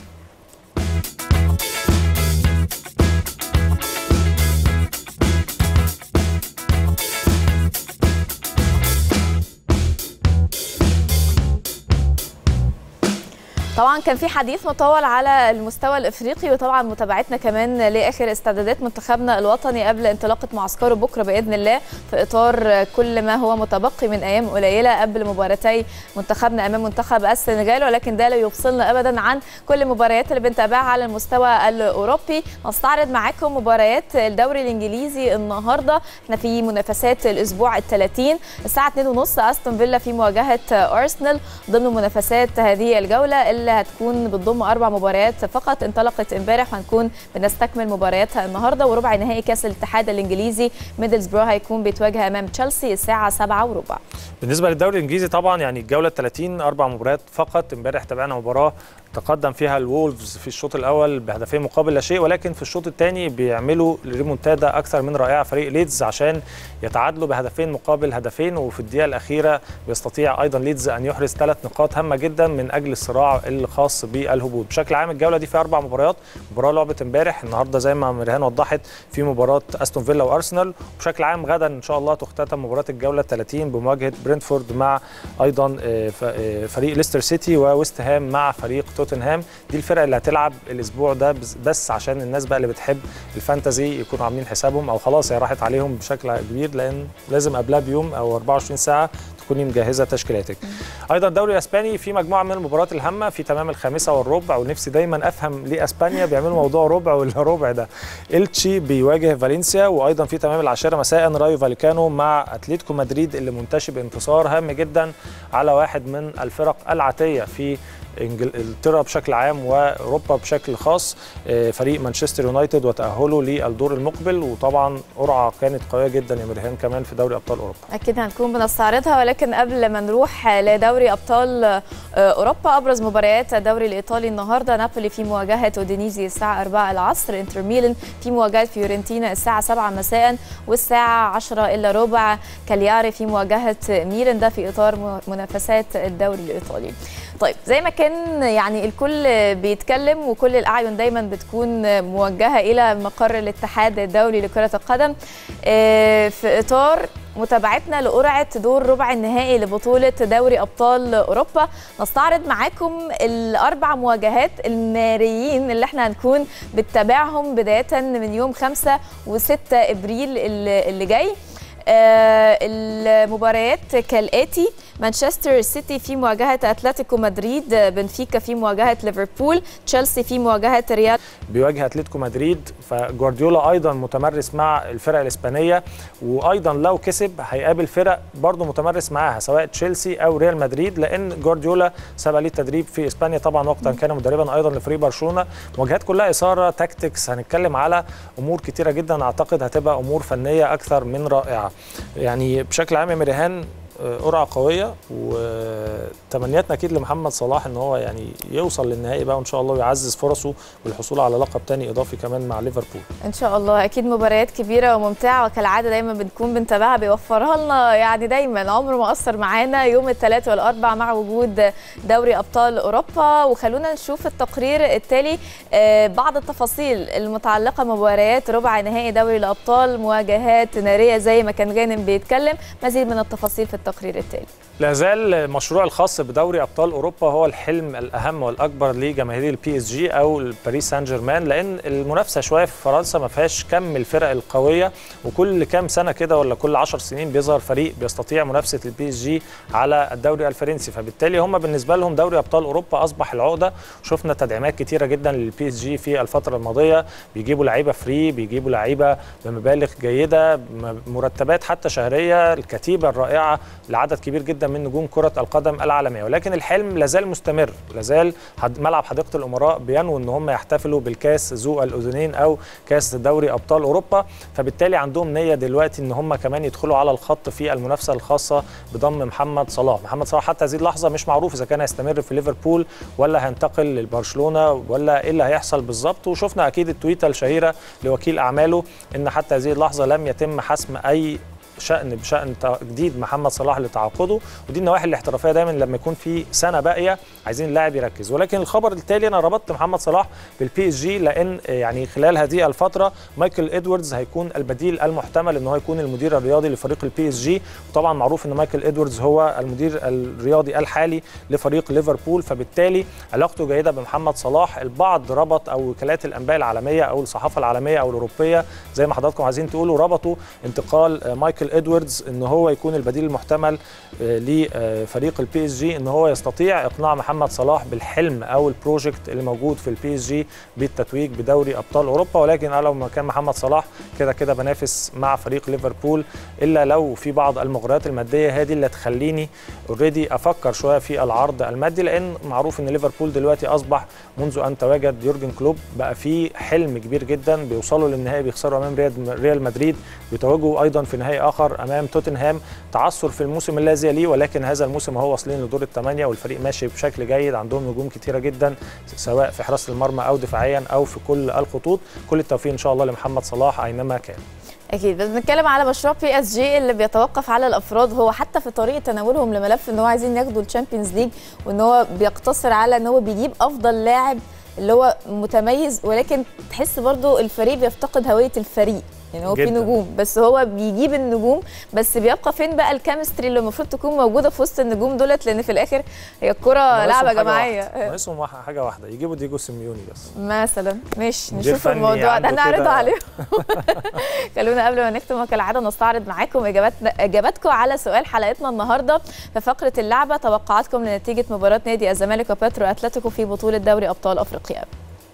طبعا كان في حديث مطول على المستوى الافريقي وطبعا متابعتنا كمان لاخر استعدادات منتخبنا الوطني قبل انطلاقه معسكره بكره باذن الله في اطار كل ما هو متبقي من ايام قليله قبل مباراتي منتخبنا امام منتخب السنغال ولكن ده لا يفصلنا ابدا عن كل المباريات اللي بنتابعها على المستوى الاوروبي نستعرض معاكم مباريات الدوري الانجليزي النهارده احنا في منافسات الاسبوع ال 30 الساعه 2:30 استون فيلا في مواجهه ارسنال ضمن منافسات هذه الجوله اللي هتكون بتضم اربع مباريات فقط انطلقت امبارح وهنكون بنستكمل مبارياتها النهارده وربع نهائي كاس الاتحاد الانجليزي ميدلزبرو هيكون بيتواجه امام تشيلسي الساعه 7 وربع بالنسبه للدوري الانجليزي طبعا يعني الجوله 30 اربع مباريات فقط امبارح تابعنا مباراه تقدم فيها الوولفز في الشوط الاول بهدفين مقابل لا شيء ولكن في الشوط الثاني بيعملوا ريمونتادا اكثر من رائعه فريق ليدز عشان يتعادلوا بهدفين مقابل هدفين وفي الدقيقه الاخيره بيستطيع ايضا ليدز ان يحرز ثلاث نقاط هامه جدا من اجل الصراع الخاص بالهبوط بشكل عام الجوله دي فيها اربع مباريات مباراه لعبت امبارح النهارده زي ما مريهان وضحت في مباراه استون فيلا وارسنال وبشكل عام غدا ان شاء الله تختتم مباراه الجوله 30 بمواجهه برنتفورد مع ايضا آه، ف- آه، فريق ليستر سيتي وويست هام مع فريق توتنهام دي الفرق اللي هتلعب الاسبوع ده بس- بس عشان الناس بقى اللي بتحب الفانتزي يكونوا عاملين حسابهم او خلاص هي راحت عليهم بشكل كبير لان لازم قبلها بيوم او 24 ساعه تكوني مجهزه تشكيلاتك. ايضا الدوري الاسباني في مجموعه من المباريات الهامه في تمام الخامسه والربع ونفسي دايما افهم ليه اسبانيا بيعملوا موضوع ربع ولا ربع ده. التشي بيواجه فالنسيا وايضا في تمام العاشره مساء رايو فاليكانو مع اتلتيكو مدريد اللي منتشي بانتصار هام جدا على واحد من الفرق العاتيه في انجلترا بشكل عام واوروبا بشكل خاص آه، فريق مانشستر يونايتد وتاهله للدور المقبل وطبعا قرعه كانت قويه جدا يا مريهان كمان في دوري ابطال اوروبا اكيد هنكون بنستعرضها ولكن قبل ما نروح لدوري ابطال آه، اوروبا ابرز مباريات الدوري الايطالي النهارده نابولي في مواجهه اودينيزي الساعه 4 العصر انتر ميلان في مواجهه فيورنتينا الساعه 7 مساء والساعه 10 الا ربع كالياري في مواجهه ميلان ده في اطار م- منافسات الدوري الايطالي طيب زي ما كان يعني الكل بيتكلم وكل الاعين دايما بتكون موجهه الى مقر الاتحاد الدولي لكره القدم آه، في اطار متابعتنا لقرعه دور ربع النهائي لبطوله دوري ابطال اوروبا نستعرض معاكم الاربع مواجهات الناريين اللي احنا هنكون بنتابعهم بدايه من يوم 5 و6 ابريل اللي اللي جاي آه، المباريات كالاتي مانشستر سيتي في مواجهه اتلتيكو مدريد آه، بنفيكا في مواجهه ليفربول تشيلسي في مواجهه ريال بيواجه اتلتيكو مدريد فجوارديولا ايضا متمرس مع الفرق الاسبانيه وايضا لو كسب هيقابل فرق برضه متمرس معاها سواء تشيلسي او ريال مدريد لان جوارديولا سبق ليه التدريب في اسبانيا طبعا وقتا كان مدربا ايضا لفريق برشلونه مواجهات كلها اثاره تاكتكس هنتكلم على امور كتيره جدا اعتقد هتبقى امور فنيه اكثر من رائعه يعني بشكل عام يا مريهان آه، قرعه قويه وتمنياتنا اكيد لمحمد صلاح ان هو يعني يوصل للنهائي بقى وان شاء الله ويعزز فرصه بالحصول على لقب تاني اضافي كمان مع ليفربول ان شاء الله اكيد مباريات كبيره وممتعه وكالعاده دايما بنكون بنتابعها بيوفرها لنا يعني دايما عمره ما قصر معانا يوم الثلاث والاربع مع وجود دوري ابطال اوروبا وخلونا نشوف التقرير التالي آه، بعض التفاصيل المتعلقه بمباريات ربع نهائي دوري الابطال مواجهات ناريه زي ما كان غانم بيتكلم مزيد من التفاصيل في التقرير التالي لا زال المشروع الخاص بدوري ابطال اوروبا هو الحلم الاهم والاكبر لجماهير البي اس جي او الباريس سان جيرمان لان المنافسه شويه في فرنسا ما فيهاش كم الفرق القويه وكل كام سنه كده ولا كل 10 سنين بيظهر فريق بيستطيع منافسه البي اس جي على الدوري الفرنسي فبالتالي هم بالنسبه لهم دوري ابطال اوروبا اصبح العقده شفنا تدعيمات كتيره جدا للبي اس جي في الفتره الماضيه بيجيبوا لعيبه فري بيجيبوا لعيبه بمبالغ جيده م- مرتبات حتى شهريه الكتيبه الرائعه لعدد كبير جدا من نجوم كره القدم العالميه ولكن الحلم لازال مستمر لازال حد- ملعب حديقه الامراء بينوي ان هم يحتفلوا بالكاس ذو الاذنين او كاس دوري ابطال اوروبا فبالتالي عندهم نيه دلوقتي ان هم كمان يدخلوا على الخط في المنافسه الخاصه بضم محمد صلاح محمد صلاح حتى هذه اللحظه مش معروف اذا كان هيستمر في ليفربول ولا هينتقل لبرشلونه ولا ايه اللي هيحصل بالظبط وشفنا اكيد التويته الشهيره لوكيل اعماله ان حتى هذه اللحظه لم يتم حسم اي شان بشان تجديد محمد صلاح لتعاقده ودي النواحي الاحترافيه دايما لما يكون في سنه باقيه عايزين اللاعب يركز ولكن الخبر التالي انا ربطت محمد صلاح بالبي اس جي لان يعني خلال هذه الفتره مايكل ادواردز هيكون البديل المحتمل ان هو يكون المدير الرياضي لفريق البي اس جي وطبعا معروف ان مايكل ادواردز هو المدير الرياضي الحالي لفريق ليفربول فبالتالي علاقته جيده بمحمد صلاح البعض ربط او وكالات الانباء العالميه او الصحافه العالميه او الاوروبيه زي ما حضراتكم عايزين تقولوا ربطوا انتقال آه، مايكل ادواردز ان هو يكون البديل المحتمل آه، لفريق البي اس جي ان هو يستطيع اقناع محمد صلاح بالحلم او البروجكت اللي موجود في البي اس جي بالتتويج بدوري ابطال اوروبا ولكن انا لو مكان محمد صلاح كده كده بنافس مع فريق ليفربول الا لو في بعض المغريات الماديه هذه اللي تخليني اوريدي افكر شويه في العرض المادي لان معروف ان ليفربول دلوقتي اصبح منذ ان تواجد يورجن كلوب بقى في حلم كبير جدا بيوصلوا للنهائي بيخسروا امام ريال- ريال مدريد بيتواجهوا ايضا في نهائي اخر امام توتنهام تعثر في الموسم الذي يليه ولكن هذا الموسم هو واصلين لدور الثمانيه والفريق ماشي بشكل جيد عندهم نجوم كتيره جدا سواء في حراسه المرمى او دفاعيا او في كل الخطوط كل التوفيق ان شاء الله لمحمد صلاح اينما كان اكيد بس بنتكلم على مشروع بي اس جي اللي بيتوقف على الافراد هو حتى في طريقه تناولهم لملف ان هو عايزين ياخدوا الشامبيونز ليج وان هو بيقتصر على ان هو بيجيب افضل لاعب اللي هو متميز ولكن تحس برضو الفريق بيفتقد هويه الفريق يعني هو في جداً. نجوم بس هو بيجيب النجوم بس بيبقى فين بقى الكيمستري اللي المفروض تكون موجوده في وسط النجوم دولت لان في الاخر هي الكره ناقصهم لعبه حاجة جماعيه واحدة. ناقصهم واحد- حاجه واحده يجيبوا ديجو سيميوني بس مثلا ماشي مدير نشوف فني الموضوع ده عنده هنعرضه كده- عليه خلونا قبل ما نختم كالعاده نستعرض معاكم اجاباتنا اجاباتكم على سؤال حلقتنا النهارده في فقره اللعبه توقعاتكم لنتيجه مباراه نادي الزمالك وباترو اتلتيكو في بطوله دوري ابطال افريقيا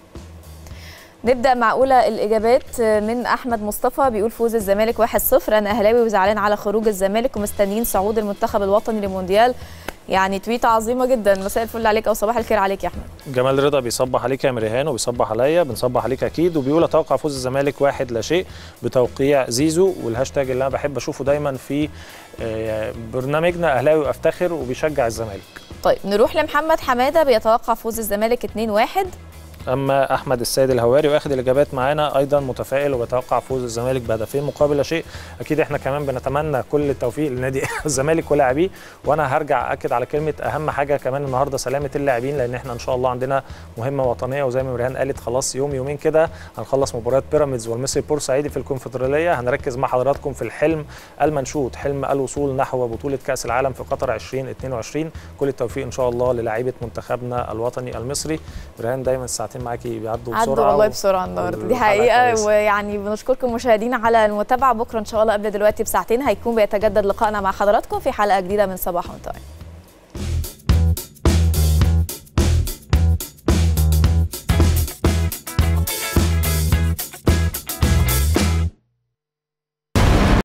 نبدا مع اولى الاجابات من احمد مصطفى بيقول فوز الزمالك 1-0 انا اهلاوي وزعلان على خروج الزمالك ومستنيين صعود المنتخب الوطني للمونديال يعني تويته عظيمه جدا مساء الفل عليك او صباح الخير عليك يا احمد جمال رضا بيصبح عليك يا مريهان وبيصبح عليا بنصبح عليك اكيد وبيقول اتوقع فوز الزمالك واحد لا شيء بتوقيع زيزو والهاشتاج اللي انا بحب اشوفه دايما في آه، برنامجنا اهلاوي افتخر وبيشجع الزمالك طيب نروح لمحمد حماده بيتوقع فوز الزمالك 2-1 اما احمد السيد الهواري واخد الاجابات معانا ايضا متفائل وبتوقع فوز الزمالك بهدفين مقابل لا شيء اكيد احنا كمان بنتمنى كل التوفيق لنادي الزمالك ولاعبيه وانا هرجع اكد على كلمه اهم حاجه كمان النهارده سلامه اللاعبين لان احنا ان شاء الله عندنا مهمه وطنيه وزي ما مريهان قالت خلاص يوم يومين كده هنخلص مباراه بيراميدز والمصري بورسعيدي في الكونفدراليه هنركز مع حضراتكم في الحلم المنشود حلم الوصول نحو بطوله كاس العالم في قطر 2022 كل التوفيق ان شاء الله للاعيبه منتخبنا الوطني المصري مريهان دايما الساعتين معاكي بيعدوا بسرعه عدوا والله و- بسرعه النهارده دي والحلقة حقيقه كويسة. ويعني بنشكركم مشاهدينا على المتابعه بكره ان شاء الله قبل دلوقتي بساعتين هيكون بيتجدد لقائنا مع حضراتكم في حلقه جديده من صباح وانت